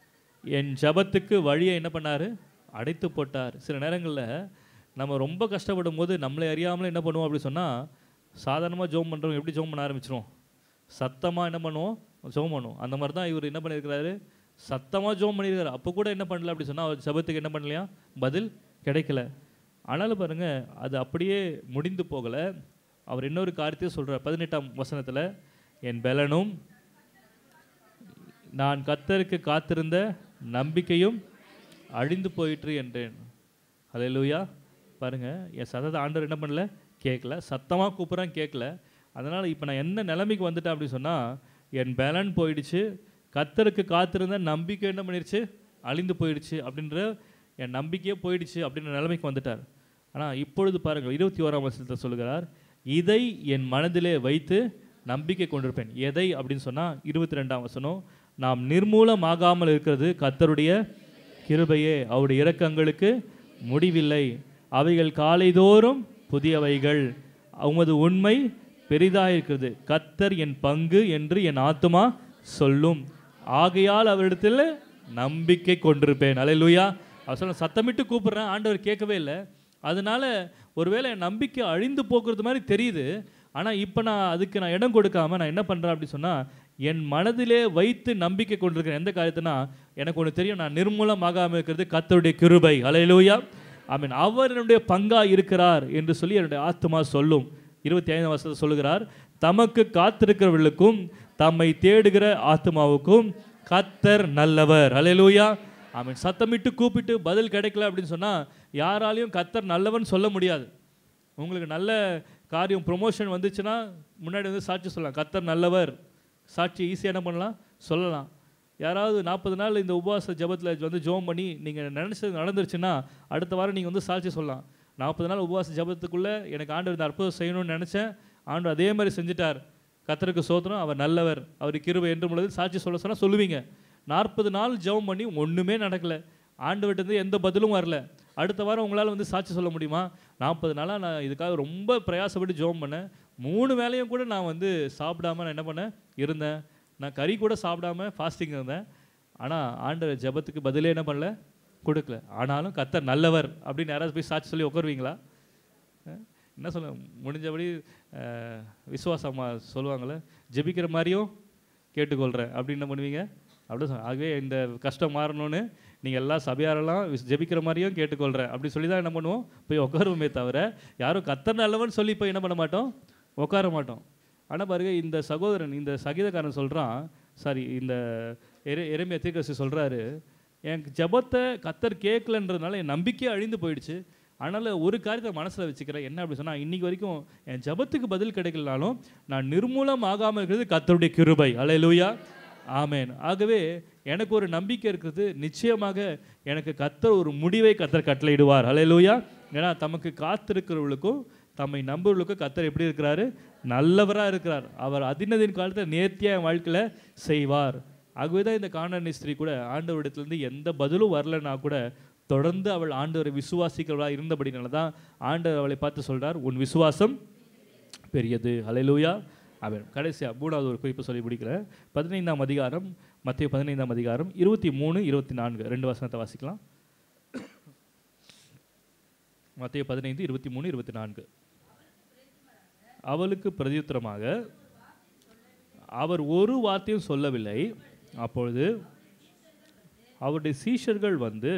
என் ஜபத்துக்கு வழியை என்ன பண்ணாரு அடைத்து போட்டார் சில நேரங்களில் நம்ம ரொம்ப கஷ்டப்படும் போது நம்மளை அறியாமலே என்ன பண்ணுவோம் அப்படி சொன்னால் சாதாரணமாக ஜோம் பண்ணுறவங்க எப்படி ஜோம் பண்ண ஆரம்பிச்சிரும் சத்தமாக என்ன பண்ணுவோம் ஜோம் பண்ணுவோம் அந்த மாதிரி தான் இவர் என்ன பண்ணியிருக்கிறாரு சத்தமாக ஜோம் பண்ணியிருக்காரு அப்போ கூட என்ன பண்ணல அப்படி சொன்னால் அவர் ஜபத்துக்கு என்ன பண்ணலையா பதில் கிடைக்கல ஆனாலும் பாருங்க அது அப்படியே முடிந்து போகலை அவர் இன்னொரு காரியத்தையும் சொல்றார் பதினெட்டாம் வசனத்தில் என் பலனும் நான் கத்தருக்கு காத்திருந்த நம்பிக்கையும் அழிந்து போயிற்று என்றேன் ஹalleluya பாருங்க என் சத்தத்தை ஆண்டவர் என்ன பண்ணல கேட்கல சத்தமாக கூப்பிட்றேன் கேட்கல அதனால் இப்போ நான் என்ன நிலைமைக்கு வந்துட்டேன் அப்படின்னு சொன்னால் என் பலன் போயிடுச்சு கத்தருக்கு காத்திருந்த நம்பிக்கை என்ன பண்ணிருச்சு அழிந்து போயிடுச்சு அப்படின்ற என் நம்பிக்கையே போயிடுச்சு அப்படின்ற நிலைமைக்கு வந்துட்டார் ஆனால் இப்பொழுது பாருங்கள் இருபத்தி ஓராம் வருஷத்தை சொல்லுகிறார் இதை என் மனதிலே வைத்து நம்பிக்கை கொண்டிருப்பேன் எதை அப்படின்னு சொன்னால் இருபத்தி ரெண்டாம் வசனம் நாம் நிர்மூலமாகாமல் இருக்கிறது கத்தருடைய கிருபையே அவருடைய இரக்கங்களுக்கு முடிவில்லை அவைகள் காலைதோறும் புதியவைகள் உமது உண்மை பெரிதாக இருக்கிறது கத்தர் என் பங்கு என்று என் ஆத்துமா சொல்லும் ஆகையால் அவரிடத்தில் நம்பிக்கை கொண்டிருப்பேன் அலையிலுயா அவர் சொல்ல சத்தமிட்டு கூப்பிடுறேன் ஆண்டவர் கேட்கவே இல்லை அதனால ஒருவேளை என் நம்பிக்கை அழிந்து போக்குறது மாதிரி தெரியுது ஆனால் இப்போ நான் அதுக்கு நான் இடம் கொடுக்காம நான் என்ன பண்ணுறேன் அப்படி சொன்னால் என் மனதிலே வைத்து நம்பிக்கை கொண்டிருக்கிறேன் எந்த காரியத்தினா எனக்கு ஒன்று தெரியும் நான் நிர்மூலமாகாமல் இருக்கிறது கத்தருடைய கிருபை அலையிலூயா ஐ மீன் அவர் என்னுடைய பங்கா இருக்கிறார் என்று சொல்லி என்னுடைய ஆத்மா சொல்லும் இருபத்தி ஐந்தாம் வருஷத்தை சொல்லுகிறார் தமக்கு காத்திருக்கிறவர்களுக்கும் தம்மை தேடுகிற ஆத்மாவுக்கும் கத்தர் நல்லவர் அலையலூயா ஐ மீன் சத்தமிட்டு கூப்பிட்டு பதில் கிடைக்கல அப்படின்னு சொன்னால் யாராலையும் கத்தர் நல்லவன் சொல்ல முடியாது உங்களுக்கு நல்ல காரியம் ப்ரொமோஷன் வந்துச்சுன்னா முன்னாடி வந்து சாட்சி சொல்லலாம் கத்தர் நல்லவர் சாட்சி ஈஸியாக என்ன பண்ணலாம் சொல்லலாம் யாராவது நாற்பது நாள் இந்த உபவாச ஜெபத்தில் வந்து ஜெபம் பண்ணி நீங்கள் நினச்சது நடந்துருச்சுன்னா அடுத்த வாரம் நீங்கள் வந்து சாட்சி சொல்லலாம் நாற்பது நாள் உபவாச ஜெபத்துக்குள்ளே எனக்கு ஆண்டவர் இந்த அற்புதம் செய்யணும்னு நினச்சேன் ஆண்டவர் அதே மாதிரி செஞ்சுட்டார் கத்தருக்கு சோத்திரம் அவர் நல்லவர் அவர் கிருபை என்று பொழுது சாட்சி சொல்ல சொன்னால் சொல்லுவீங்க நாற்பது நாள் ஜெபம் பண்ணி ஒன்றுமே நடக்கலை ஆண்டவர்கிட்ட எந்த பதிலும் வரல அடுத்த வாரம் உங்களால் வந்து சாட்சி சொல்ல முடியுமா நாற்பது நாளாக நான் இதுக்காக ரொம்ப பிரயாசப்பட்டு ஜெபம் பண்ணேன் மூணு வேளையும் கூட நான் வந்து சாப்பிடாம நான் என்ன பண்ணேன் இருந்தேன் நான் கறி கூட சாப்பிடாம ஃபாஸ்டிங் இருந்தேன் ஆனால் ஆண்டவர் ஜெபத்துக்கு பதிலே என்ன பண்ணல கொடுக்கல ஆனாலும் கத்தர் நல்லவர் அப்படின்னு யாராவது போய் சாட்சி சொல்லி உட்காருவீங்களா அஹ் என்ன சொல்ல முடிஞ்சபடி அஹ், விசுவாசமா சொல்லுவாங்கள்ல ஜெபிக்கிற மாதிரியும் கேட்டுக்கொள்கிறேன் அப்படின்னு என்ன பண்ணுவீங்க அப்படி சொல் ஆகவே இந்த கஷ்டம் மாறணும்னு நீங்கள் எல்லா சபையாரெல்லாம் விஸ்- ஜெபிக்கிற மாதிரியும் கேட்டுக்கொள்கிறேன் அப்படி சொல்லி தான் என்ன பண்ணுவோம் போய் உட்காருவோமே தவிர யாரும் கத்தர் நல்லவன் சொல்லி போய் என்ன பண்ண மாட்டோம் உட்கார மாட்டோம் ஆனால் பாருங்க இந்த சகோதரன் இந்த சகீதக்காரன் சொல்கிறான் சாரி இந்த எரே எரேமியா தீர்க்கதரிசி சொல்கிறாரு எனக்கு ஜெபத்தை கத்தர் கேட்கலன்றதுனால என் நம்பிக்கையே அழிந்து போயிடுச்சு அதனால் ஒரு காரியத்தை மனசில் வச்சுக்கிறேன் என்ன அப்படி சொன்னால் இன்னைக்கு வரைக்கும் என் ஜெபத்துக்கு பதில் கிடைக்கலனாலும் நான் நிர்மூலம் ஆகாமல் இருக்கிறது கத்தருடைய கிருபை அலையலூயா ஆமென் ஆகவே எனக்கு ஒரு நம்பிக்கை இருக்குது நிச்சயமாக எனக்கு கத்தர் ஒரு முடிவை கத்தர் கட்டளையிடுவார் ஹalleluya ஏன்னா தமக்கு காத்திருக்கிறவர்களுக்கும் தம்மை நம்புவர்களுக்கும் கத்தர் எப்படி இருக்கிறாரு நல்லவராக இருக்கிறார் அவர் அதினதின் காலத்தில் நேர்த்தியாக என் வாழ்க்கையில் செய்வார் ஆகவே தான் இந்த காணானி ஸ்திரீ கூட ஆண்டவரிடத்துலேருந்து எந்த பதிலும் வரலனா கூட தொடர்ந்து அவள் ஆண்டவரை விசுவாசிக்கிறவளாக இருந்தபடினால தான் ஆண்டவர் அவளை பார்த்து சொல்றார் உன் விசுவாசம் பெரியது ஹalleluya அவன் கடைசியாக மூணாவது ஒரு குறிப்பு சொல்லி முடிக்கிறேன் பதினைந்தாம் அதிகாரம் மத்திய பதினைந்தாம் அதிகாரம் இருபத்தி மூணு இருபத்தி நான்கு ரெண்டு வசனத்தை வாசிக்கலாம் மத்திய பதினைந்து இருபத்தி மூணு இருபத்தி நான்கு அவளுக்கு பிரதியுத்தரமாக அவர் ஒரு வார்த்தையும் சொல்லவில்லை அப்பொழுது அவருடைய சீஷர்கள் வந்து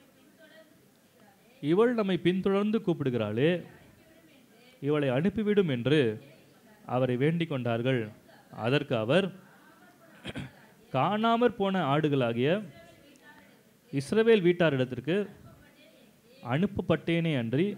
இவள் நம்மை பின்தொடர்ந்து கூப்பிடுகிறாளே இவளை அனுப்பிவிடும் என்று அவரை வேண்டிக் கொண்டார்கள் அதற்கு அவர் காணாமற் போன ஆடுகளாகிய இஸ்ரவேல் வீட்டாரிடத்திற்கு அனுப்பப்பட்டேனே அன்றி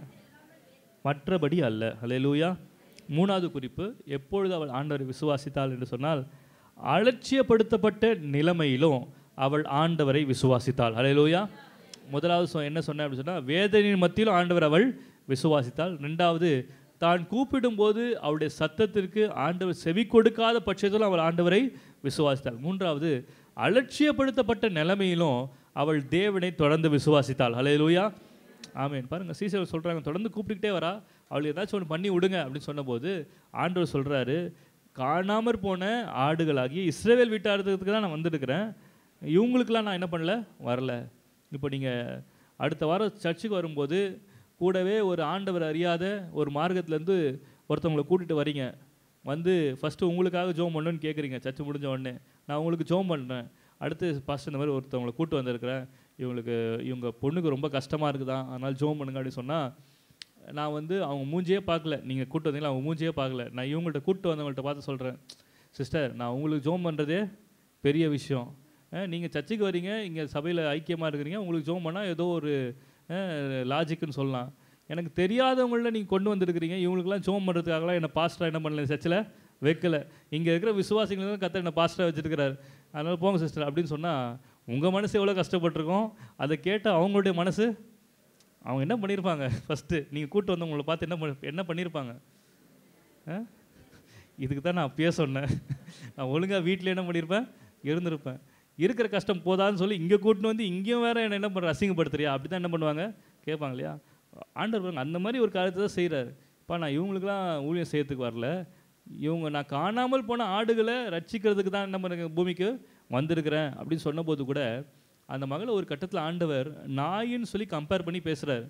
மற்றபடி அல்ல ஹalleluya மூணாவது குறிப்பு எப்பொழுது அவள் ஆண்டவரை விசுவாசித்தாள் என்று சொன்னால் அலட்சியப்படுத்தப்பட்ட நிலைமையிலும் அவள் ஆண்டவரை விசுவாசித்தாள் ஹalleluya முதலாவது சொ- என்ன சொன்னேன் அப்படின்னு சொன்னால் வேதனையின் மத்தியிலும் ஆண்டவர் அவள் விசுவாசித்தாள் ரெண்டாவது தான் கூப்பிடும்போது அவளுடைய சத்தத்திற்கு ஆண்டவர் செவி கொடுக்காத பட்சத்திலும் அவள் ஆண்டவரை விசுவாசித்தாள் மூன்றாவது அலட்சியப்படுத்தப்பட்ட நிலைமையிலும் அவள் தேவனை தொடர்ந்து விசுவாசித்தாள் ஹalleluya ஆமென் பாருங்க சீசர் சொல்றாங்க தொடர்ந்து கூப்பிட்டுக்கிட்டே வரா அவளுக்கு ஏதாச்சும் ஒன்று பண்ணி விடுங்க அப்படின்னு சொன்னபோது ஆண்டவர் சொல்றாரு காணாமற் போன ஆடுகளாகி இஸ்ரேவேல் வீட்டாரத்துக்கு தான் நான் வந்திருக்கிறேன் இவங்களுக்கெல்லாம் நான் என்ன பண்ணல வரல இப்போ நீங்கள் அடுத்த வாரம் சர்ச்சுக்கு வரும்போது கூடவே ஒரு ஆண்டவர் அறியாத ஒரு மார்க்கத்துலேருந்து ஒருத்தவங்களை கூட்டிகிட்டு வரீங்க வந்து ஃபஸ்ட்டு உங்களுக்காக ஜோம் பண்ணணும்னு கேட்குறீங்க சர்ச்சு முடிஞ்ச உடனே நான் உங்களுக்கு ஜோம் பண்ணுறேன் அடுத்து ஃபஸ்ட் இந்த மாதிரி ஒருத்தவங்களை கூட்டு வந்திருக்கிறேன் இவங்களுக்கு இவங்க பொண்ணுக்கு ரொம்ப கஷ்டமாக இருக்குதான் அதனால் ஜோம் பண்ணுங்க அப்படின்னு சொன்னால் நான் வந்து அவங்க மூஞ்சியே பார்க்கல நீங்கள் கூட்டு வந்தீங்களா அவங்க மூஞ்சியே பார்க்கல நான் இவங்கள்ட்ட கூட்டு வந்தவங்கள்ட்ட பார்த்து சொல்கிறேன் சிஸ்டர் நான் உங்களுக்கு ஜோம் பண்ணுறதே பெரிய விஷயம் நீங்கள் சர்ச்சுக்கு வரீங்க இங்கே சபையில் ஐக்கியமாக இருக்கிறீங்க உங்களுக்கு ஜோம் பண்ணால் ஏதோ ஒரு லாஜிக்குன்னு சொல்லலாம் எனக்கு தெரியாதவங்கள நீங்கள் கொண்டு வந்திருக்கிறீங்க இவங்களுக்குலாம் ஜோம் பண்ணுறதுக்காகலாம் என்ன பாஸ்டராக என்ன பண்ணல சர்ச்சில் வைக்கல இங்கே இருக்கிற விசுவாசிகளுக்கு கத்த என்ன பாஸ்டராக வச்சுருக்கிறார் அதனால் போங்க சிஸ்டர் அப்படின்னு சொன்னால் உங்கள் மனசு எவ்வளோ கஷ்டப்பட்டிருக்கோம் அதை கேட்ட அவங்களுடைய மனசு அவங்க என்ன பண்ணியிருப்பாங்க ஃபஸ்ட்டு நீங்கள் கூட்டு வந்தவங்களை பார்த்து என்ன பண்ணி என்ன பண்ணியிருப்பாங்க ஆ? இதுக்கு தான் நான் அப்பயே சொன்னேன் நான் ஒழுங்காக வீட்டில் என்ன பண்ணியிருப்பேன் இருந்திருப்பேன் இருக்கிற கஷ்டம் போதான்னு சொல்லி இங்கே கூட்டின்னு வந்து இங்கேயும் வேற என்ன என்ன பண்ணுற அசிங்கப்படுத்துறியா அப்படி தான் என்ன பண்ணுவாங்க கேட்பாங்க இல்லையா ஆண்டவர் பாருங்க, அந்த மாதிரி ஒரு காரியத்தை தான் செய்கிறாரு இப்போ நான் இவங்களுக்குலாம் ஊழியம் செய்யறதுக்கு வரல இவங்க நான் காணாமல் போன ஆடுகளை ரட்சிக்கிறதுக்கு தான் என்ன பண்ணுங்க பூமிக்கு வந்திருக்கிறேன் அப்படின்னு சொன்னபோது கூட அந்த மகளை ஒரு கட்டத்தில் ஆண்டவர் நாயின்னு சொல்லி கம்பேர் பண்ணி பேசுகிறார்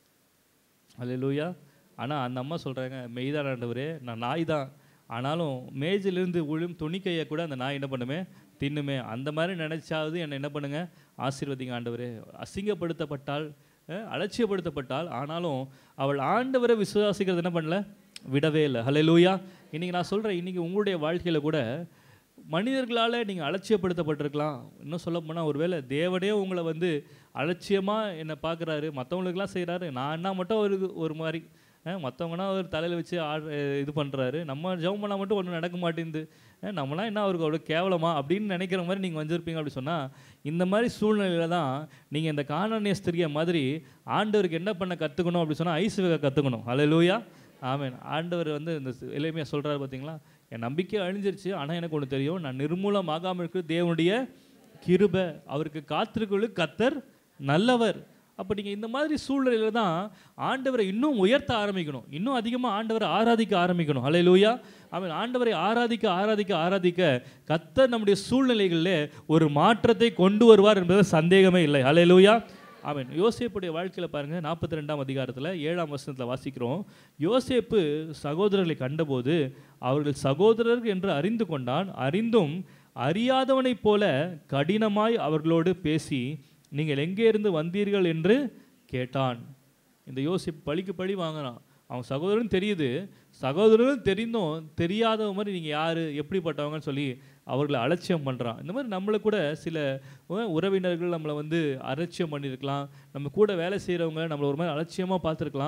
அல்லேலூயா ஆனால் அந்த அம்மா சொல்கிறாங்க மெய்தான் ஆண்டவரே நான் நாய் தான் ஆனாலும் மேஜிலிருந்து விழும் துணிக்கையை கூட அந்த நாய் என்ன பண்ணுமே தின்னுமே அந்த மாதிரி நினைச்சாவது என்னை என்ன பண்ணுங்க ஆசீர்வதிங்க ஆண்டவரே அசிங்கப்படுத்தப்பட்டால் அஹ், அலட்சியப்படுத்தப்பட்டால் ஆனாலும் அவள் ஆண்டவரை விசுவாசிக்கிறது என்ன பண்ணல விடவே இல்லை ஹalleluya இன்னைக்கு நான் சொல்கிறேன் இன்னைக்கு உங்களுடைய வாழ்க்கையில் கூட மனிதர்களால் நீங்கள் அலட்சியப்படுத்தப்பட்டிருக்கலாம் இன்னும் சொல்ல போனால் ஒருவேளை தேவனே உங்களை வந்து அலட்சியமாக என்னை பார்க்குறாரு மற்றவங்களுக்குலாம் செய்கிறாரு நான் என்ன மட்டும் ஒரு ஒரு மாதிரி மற்றவங்கன்னா ஒரு தலையில் வச்சு ஆடு இது பண்ணுறாரு நம்ம ஜெபம் பண்ணால் மட்டும் ஒன்றும் நடக்க மாட்டேங்குது அஹ் நம்மலாம் என்ன அவருக்கு அவ்வளோ கேவலமா அப்படின்னு நினைக்கிற மாதிரி நீங்கள் வந்திருப்பீங்க அப்படி சொன்னால் இந்த மாதிரி சூழ்நிலையில தான் நீங்கள் இந்த காணனிய ஸ்திரியை மாதிரி ஆண்டவருக்கு என்ன பண்ண கற்றுக்கணும் அப்படி சொன்னால் ஐஸ் வைக்க கற்றுக்கணும் ஹalleluya ஆமென் ஆண்டவர் வந்து இந்த எளிமையாக சொல்கிறாரு பார்த்தீங்களா என் நம்பிக்கை அழிஞ்சிருச்சு ஆனால் எனக்கு ஒன்று தெரியும் நான் நிர்மூலமாகாமல் இருக்கிற தேவனுடைய கிருபை அவருக்கு காத்திருக்கொள்ளு கத்தர் நல்லவர் அப்போ நீங்கள் இந்த மாதிரி சூழ்நிலையில தான் ஆண்டவரை இன்னும் உயர்த்த ஆரம்பிக்கணும் இன்னும் அதிகமாக ஆண்டவரை ஆராதிக்க ஆரம்பிக்கணும் ஹalleluya அவன் ஆண்டவரை ஆராதிக்க ஆராதிக்க ஆராதிக்க கத்தர் நம்முடைய சூழ்நிலைகளில் ஒரு மாற்றத்தை கொண்டு வருவார் என்பது சந்தேகமே இல்லை ஹalleluya ஆமென் யோசேப்புடைய வாழ்க்கையில் பாருங்கள் நாற்பத்தி ரெண்டாம் அதிகாரத்தில் ஏழாம் வசனத்தில் வாசிக்கிறோம் யோசேப்பு சகோதரர்களை கண்டபோது அவர்கள் சகோதரர்கள் என்று அறிந்து கொண்டான் அறிந்தும் அறியாதவனைப் போல கடினமாய் அவர்களோடு பேசி நீங்கள் எங்கே இருந்து வந்தீர்கள் என்று கேட்டான் இந்த யோசிப்பு பழிக்கு பழி வாங்குறான் அவன் சகோதரன் தெரியுது சகோதரன் தெரிந்தும் தெரியாதவ மாதிரி நீங்கள் யார் எப்படிப்பட்டவங்கன்னு சொல்லி அவர்களை அலட்சியம் பண்ணுறான் இந்த மாதிரி நம்மளை கூட சில அஹ், உறவினர்கள் நம்மளை வந்து அலட்சியம் பண்ணியிருக்கலாம் நம்ம கூட வேலை செய்கிறவங்க நம்மளை ஒரு மாதிரி அலட்சியமாக பார்த்துருக்கலாம்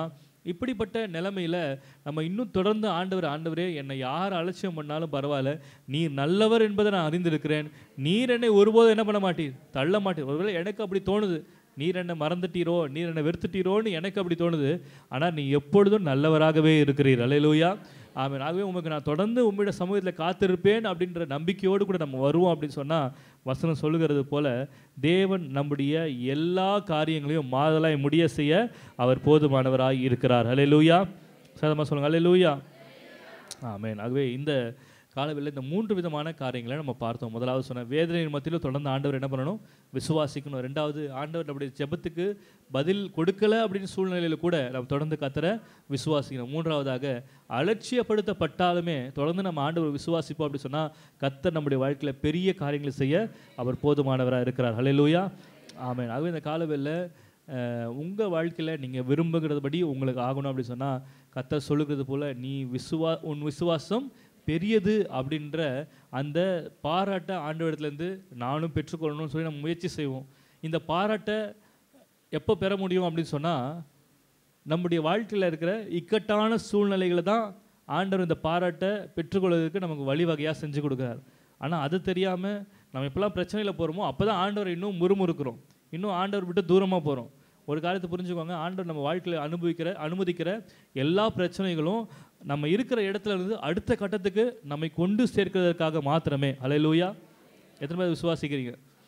இப்படிப்பட்ட நிலைமையில நம்ம இன்னும் தொடர்ந்து ஆண்டவர் ஆண்டவரே என்னை யார் அலட்சியம் பண்ணாலும் பரவாயில்ல நீர் நல்லவர் என்பதை நான் அறிந்திருக்கிறேன் நீர் என்னை ஒருபோதும் என்ன பண்ண மாட்டீர் தள்ள மாட்டீர் ஒருவேளை எனக்கு அப்படி தோணுது நீர் என்னை மறந்துட்டீரோ நீர் என்னை வெறுத்துட்டீரோன்னு எனக்கு அப்படி தோணுது ஆனால் நீ எப்பொழுதும் நல்லவராகவே இருக்கிறீர் அல்லேலூயா ஆமென் ஆகவே உமக்கு நான் தொடர்ந்து உம்மிட சமூகத்தில் காத்திருப்பேன் அப்படின்ற நம்பிக்கையோடு கூட நம்ம வருவோம் அப்படின்னு சொன்னால் வசனம் சொல்லுகிறது போல தேவன் நம்முடைய எல்லா காரியங்களையும் மாதலாய் முடிய செய்ய அவர் போதுமானவராய் இருக்கிறார் அல்லேலூயா சதமா சொல்லுங்க அல்லேலூயா ஆமென் ஆகவே இந்த காலவில் இந்த மூன்று விதமான காரியங்களை நம்ம பார்த்தோம் முதலாவது சொன்ன வேதனையின் மத்தியில் தொடர்ந்து ஆண்டவர் என்ன பண்ணணும் விசுவாசிக்கணும் ரெண்டாவது ஆண்டவர் நம்முடைய ஜெபத்துக்கு பதில் கொடுக்கல அப்படின்னு சூழ்நிலையில் கூட நம்ம தொடர்ந்து கத்தர விசுவாசிக்கணும் மூன்றாவதாக அலட்சியப்படுத்தப்பட்டாலுமே தொடர்ந்து நம்ம ஆண்டவர் விசுவாசிப்போம் அப்படி சொன்னால் கத்தர் நம்முடைய வாழ்க்கையில் பெரிய காரியங்களை செய்ய அவர் போதுமானவராக இருக்கிறார் ஹalleluya ஆமென் ஆகவே இந்த காலவெளியில் உங்கள் வாழ்க்கையில் நீங்கள் விரும்புகிறபடி உங்களுக்கு ஆகணும் அப்படி சொன்னால் கத்தர் சொல்லுகிறது போல் நீ விசுவா உன் விசுவாசம் பெரியது அப்படின்ற அந்த பாராட்டை ஆண்டவரிடத்துலேருந்து நானும் பெற்றுக்கொள்ளணும்னு சொல்லி நம்ம முயற்சி செய்வோம் இந்த பாராட்டை எப்போ பெற முடியும் அப்படின்னு சொன்னால் நம்முடைய வாழ்க்கையில் இருக்கிற இக்கட்டான சூழ்நிலைகளை தான் ஆண்டவர் இந்த பாராட்டை பெற்றுக்கொள்வதற்கு நமக்கு வழிவகையாக செஞ்சு கொடுக்குறார் ஆனால் அது தெரியாமல் நம்ம எப்பெல்லாம் பிரச்சனையில் போகிறோமோ அப்போ தான் ஆண்டவர் இன்னும் முறுமுறுக்கிறோம் இன்னும் ஆண்டவர் விட்டு தூரமாக போகிறோம் ஒரு காலத்தை புரிஞ்சுக்கோங்க ஆண்டவர் நம்ம வாழ்க்கையில் அனுபவிக்கிற அனுமதிக்கிற எல்லா பிரச்சனைகளும் நம்ம இருக்கிற இடத்துல இருந்து அடுத்த கட்டத்துக்கு நம்மை கொண்டு சேர்க்கிறதற்காக மாத்திரமே அலையலூயா எத்தனை பேர் விசுவாசிக்கிறீங்க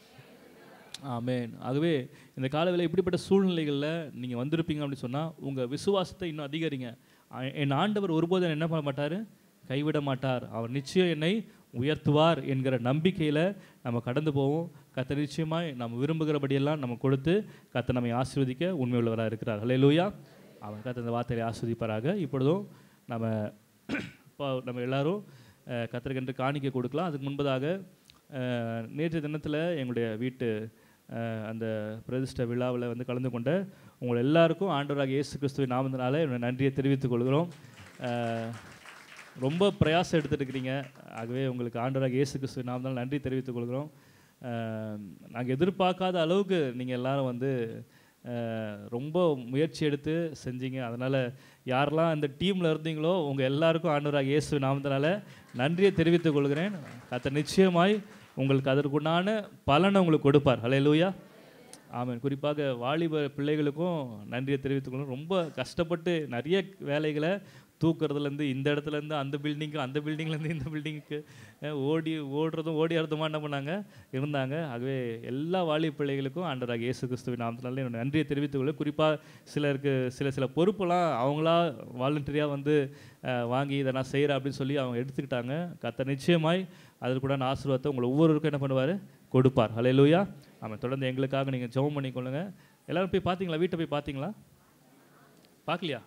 ஆமென் ஆகவே இந்த காலவேளை இப்படிப்பட்ட சூழ்நிலைகளில் நீங்கள் வந்திருப்பீங்க அப்படின்னு சொன்னால் உங்கள் விசுவாசத்தை இன்னும் அதிகரிங்க ஆ- என் ஆண்டவர் ஒருபோதும் என்னை என்ன பண்ண மாட்டார் கைவிட மாட்டார் அவர் நிச்சயம் என்னை உயர்த்துவார் என்கிற நம்பிக்கையில் நம்ம கடந்து போவோம் கத்த நிச்சயமாய் நம்ம விரும்புகிறபடியெல்லாம் நம்ம கொடுத்து கத்த நம்மை ஆசீர்வதிக்க உண்மையுள்ளவராக இருக்கிறார் ஹalleluya அவன் கத்த இந்த வார்த்தையை ஆஸ்வதிப்பாராக இப்பொழுதும் நம்ம இப்போ நம்ம எல்லாரும் அஹ், கத்தருக்கென்று காணிக்கை கொடுக்கலாம் அதுக்கு முன்பதாக அஹ், நேற்று தினத்தில் எங்களுடைய வீட்டு அஹ், அந்த பிரதிஷ்ட விழாவில் வந்து கலந்து கொண்ட உங்கள் எல்லாருக்கும் ஆண்டவராக இயேசு கிறிஸ்துவின் நாமத்தினால என்னுடைய நன்றியை தெரிவித்துக் கொள்கிறோம் அஹ், ரொம்ப பிரயாசம் எடுத்துட்டு இருக்கிறீங்க ஆகவே உங்களுக்கு ஆண்டவராக இயேசு கிறிஸ்துவின் நாமத்தினால நன்றி தெரிவித்துக் கொள்கிறோம் நாங்கள் எதிர்பார்க்காத அளவுக்கு நீங்கள் எல்லாரும் வந்து அஹ், ரொம்ப முயற்சி எடுத்து செஞ்சீங்க அதனால் யாரெல்லாம் அந்த டீமில் இருந்தீங்களோ உங்கள் எல்லாருக்கும் ஆண்டவராக இயேசு நாமத்தினால நன்றியை தெரிவித்துக் கொள்கிறேன் கத்த நிச்சயமாய் உங்களுக்கு அதற்குண்டான பலனை உங்களுக்கு கொடுப்பார் ஹalleluya ஆமென் குறிப்பாக வாலிப பிள்ளைகளுக்கும் நன்றியை தெரிவித்துக்கொள்ளும் ரொம்ப கஷ்டப்பட்டு நிறைய வேலைகளை தூக்குறதுலேருந்து இந்த இடத்துலேருந்து அந்த பில்டிங்க்கு அந்த பில்டிங்லேருந்து இந்த பில்டிங்க்கு ஓடி ஓடுறதும் ஓடி ஆடுறதுமா என்ன பண்ணாங்க இருந்தாங்க ஆகவே எல்லா வாலிப பிள்ளைகளுக்கும் ஆண்டராக இயேசு கிறிஸ்துவின் நாமத்தினால என்னோட நன்றியை தெரிவித்துக்கொள்ள குறிப்பாக சிலருக்கு சில சில பொறுப்பெல்லாம் அவங்களா வாலண்டரியாக வந்து அஹ், வாங்கி இதை நான் செய்கிறேன் அப்படின்னு சொல்லி அவங்க எடுத்துக்கிட்டாங்க கத்த நிச்சயமாய் அதற்குடான ஆசீர்வாதத்தை உங்களை ஒவ்வொருவருக்கும் என்ன பண்ணுவார் கொடுப்பார் ஹalleluya ஆமாம் தொடர்ந்து எங்களுக்காக நீங்கள் ஜெபம் பண்ணிக்கொள்ளுங்க எல்லாரும் போய் பார்த்தீங்களா வீட்டை போய் பார்த்தீங்களா பார்க்கலையா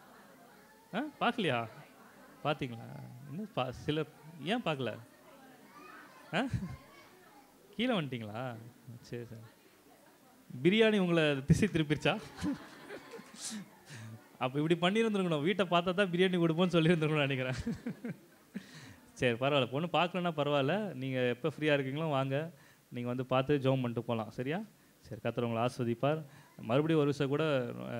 ஆ பார்க்கலையா பார்த்தீங்களா இன்னும் பா சில ஏன் பார்க்கல ஆ கீழே வந்துட்டீங்களா சரி சரி பிரியாணி உங்களை திசை திருப்பிருச்சா அப்போ இப்படி பண்ணியிருந்துருக்கணும் வீட்டை பார்த்தா தான் பிரியாணி கொடுப்போம்னு சொல்லியிருந்துருக்கணும்னு நினைக்கிறேன் சரி பரவாயில்ல பொண்ணு பார்க்கலன்னா பரவாயில்ல நீங்கள் எப்போ ஃப்ரீயாக இருக்கீங்களோ வாங்க நீங்கள் வந்து பார்த்து ஜெபம் பண்ணிட்டு போகலாம் சரியா சரி கத்தர் உங்களை ஆஸ்வதிப்பார் மறுபடியும் ஒரு விஷயம் கூட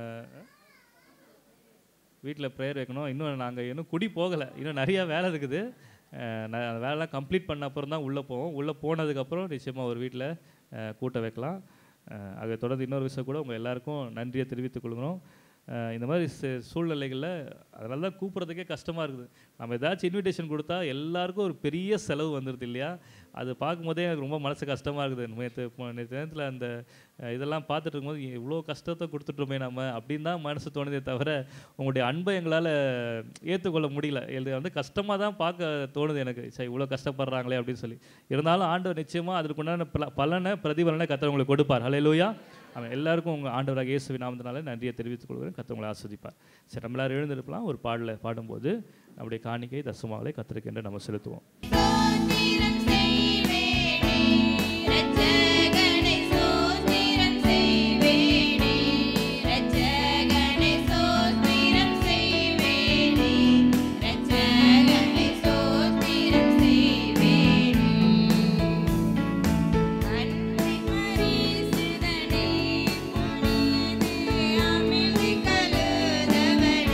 வீட்டில் ப்ரேயர் வைக்கணும் இன்னும் நாங்கள் இன்னும் குடி போகலை இன்னும் நிறையா வேலை இருக்குது அஹ் நான் அந்த வேலைலாம் கம்ப்ளீட் பண்ண அப்புறம் தான் உள்ளே போவோம் உள்ளே போனதுக்கப்புறம் நிச்சயமாக ஒரு வீட்டில் கூட்ட வைக்கலாம் அஹ் அதை தொடர்ந்து இன்னொரு விஷயம் கூட உங்கள் எல்லாருக்கும் நன்றியை தெரிவித்துக் கொள்கிறோம் அஹ் இந்த மாதிரி சு- சூழ்நிலைகளில் அதனால தான் கூப்பிட்றதுக்கே கஷ்டமாக இருக்குது நம்ம ஏதாச்சும் இன்விடேஷன் கொடுத்தா எல்லாருக்கும் ஒரு பெரிய செலவு வந்துடுது இல்லையா அது பார்க்கும்போதே எனக்கு ரொம்ப மனசு கஷ்டமாக இருக்குது நேற்று நேற்று நேரத்தில் அந்த அஹ், இதெல்லாம் பார்த்துட்டு இருக்கும்போது இவ்வளோ கஷ்டத்தை கொடுத்துட்டோமே நம்ம அப்படின்னு தான் மனசு தோணுதே தவிர உங்களுடைய அன்பை எங்களால் ஏற்றுக்கொள்ள முடியல இது வந்து கஷ்டமாக தான் பார்க்க தோணுது எனக்கு சரி இவ்வளோ கஷ்டப்படுறாங்களே அப்படின்னு சொல்லி இருந்தாலும் ஆண்டவர் நிச்சயமாக அதற்குண்டான பல- பலனை பிரதிபலனை கத்தர் உங்களுக்கு கொடுப்பார் ஹalleluya அவன் எல்லாருக்கும் உங்கள் ஆண்டவராக இயேசு நாமத்தினால நன்றியை தெரிவித்துக் கொள்கிறேன் கத்தர் உங்களை ஆஸ்வதிப்பார் சரி நம்ம எல்லாரும் எழுந்திருக்கலாம் ஒரு பாடலை பாடும்போது நம்முடைய காணிக்கை தசுமாவளை கத்தருக்கு என்று நம்ம செலுத்துவோம் ரட்சகனை சோஸ்திரம் செய்வேனே ரட்சகனை சோஸ்திரம் செய்வேனே ரட்சகனை சோஸ்திரம் செய்வேனே அன்னை மரிசுதனே முனிதே அமிழ்ந்து கழுதவனே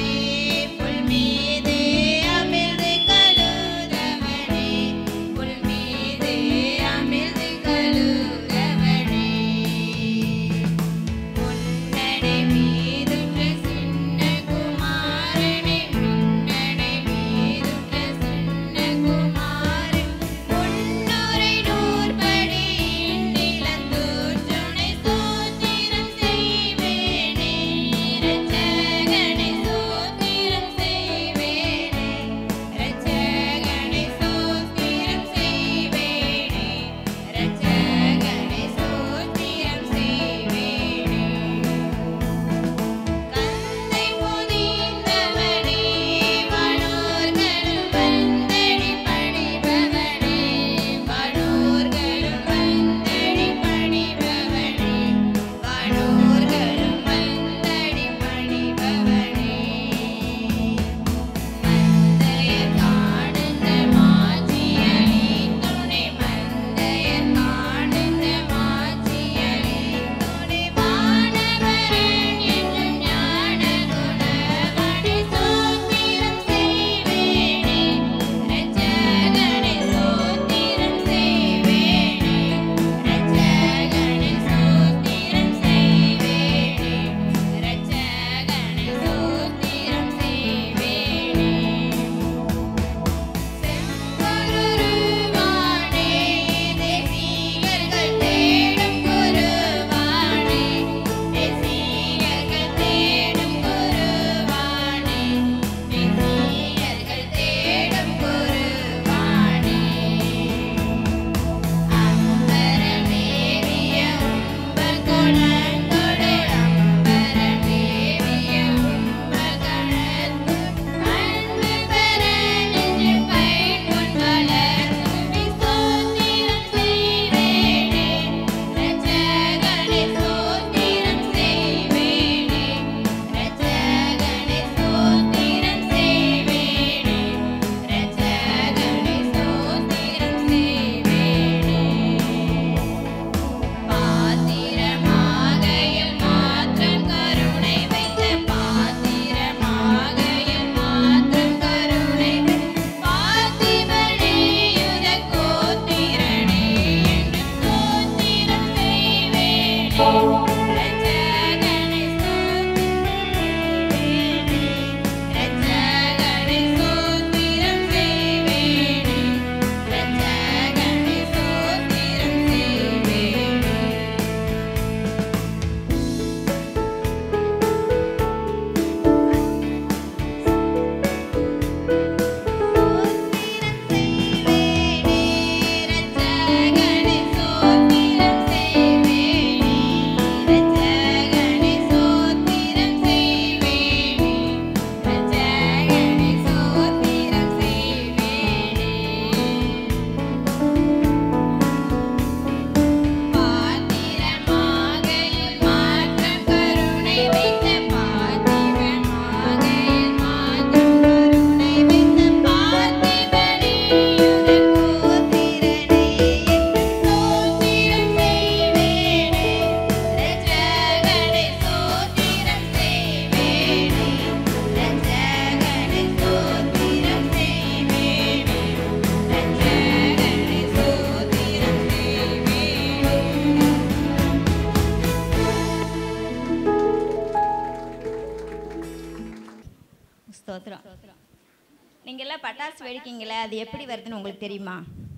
நீங்கள்லாம் பட்டாசு வெடிக்கீங்களே அது எப்படி வருதுன்னு உங்களுக்கு தெரியுமா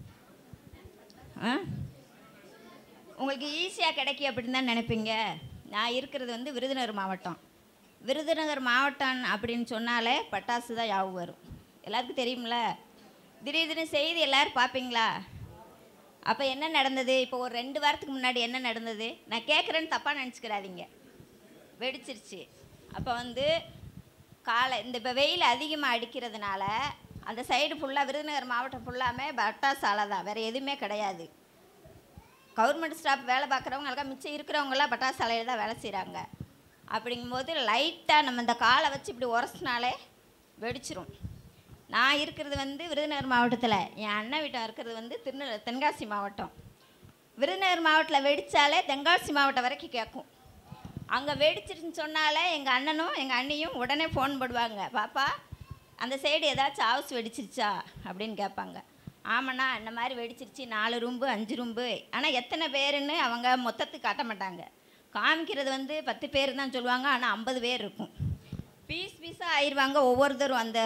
ஆ உங்களுக்கு ஈஸியாக கிடைக்கும் அப்படின்னு தான் நினைப்பீங்க நான் இருக்கிறது வந்து விருதுநகர் மாவட்டம் விருதுநகர் மாவட்டம் அப்படின்னு சொன்னாலே பட்டாசு தான் யாவும் வரும் எல்லாருக்கும் தெரியும்ல திடீர்னு செய்தி எல்லோரும் பார்ப்பீங்களா அப்போ என்ன நடந்தது இப்போ ஒரு ரெண்டு வாரத்துக்கு முன்னாடி என்ன நடந்தது நான் கேட்குறேன்னு தப்பாக நினச்சிக்கிறாதீங்க வெடிச்சிருச்சு அப்போ வந்து காலை இந்த இப்போ வெயில் அதிகமாக அடிக்கிறதுனால அந்த சைடு ஃபுல்லாக விருதுநகர் மாவட்டம் ஃபுல்லாமே பட்டாசு ஆலை தான் வேறு எதுவுமே கிடையாது கவர்மெண்ட் ஸ்டாஃப் வேலை பார்க்குறவங்களுக்கா மிச்சம் இருக்கிறவங்களாம் பட்டாசு ஆலையில் தான் வேலை செய்கிறாங்க அப்படிங்கும்போது லைட்டாக நம்ம இந்த காலை வச்சு இப்படி உரசினாலே வெடிச்சிரும் நான் இருக்கிறது வந்து விருதுநகர் மாவட்டத்தில் என் அண்ணன் வீட்டம் இருக்கிறது வந்து திருநெல் தென்காசி மாவட்டம் விருதுநகர் மாவட்டத்தில் வெடித்தாலே தென்காசி மாவட்டம் வரைக்கும் கேட்கும் அங்கே வெடிச்சிருச்சுன்னு சொன்னாலே எங்கள் அண்ணனும் எங்கள் அண்ணியும் உடனே ஃபோன் போடுவாங்க பாப்பா அந்த சைடு ஏதாச்சும் ஹவுஸ் வெடிச்சிருச்சா அப்படின்னு கேட்பாங்க ஆமாண்ணா இந்த மாதிரி வெடிச்சிருச்சு நாலு ரூம்பு அஞ்சு ரூம்பு ஆனால் எத்தனை பேருன்னு அவங்க மொத்தத்துக்கு காட்ட மாட்டாங்க காமிக்கிறது வந்து பத்து பேர் தான் சொல்லுவாங்க ஆனால் ஐம்பது பேர் இருக்கும் பீஸ் பீஸாக ஆயிடுவாங்க ஒவ்வொருத்தரும் அந்த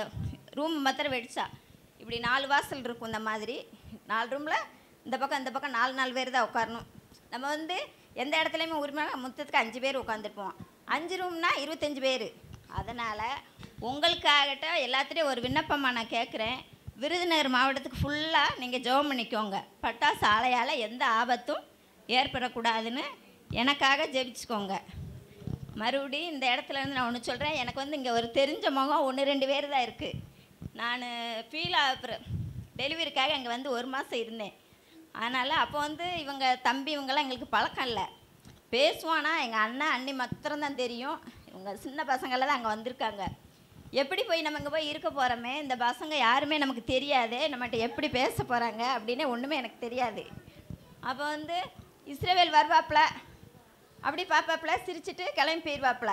ரூம் மாத்திரம் வெடிச்சா இப்படி நாலு வாசல் இருக்கும் இந்த மாதிரி நாலு ரூமில் இந்த பக்கம் இந்த பக்கம் நாலு நாலு பேர் தான் உட்காரணும் நம்ம வந்து எந்த இடத்துலையுமே உரிமை மொத்தத்துக்கு அஞ்சு பேர் உட்காந்துருப்போம் அஞ்சு ரூம்னா இருபத்தஞ்சு பேர் அதனால் உங்களுக்காகட்டும் எல்லாத்துலேயும் ஒரு விண்ணப்பமாக நான் கேட்குறேன் விருதுநகர் மாவட்டத்துக்கு ஃபுல்லாக நீங்கள் ஜெபம் பண்ணிக்கோங்க பட்டாசு ஆலையால் எந்த ஆபத்தும் ஏற்படக்கூடாதுன்னு எனக்காக ஜெபிச்சுக்கோங்க மறுபடியும் இந்த இடத்துல இருந்து நான் ஒன்று சொல்கிறேன் எனக்கு வந்து இங்கே ஒரு தெரிஞ்ச முகம் ஒன்று ரெண்டு பேர் தான் இருக்குது நான் ஃபீல் ஆகிற டெலிவரிக்காக இங்கே வந்து ஒரு மாதம் இருந்தேன் அதனால் அப்போ வந்து இவங்க தம்பி இவங்கெல்லாம் எங்களுக்கு பழக்கம் இல்லை பேசுவானா எங்கள் அண்ணன் அண்ணி மாத்திரம்தான் தெரியும் இவங்க சின்ன பசங்களாம் தான் அங்கே வந்திருக்காங்க எப்படி போய் நம்ம இங்கே போய் இருக்க போகிறோமே இந்த பசங்க யாருமே நமக்கு தெரியாது நம்மகிட்ட எப்படி பேச போகிறாங்க அப்படின்னு ஒன்றுமே எனக்கு தெரியாது அப்போ வந்து இஸ்ரேவேல் வருவாப்புல அப்படி பாப்பாப்புல சிரிச்சிட்டு கிளம்பி போயிடுவாப்புல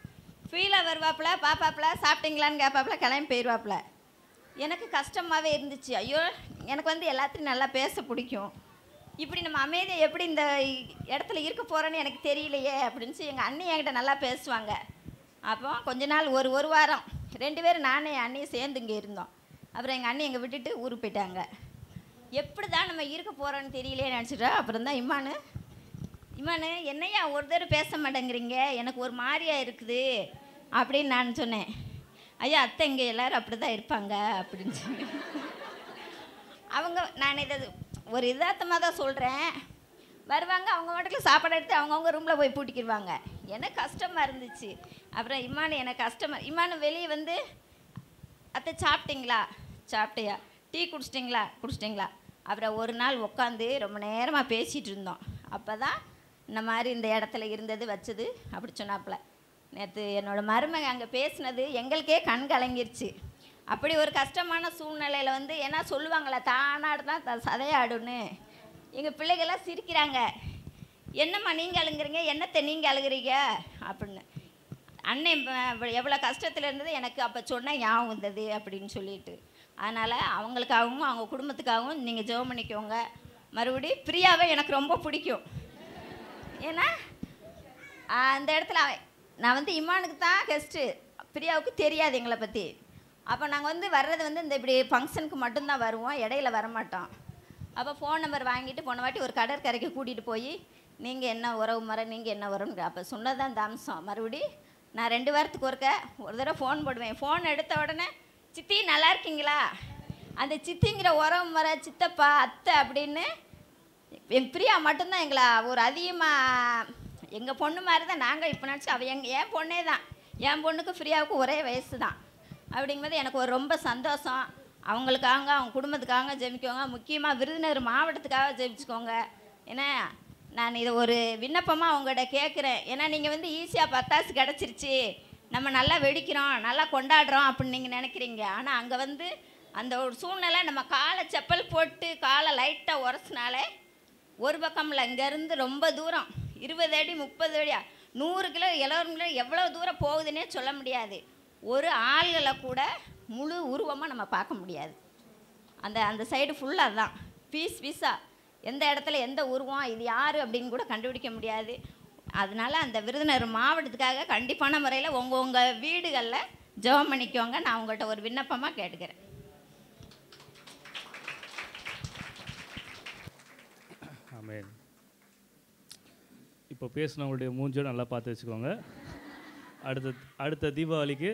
ஃபீலாக வருவாப்புல பாப்பாப்புல சாப்பிட்டீங்களான்னு கேட்பாப்புல கிளம்பி போயிடுவாப்புல எனக்கு கஷ்டமாகவே இருந்துச்சு ஐயோ எனக்கு வந்து எல்லாத்தையும் நல்லா பேச பிடிக்கும் இப்படி நம்ம அமைதியாக எப்படி இந்த இடத்துல இருக்க போகிறோன்னு எனக்கு தெரியலையே அப்படின்னு சொல்லி எங்கள் அண்ணி என்கிட்ட நல்லா பேசுவாங்க அப்போ கொஞ்ச நாள் ஒரு ஒரு வாரம் ரெண்டு பேரும் நானே என் அண்ணியும் சேர்ந்து இங்கே இருந்தோம் அப்புறம் எங்கள் அண்ணி எங்கள் விட்டுட்டு ஊருக்கு போயிட்டாங்க எப்படி தான் நம்ம இருக்க போகிறோன்னு தெரியலையே நினச்சிட்டா அப்புறம் தான் இம்மானு இம்மானு என்னையா ஒரு தடவை பேச மாட்டேங்கிறீங்க எனக்கு ஒரு மாதிரியா இருக்குது அப்படின்னு நான் சொன்னேன் ஐயா அத்தை இங்கே எல்லோரும் அப்படி தான் இருப்பாங்க அப்படின்னு சொல்லி அவங்க நான் இதை ஒரு இதார்த்தமாக தான் சொல்கிறேன் வருவாங்க அவங்க மட்டும் சாப்பாடு எடுத்து அவங்கவுங்க ரூமில் போய் பூட்டிக்கிடுவாங்க எனக்கு கஷ்டமாக இருந்துச்சு அப்புறம் இம்மானு எனக்கு கஷ்டமாக இம்மானு வெளியே வந்து அத்தை சாப்பிட்டீங்களா சாப்பிட்டியா டீ குடிச்சிட்டிங்களா குடிச்சிட்டிங்களா அப்புறம் ஒரு நாள் உட்காந்து ரொம்ப நேரமாக பேசிகிட்டு இருந்தோம் அப்போ தான் இந்த மாதிரி இந்த இடத்துல இருந்தது வச்சது அப்படி சொன்னாப்புல நேற்று என்னோட மருமக அங்கே பேசினது எங்களுக்கே கண் கலங்கிருச்சு அப்படி ஒரு கஷ்டமான சூழ்நிலையில் வந்து ஏன்னா சொல்லுவாங்களே தானாடுனா த சதையாடுன்னு எங்கள் பிள்ளைகள்லாம் சிரிக்கிறாங்க என்னம்மா நீங்கள் அழுங்குறீங்க என்னத்தை நீங்கள் அழுகுறீங்க அப்படின்னு அண்ணன் ப- எவ்வளோ கஷ்டத்தில் இருந்தது எனக்கு அப்போ சொன்ன ஞாபகம் வந்தது அப்படின்னு சொல்லிட்டு அதனால் அவங்களுக்காகவும் அவங்க குடும்பத்துக்காகவும் நீங்கள் ஜெபம் பண்ணிக்கோங்க மறுபடி பிரியாவை எனக்கு ரொம்ப பிடிக்கும் ஏன்னா ஆஹ், அந்த இடத்துல அவ- நான் வந்து இமானுக்கு தான் கெஸ்ட்டு பிரியாவுக்கு தெரியாது எங்களை பற்றி அப்போ நாங்கள் வந்து வர்றது வந்து இந்த இப்படி ஃபங்க்ஷனுக்கு மட்டும்தான் வருவோம் இடையில வரமாட்டோம் அப்போ ஃபோன் நம்பர் வாங்கிட்டு போன வாட்டி ஒரு கடற்கரைக்கு கூட்டிகிட்டு போய் நீங்கள் என்ன உறவு முறை நீங்கள் என்ன உறவுன்னு அப்போ சொன்னதான் அந்த அம்சம் மறுபடி நான் ரெண்டு வாரத்துக்கு ஒருக்க ஒரு தடவை ஃபோன் போடுவேன் ஃபோன் எடுத்த உடனே சித்தி நல்லா இருக்கீங்களா அந்த சித்திங்கிற உறவு முறை சித்தப்பா அத்தை அப்படின்னு என் பிரியா மட்டும்தான் எங்களை ஒரு அதிகமாக எங்கள் பொண்ணு மாதிரி தான் நாங்கள் இப்போ நினச்சி அவள் எங்கள் என் பொண்ணே தான் என் பொண்ணுக்கு ஃப்ரீயாவுக்கு ஒரே வயசு தான் அப்படிங்கும்போது எனக்கு ஒரு ரொம்ப சந்தோஷம் அவங்களுக்காக அவங்க குடும்பத்துக்காக ஜெபிக்கோங்க முக்கியமாக விருதுநகர் மாவட்டத்துக்காக ஜெபிச்சுக்கோங்க ஏன்னா நான் இதை ஒரு விண்ணப்பமாக அவங்கள்ட்ட கேட்குறேன் ஏன்னா நீங்கள் வந்து ஈஸியாக பத்தாசு கிடச்சிருச்சு நம்ம நல்லா வெடிக்கிறோம் நல்லா கொண்டாடுறோம் அப்படின்னு நீங்கள் நினைக்கிறீங்க ஆனால் அங்கே வந்து அந்த ஒரு சூழ்நிலை நம்ம காலை செப்பல் போட்டு காலை லைட்டாக உரசினாலே ஒரு பக்கம்ல இங்கேருந்து ரொம்ப தூரம் இருபது அடி முப்பது அடி நூறு கிலோ எழுநூறு கிலோ எவ்வளோ தூரம் போகுதுன்னே சொல்ல முடியாது ஒரு ஆள்களை கூட முழு உருவமாக நம்ம பார்க்க முடியாது அந்த அந்த சைடு ஃபுல்லாக தான் பீஸ் பீஸாக எந்த இடத்துல எந்த உருவம் இது யார் அப்படின்னு கூட கண்டுபிடிக்க முடியாது அதனால அந்த விருதுநகர் மாவட்டத்துக்காக கண்டிப்பான முறையில் உங்கள் உங்கள் வீடுகளில் ஜெபம் பண்ணிக்கோங்க நான் உங்கள்கிட்ட ஒரு விண்ணப்பமாக கேட்டுக்கிறேன் ஆமென் இப்போ பேசினவங்களுடைய மூஞ்சை நல்லா பார்த்து வச்சுக்கோங்க அடுத்த அடுத்த தீபாவளிக்கு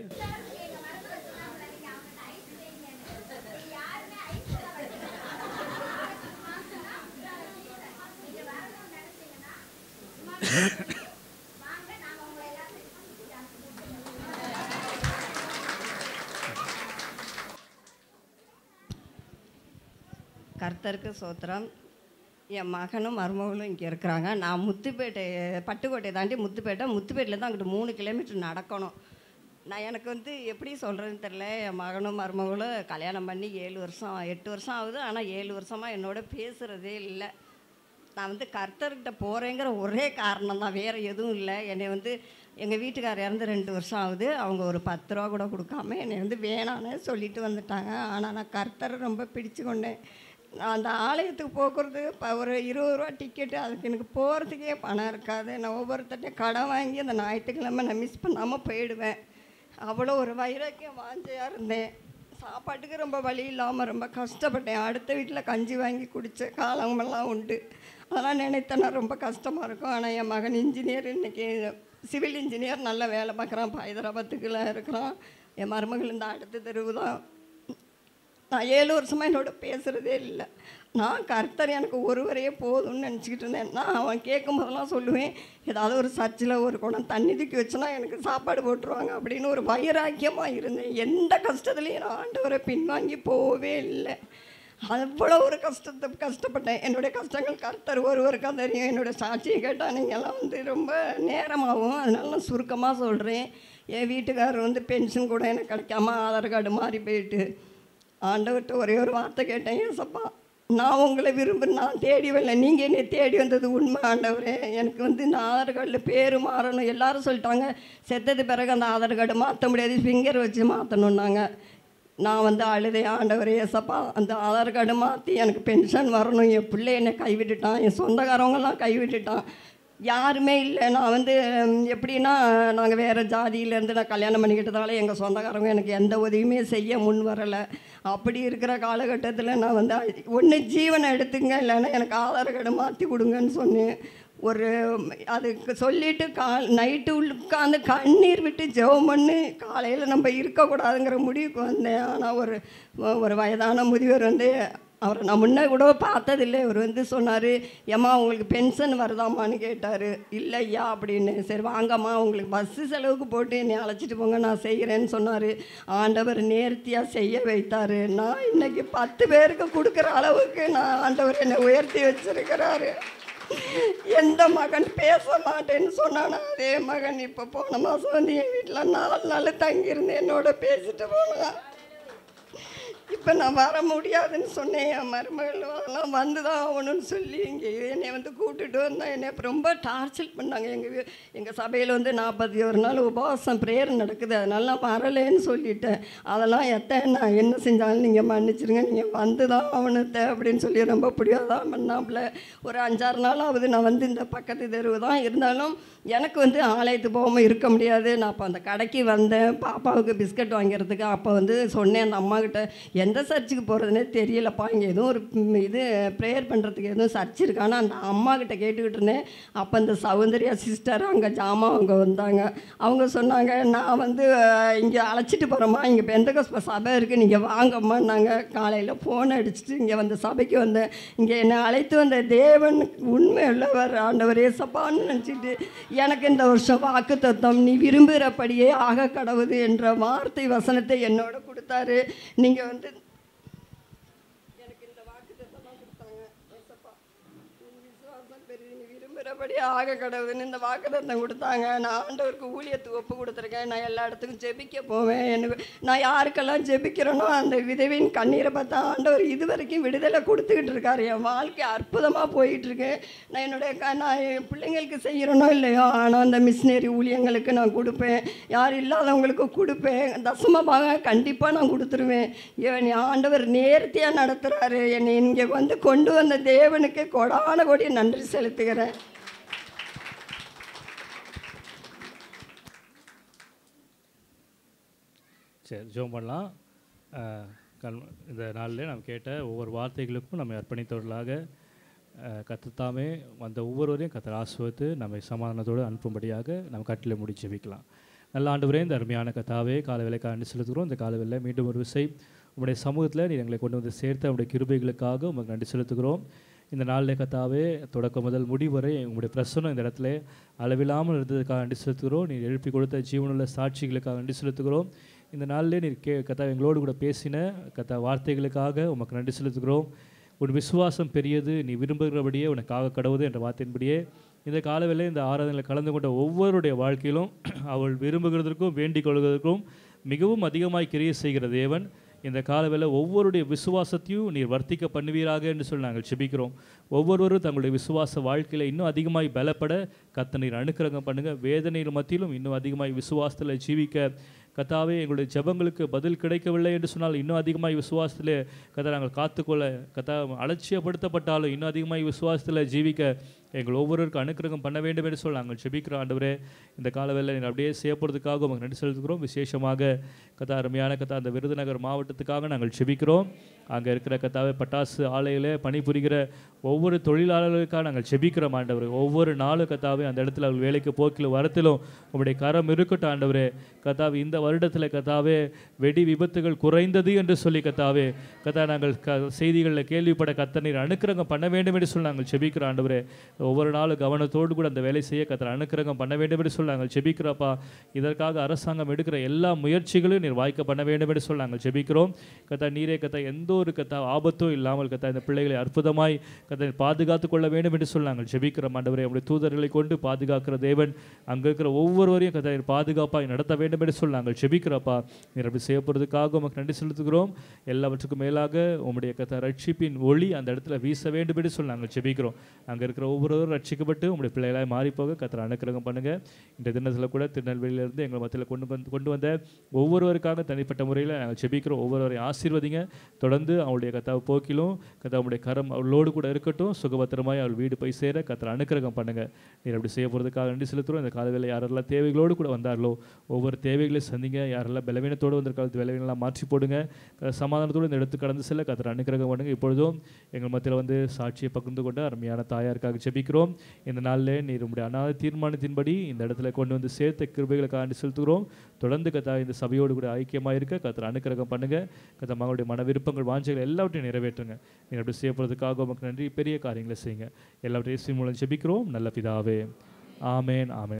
கர்த்தருக்கு சோத்திரம் என் மகனும் மருமகளும் இங்கே இருக்கிறாங்க நான் முத்துப்பேட்டை பட்டுக்கோட்டை தாண்டி முத்துப்பேட்டை முத்துப்பேட்டில் தான் அங்கிட்டு மூணு கிலோமீட்டர் நடக்கணும் நான் எனக்கு வந்து எப்படி சொல்கிறதுன்னு தெரில என் மகனும் மருமகளும் கல்யாணம் பண்ணி ஏழு வருஷம் எட்டு வருஷம் ஆகுது ஆனால் ஏழு வருஷமாக என்னோட பேசுகிறதே இல்லை நான் வந்து கர்த்தர்கிட்ட போகிறேங்கிற ஒரே காரணம் தான் வேறு எதுவும் இல்லை என்னை வந்து எங்கள் வீட்டுக்காரர் இறந்து ரெண்டு வருஷம் ஆகுது அவங்க ஒரு பத்து ரூபா கூட கொடுக்காம என்னை வந்து வேணான்னு சொல்லிட்டு வந்துட்டாங்க ஆனால் நான் கர்த்தரை ரொம்ப பிடிச்சு கொண்டேன் நான் அந்த ஆலயத்துக்கு போக்குறது இப்போ ஒரு இருபது ரூபா டிக்கெட்டு அதுக்கு எனக்கு போகிறதுக்கே பணம் இருக்காது நான் ஒவ்வொருத்தட்டையும் கடன் வாங்கி அந்த ஞாயிற்றுக்கிழமை நான் மிஸ் பண்ணாமல் போயிடுவேன் அவ்வளோ ஒரு வைராக்கியம் வாஞ்சையாக இருந்தேன் சாப்பாட்டுக்கு ரொம்ப வழி இல்லாமல் ரொம்ப கஷ்டப்பட்டேன் அடுத்த வீட்டில் கஞ்சி வாங்கி குடித்த காலமெல்லாம் உண்டு அதெல்லாம் நினைத்தேன்னா ரொம்ப கஷ்டமாக இருக்கும் ஆனால் என் மகன் இன்ஜினியர் இன்றைக்கி சிவில் இன்ஜினியர் நல்ல வேலை பார்க்குறான் இப்போ ஹைதராபாத்துக்குள்ள இருக்கிறான் என் மருமகள் இந்த அடுத்த தெருவு தான் நான் ஏழு வருஷமாக என்னோட பேசுகிறதே இல்லை நான் கர்த்தர் எனக்கு ஒருவரையே போதும்னு நினச்சிக்கிட்டு இருந்தேன் நான் அவன் கேட்கும் போதெல்லாம் சொல்லுவேன் ஏதாவது ஒரு சர்ச்சில் ஒரு குடம் தண்ணி தூக்கி வச்சுனா எனக்கு சாப்பாடு போட்டுருவாங்க அப்படின்னு ஒரு வைராக்கியமாக இருந்தேன் எந்த கஷ்டத்துலையும் நான் ஆண்டவரை பின்வாங்கி போகவே இல்லை அவ்வளோ ஒரு கஷ்டத்தை கஷ்டப்பட்டேன் என்னுடைய கஷ்டங்கள் கர்த்தர் ஒருவருக்கா தெரியும் என்னோடய சாட்சியை கேட்டால் நீங்கள்லாம் வந்து ரொம்ப நேரமாகும் அதனால நான் சுருக்கமாக சொல்கிறேன் என் வீட்டுக்காரர் வந்து பென்ஷன் கூட எனக்கு கிடைக்காம ஆதார் கார்டு மாறி போயிட்டு ஆண்டவர்கிட்ட ஒரே ஒரு வார்த்தை கேட்டேன் ஏசப்பா நான் உங்களை விரும்பு நான் தேடி வரல நீங்கள் என்னை தேடி வந்தது உண்மை ஆண்டவரே எனக்கு வந்து இந்த ஆதார் கார்டில் பேர் மாறணும் எல்லாரும் சொல்லிட்டாங்க செத்தது பிறகு அந்த ஆதார் கார்டு மாற்ற முடியாது ஃபிங்கர் வச்சு மாற்றணுன்னாங்க நான் வந்து அழுதேன் ஆண்டவரே ஏசப்பா அந்த ஆதார் கார்டு மாற்றி எனக்கு பென்ஷன் வரணும் என் பிள்ளை என்னை கைவிட்டுட்டான் என் சொந்தக்காரவங்கெல்லாம் கைவிட்டுட்டான் யாருமே இல்லை நான் வந்து ம், எப்படின்னா நாங்கள் வேறு ஜாதியிலேருந்து நான் கல்யாணம் பண்ணிக்கிட்டதால எங்கள் சொந்தக்காரங்க எனக்கு எந்த உதவியுமே செய்ய முன் வரலை அப்படி இருக்கிற காலகட்டத்தில் நான் வந்து ஒன்று ஜீவனை எடுத்துங்க இல்லைன்னா எனக்கு ஆதார் கார்டு மாற்றி கொடுங்கன்னு சொன்னேன் ஒரு அதுக்கு சொல்லிட்டு கால் நைட்டு உட்காந்து கண்ணீர் விட்டு ஜெபம் பண்ணி காலையில் நம்ம இருக்கக்கூடாதுங்கிற முடிவுக்கு வந்தேன் ஆனால் ஒரு ஒரு வயதான முதியவர் வந்து அவரை நான் முன்னே கூட பார்த்ததில்லை இவர் வந்து சொன்னார் ஏம்மா உங்களுக்கு பென்ஷன் வருதாம்மான்னு கேட்டார் இல்லை ஐயா அப்படின்னு சரி வாங்கம்மா உங்களுக்கு பஸ்ஸு செலவுக்கு போட்டு என்னை அழைச்சிட்டு போங்க நான் செய்கிறேன்னு சொன்னார் ஆண்டவர் நேர்த்தியாக செய்ய வைத்தார் நான் இன்னைக்கு பத்து பேருக்கு கொடுக்குற அளவுக்கு நான் ஆண்டவர் என்னை உயர்த்தி வச்சிருக்கிறாரு எந்த மகன் பேச மாட்டேன்னு சொன்னானா அதே மகன் இப்போ போன மாதம் வந்து என் வீட்டில் நாலு நாள் தங்கியிருந்து என்னோட பேசிட்டு போனான் இப்போ நான் வர முடியாதுன்னு சொன்னேன் என் மருமகள் அதெல்லாம் வந்து தான் ஆகணும்னு சொல்லி இங்கே என்னை வந்து கூப்பிட்டுட்டு வந்தா என்னை அப்ப ரொம்ப டார்ச்சர் பண்ணாங்க எங்கள் எங்கள் சபையில் வந்து நாற்பத்தி ஒரு நாள் உபவாசம் ப்ரேயர் நடக்குது அதனால நான் வரலேன்னு சொல்லிட்டேன் அதெல்லாம் எத்தனை நான் என்ன செஞ்சாலும் நீங்கள் மன்னிச்சிருங்க நீங்கள் வந்து தான் ஆகணுத்த அப்படின்னு சொல்லி ரொம்ப பிடிவாதான் பண்ணாப்புல ஒரு அஞ்சாறு நாள் ஆகுது நான் வந்து இந்த பக்கத்து தெருவு தான் இருந்தாலும் எனக்கு வந்து ஆலயத்துக்கு போகாமல் இருக்க முடியாது நான் அப்போ அந்த கடைக்கு வந்தேன் பாப்பாவுக்கு பிஸ்கட் வாங்கிறதுக்கு அப்போ வந்து சொன்னேன் அந்த அம்மாக்கிட்ட எந்த சர்ச்சுக்கு போகிறதுனே தெரியலப்பா இங்கே எதுவும் ஒரு ம், இது ப்ரேயர் பண்ணுறதுக்கு எதுவும் சர்ச் இருக்கான்னு அந்த அம்மா கிட்ட கேட்டுக்கிட்டு இருந்தேன் அப்போ இந்த சௌந்தர்யா சிஸ்டர் அங்கே ஜாமா அவங்க வந்தாங்க அவங்க சொன்னாங்க நான் வந்து இங்கே அழைச்சிட்டு போகிறேம்மா இங்கே பெந்தகஸ்ப சபை இருக்குது நீங்கள் வாங்கம்மான்னாங்க காலையில் ஃபோன் அடிச்சுட்டு இங்கே வந்த சபைக்கு வந்தேன் இங்கே என்னை அழைத்து வந்த தேவன் உண்மை உள்ளவர் ஆண்டவர் ஏசப்பான்னு நினச்சிட்டு எனக்கு இந்த வருஷம் வாக்கு தத்துவம் நீ விரும்புகிறபடியே ஆக கடவுது என்ற வார்த்தை வசனத்தை என்னோட கொடுத்தாரு நீங்கள் வந்து எனக்கு இந்த வாக்கு தத்துவம் கொடுத்தாங்க ஏசப்பா உன் விசுவாசம் பெரிது நீ விரும்புகிறபடி ஆக கடவுதுன்னு இந்த வாக்குத்தத்தம் கொடுத்தாங்க நான் ஆண்டவருக்கு ஊழியத்துக்கு ஒப்பு கொடுத்துருக்கேன் நான் எல்லா இடத்துக்கும் ஜெபிக்க போவேன் எனக்கு நான் யாருக்கெல்லாம் ஜெபிக்கிறேனோ அந்த விதவின் கண்ணீரை பார்த்தா ஆண்டவர் இது வரைக்கும் விடுதலை கொடுத்துக்கிட்டு இருக்காரு என் வாழ்க்கை அற்புதமாக போயிட்டு இருக்கு நான் என்னுடைய க நான் என் பிள்ளைங்களுக்கு செய்கிறனோ இல்லையோ ஆனால் அந்த மிஷினரி ஊழியங்களுக்கு நான் கொடுப்பேன் யார் இல்லாதவங்களுக்கு கொடுப்பேன் தசம பாகம் கண்டிப்பாக நான் கொடுத்துருவேன் என் ஆண்டவர் நேர்த்தியாக நடத்துகிறாரு என்னை இங்கே வந்து கொண்டு வந்த தேவனுக்கு கொடான கொடி நன்றி செலுத்துகிறேன் சரி ஜோம் பண்ணலாம் அஹ், கண் இந்த நாளில் நாம் கேட்ட ஒவ்வொரு வார்த்தைகளுக்கும் நம்மை அர்ப்பணித்தவர்களாக அஹ், கர்த்தர் வந்த ஒவ்வொருவரையும் கத்தர் ஆசுவத்து நம்மை சமாதானத்தோடு அனுப்பும்படியாக நம்ம கட்டில் முடி ஜெபிக்கலாம் நல்ல ஆண்டவரே இந்த அருமையான கத்தாவே கால வேலைக்காக நன்றி செலுத்துகிறோம் இந்த கால வேலை மீண்டும் ஒரு விசை உங்களுடைய சமூகத்தில் நீ எங்களை கொண்டு வந்து சேர்த்த உங்களுடைய கிருபைகளுக்காக உங்களுக்கு நன்றி செலுத்துகிறோம் இந்த நாளில் கத்தாவே தொடக்கம் முதல் முடிவரை உங்களுடைய பிரசனம் இந்த இடத்துல அளவில்லாமல் இருந்ததுக்காக நன்றி செலுத்துகிறோம் நீ எழுப்பி கொடுத்த ஜீவனுள்ள சாட்சிகளுக்காக நன்றி செலுத்துகிறோம் இந்த நாளிலே நீர் கே கத்தா எங்களோடு கூட பேசின கத்தா வார்த்தைகளுக்காக உமக்கு நன்றி செலுத்துகிறோம் உன் விசுவாசம் பெரியது நீ விரும்புகிறபடியே உனக்காக கடவுது என்ற வார்த்தையின்படியே இந்த காலவேளை இந்த ஆராதனையில் கலந்து கொண்ட ஒவ்வொருடைய வாழ்க்கையிலும் அவள் விரும்புகிறதற்கும் வேண்டிக் கொள்வதற்கும் மிகவும் அதிகமாய் கிரியை செய்கிற தேவன் இந்த காலவேளை ஒவ்வொருடைய விசுவாசத்தையும் நீர் வர்த்திக்க பண்ணுவீராக என்று சொல்லி நாங்கள் செபிக்கிறோம் ஒவ்வொருவரும் தங்களுடைய விசுவாச வாழ்க்கையில் இன்னும் அதிகமாய் பலப்பட கத்த நீர் அனுக்கிரகம் பண்ணுங்க வேதனையில் மத்தியிலும் இன்னும் அதிகமாய் விசுவாசத்தில் ஜீவிக்க கத்தாவே எங்களுடைய ஜெபங்களுக்கு பதில் கிடைக்கவில்லை என்று சொன்னால் இன்னும் அதிகமாய் விசுவாசத்தில் கத்தா நாங்கள் காத்துக்கொள்ள கத்தா அலட்சியப்படுத்தப்பட்டாலும் இன்னும் அதிகமாய் விசுவாசத்தில் ஜீவிக்க எங்கள் ஒவ்வொருவருக்கும் அனுக்கிரகம் பண்ண வேண்டும் என்று சொல்லி நாங்கள் ஜெபிக்கிறோம் ஆண்டவரே இந்த காலவேளை நீங்கள் அப்படியே செய்யப்படுறதுக்காக உங்களுக்கு நன்றி செலுத்துகிறோம் விசேஷமாக கத்தா அருமையான கத்தா அந்த விருதுநகர் மாவட்டத்துக்காக நாங்கள் ஜெபிக்கிறோம் அங்கே இருக்கிற கத்தாவே பட்டாசு ஆலையில் பணிபுரிகிற ஒவ்வொரு தொழிலாளர்களுக்காக நாங்கள் ஜெபிக்கிறோம் ஆண்டவர் ஒவ்வொரு நாளும் கத்தாவே அந்த இடத்துல அவர்கள் வேலைக்கு போக்கில் வரத்திலும் உங்களுடைய கரம் இருக்கட்டும் ஆண்டவரே கத்தாவே இந்த வருடத்தில் கத்தாவே வெடி விபத்துகள் குறைந்தது என்று சொல்லி கத்தாவே கத்தா நாங்கள் க செய்திகளில் கேள்விப்பட கத்த நீர் அனுக்கிரகம் பண்ண வேண்டும் என்று சொல்லி நாங்கள் ஜெபிக்கிறோம் ஆண்டவரே ஒவ்வொரு நாளும் கவனத்தோடு கூட அந்த வேலை செய்ய கத்தர் அனுக்கிரகம் பண்ண வேண்டும் என்று சொல்லி நாங்கள் ஜெபிக்கிறோப்பா இதற்காக அரசாங்கம் எடுக்கிற எல்லா முயற்சிகளையும் நீர் வாய்க்க பண்ண வேண்டும் என்று சொல்லி நாங்கள் ஜெபிக்கிறோம் கத்தா நீரே கத்தா எந்த ஒரு கத்தா ஆபத்தும் இல்லாமல் கத்தா இந்த பிள்ளைகளை அற்புதமாய் கத்தா பாதுகாத்து கொள்ள வேண்டும் என்று சொல்லி நாங்கள் ஜெபிக்கிறோம் ஆண்டவரே உங்களுடைய தூதர்களை கொண்டு பாதுகாக்கிற தேவன் அங்கே இருக்கிற ஒவ்வொருவரையும் கத்தா நீர் பாதுகாப்பாய் நடத்த வேண்டும் என்று சொல்லி நாங்கள் ஜெபிக்கிறோப்பா நீர் அப்படி செய்ய போகிறதுக்காக உமக்கு நன்றி செலுத்துகிறோம் எல்லாவற்றுக்கும் மேலாக உம்முடைய கத்தா ரட்சிப்பின் ஒளி அந்த இடத்துல வீச வேண்டும் என்று சொல்லி நாங்கள் ஜெபிக்கிறோம் அங்கே இருக்கிற ஒவ்வொருவரும் ரட்சிக்கப்பட்டு உங்களுடைய பிள்ளைகளாய் மாறிப்போக கத்தர் அனுக்கிரகம் பண்ணுங்க இந்த தினத்தில் கூட திருநெல்வேலியிலிருந்து எங்கள் மத்தியில் கொண்டு வந்து கொண்டு வந்த ஒவ்வொருவருக்காக தனிப்பட்ட முறையில் நாங்கள் ஜெபிக்கிறோம் ஒவ்வொருவரையும் ஆசீர்வதிங்க தொடர்ந்து அவளுடைய கத்தாவை போக்கிலும் கத்தா அவளுடைய கரம் அவளோடு கூட இருக்கட்டும் சுகபத்திரமாய் அவள் வீடு போய் சேர கத்தர் அனுக்கிரகம் பண்ணுங்க நீர் அப்படி செய்ய போகிறதுக்காக நன்றி செலுத்துகிறோம் இந்த காலவேளை யாரெல்லாம் தேவைகளோடு கூட வந்தார்களோ ஒவ்வொரு தேவைகளை சந்திங்க யாரெல்லாம் பலவீனத்தோடு வந்திருக்காலும் பலவீனெல்லாம் மாற்றி போடுங்க கத்தர் சமாதானத்தோடு இந்த இடத்துக்கு கடந்து செல்ல கத்தர் அனுக்கிரகம் பண்ணுங்க இப்பொழுதும் எங்கள் மத்தியில் வந்து சாட்சியை பகிர்ந்து கொண்டு அருமையான தாயாருக்காக ஜெபிக்கிறோம் இந்த நாளில் நீர் உங்களுடைய அனாத தீர்மானத்தின்படி இந்த இடத்துல கொண்டு வந்து சேர்த்த கிருபைகளுக்காக நன்றி செலுத்துகிறோம் தொடர்ந்து கத்தா இந்த சபையோடு கூட ஐக்கியமாக இருக்க கத்தர் அனுக்கிரகம் பண்ணுங்க கத்தா மகளுடைய மன விருப்பங்கள் வாஞ்சைகள் எல்லாவற்றையும் நிறைவேற்றுங்க நீர் அப்படி செய்யப்படுறதுக்காக உமக்கு நன்றி பெரிய காரியங்களை செய்யுங்க எல்லாவற்றையும் இயேசுவின் மூலம் ஜெபிக்கிறோம் நல்ல பிதாவே ஆமேன் ஆமேன்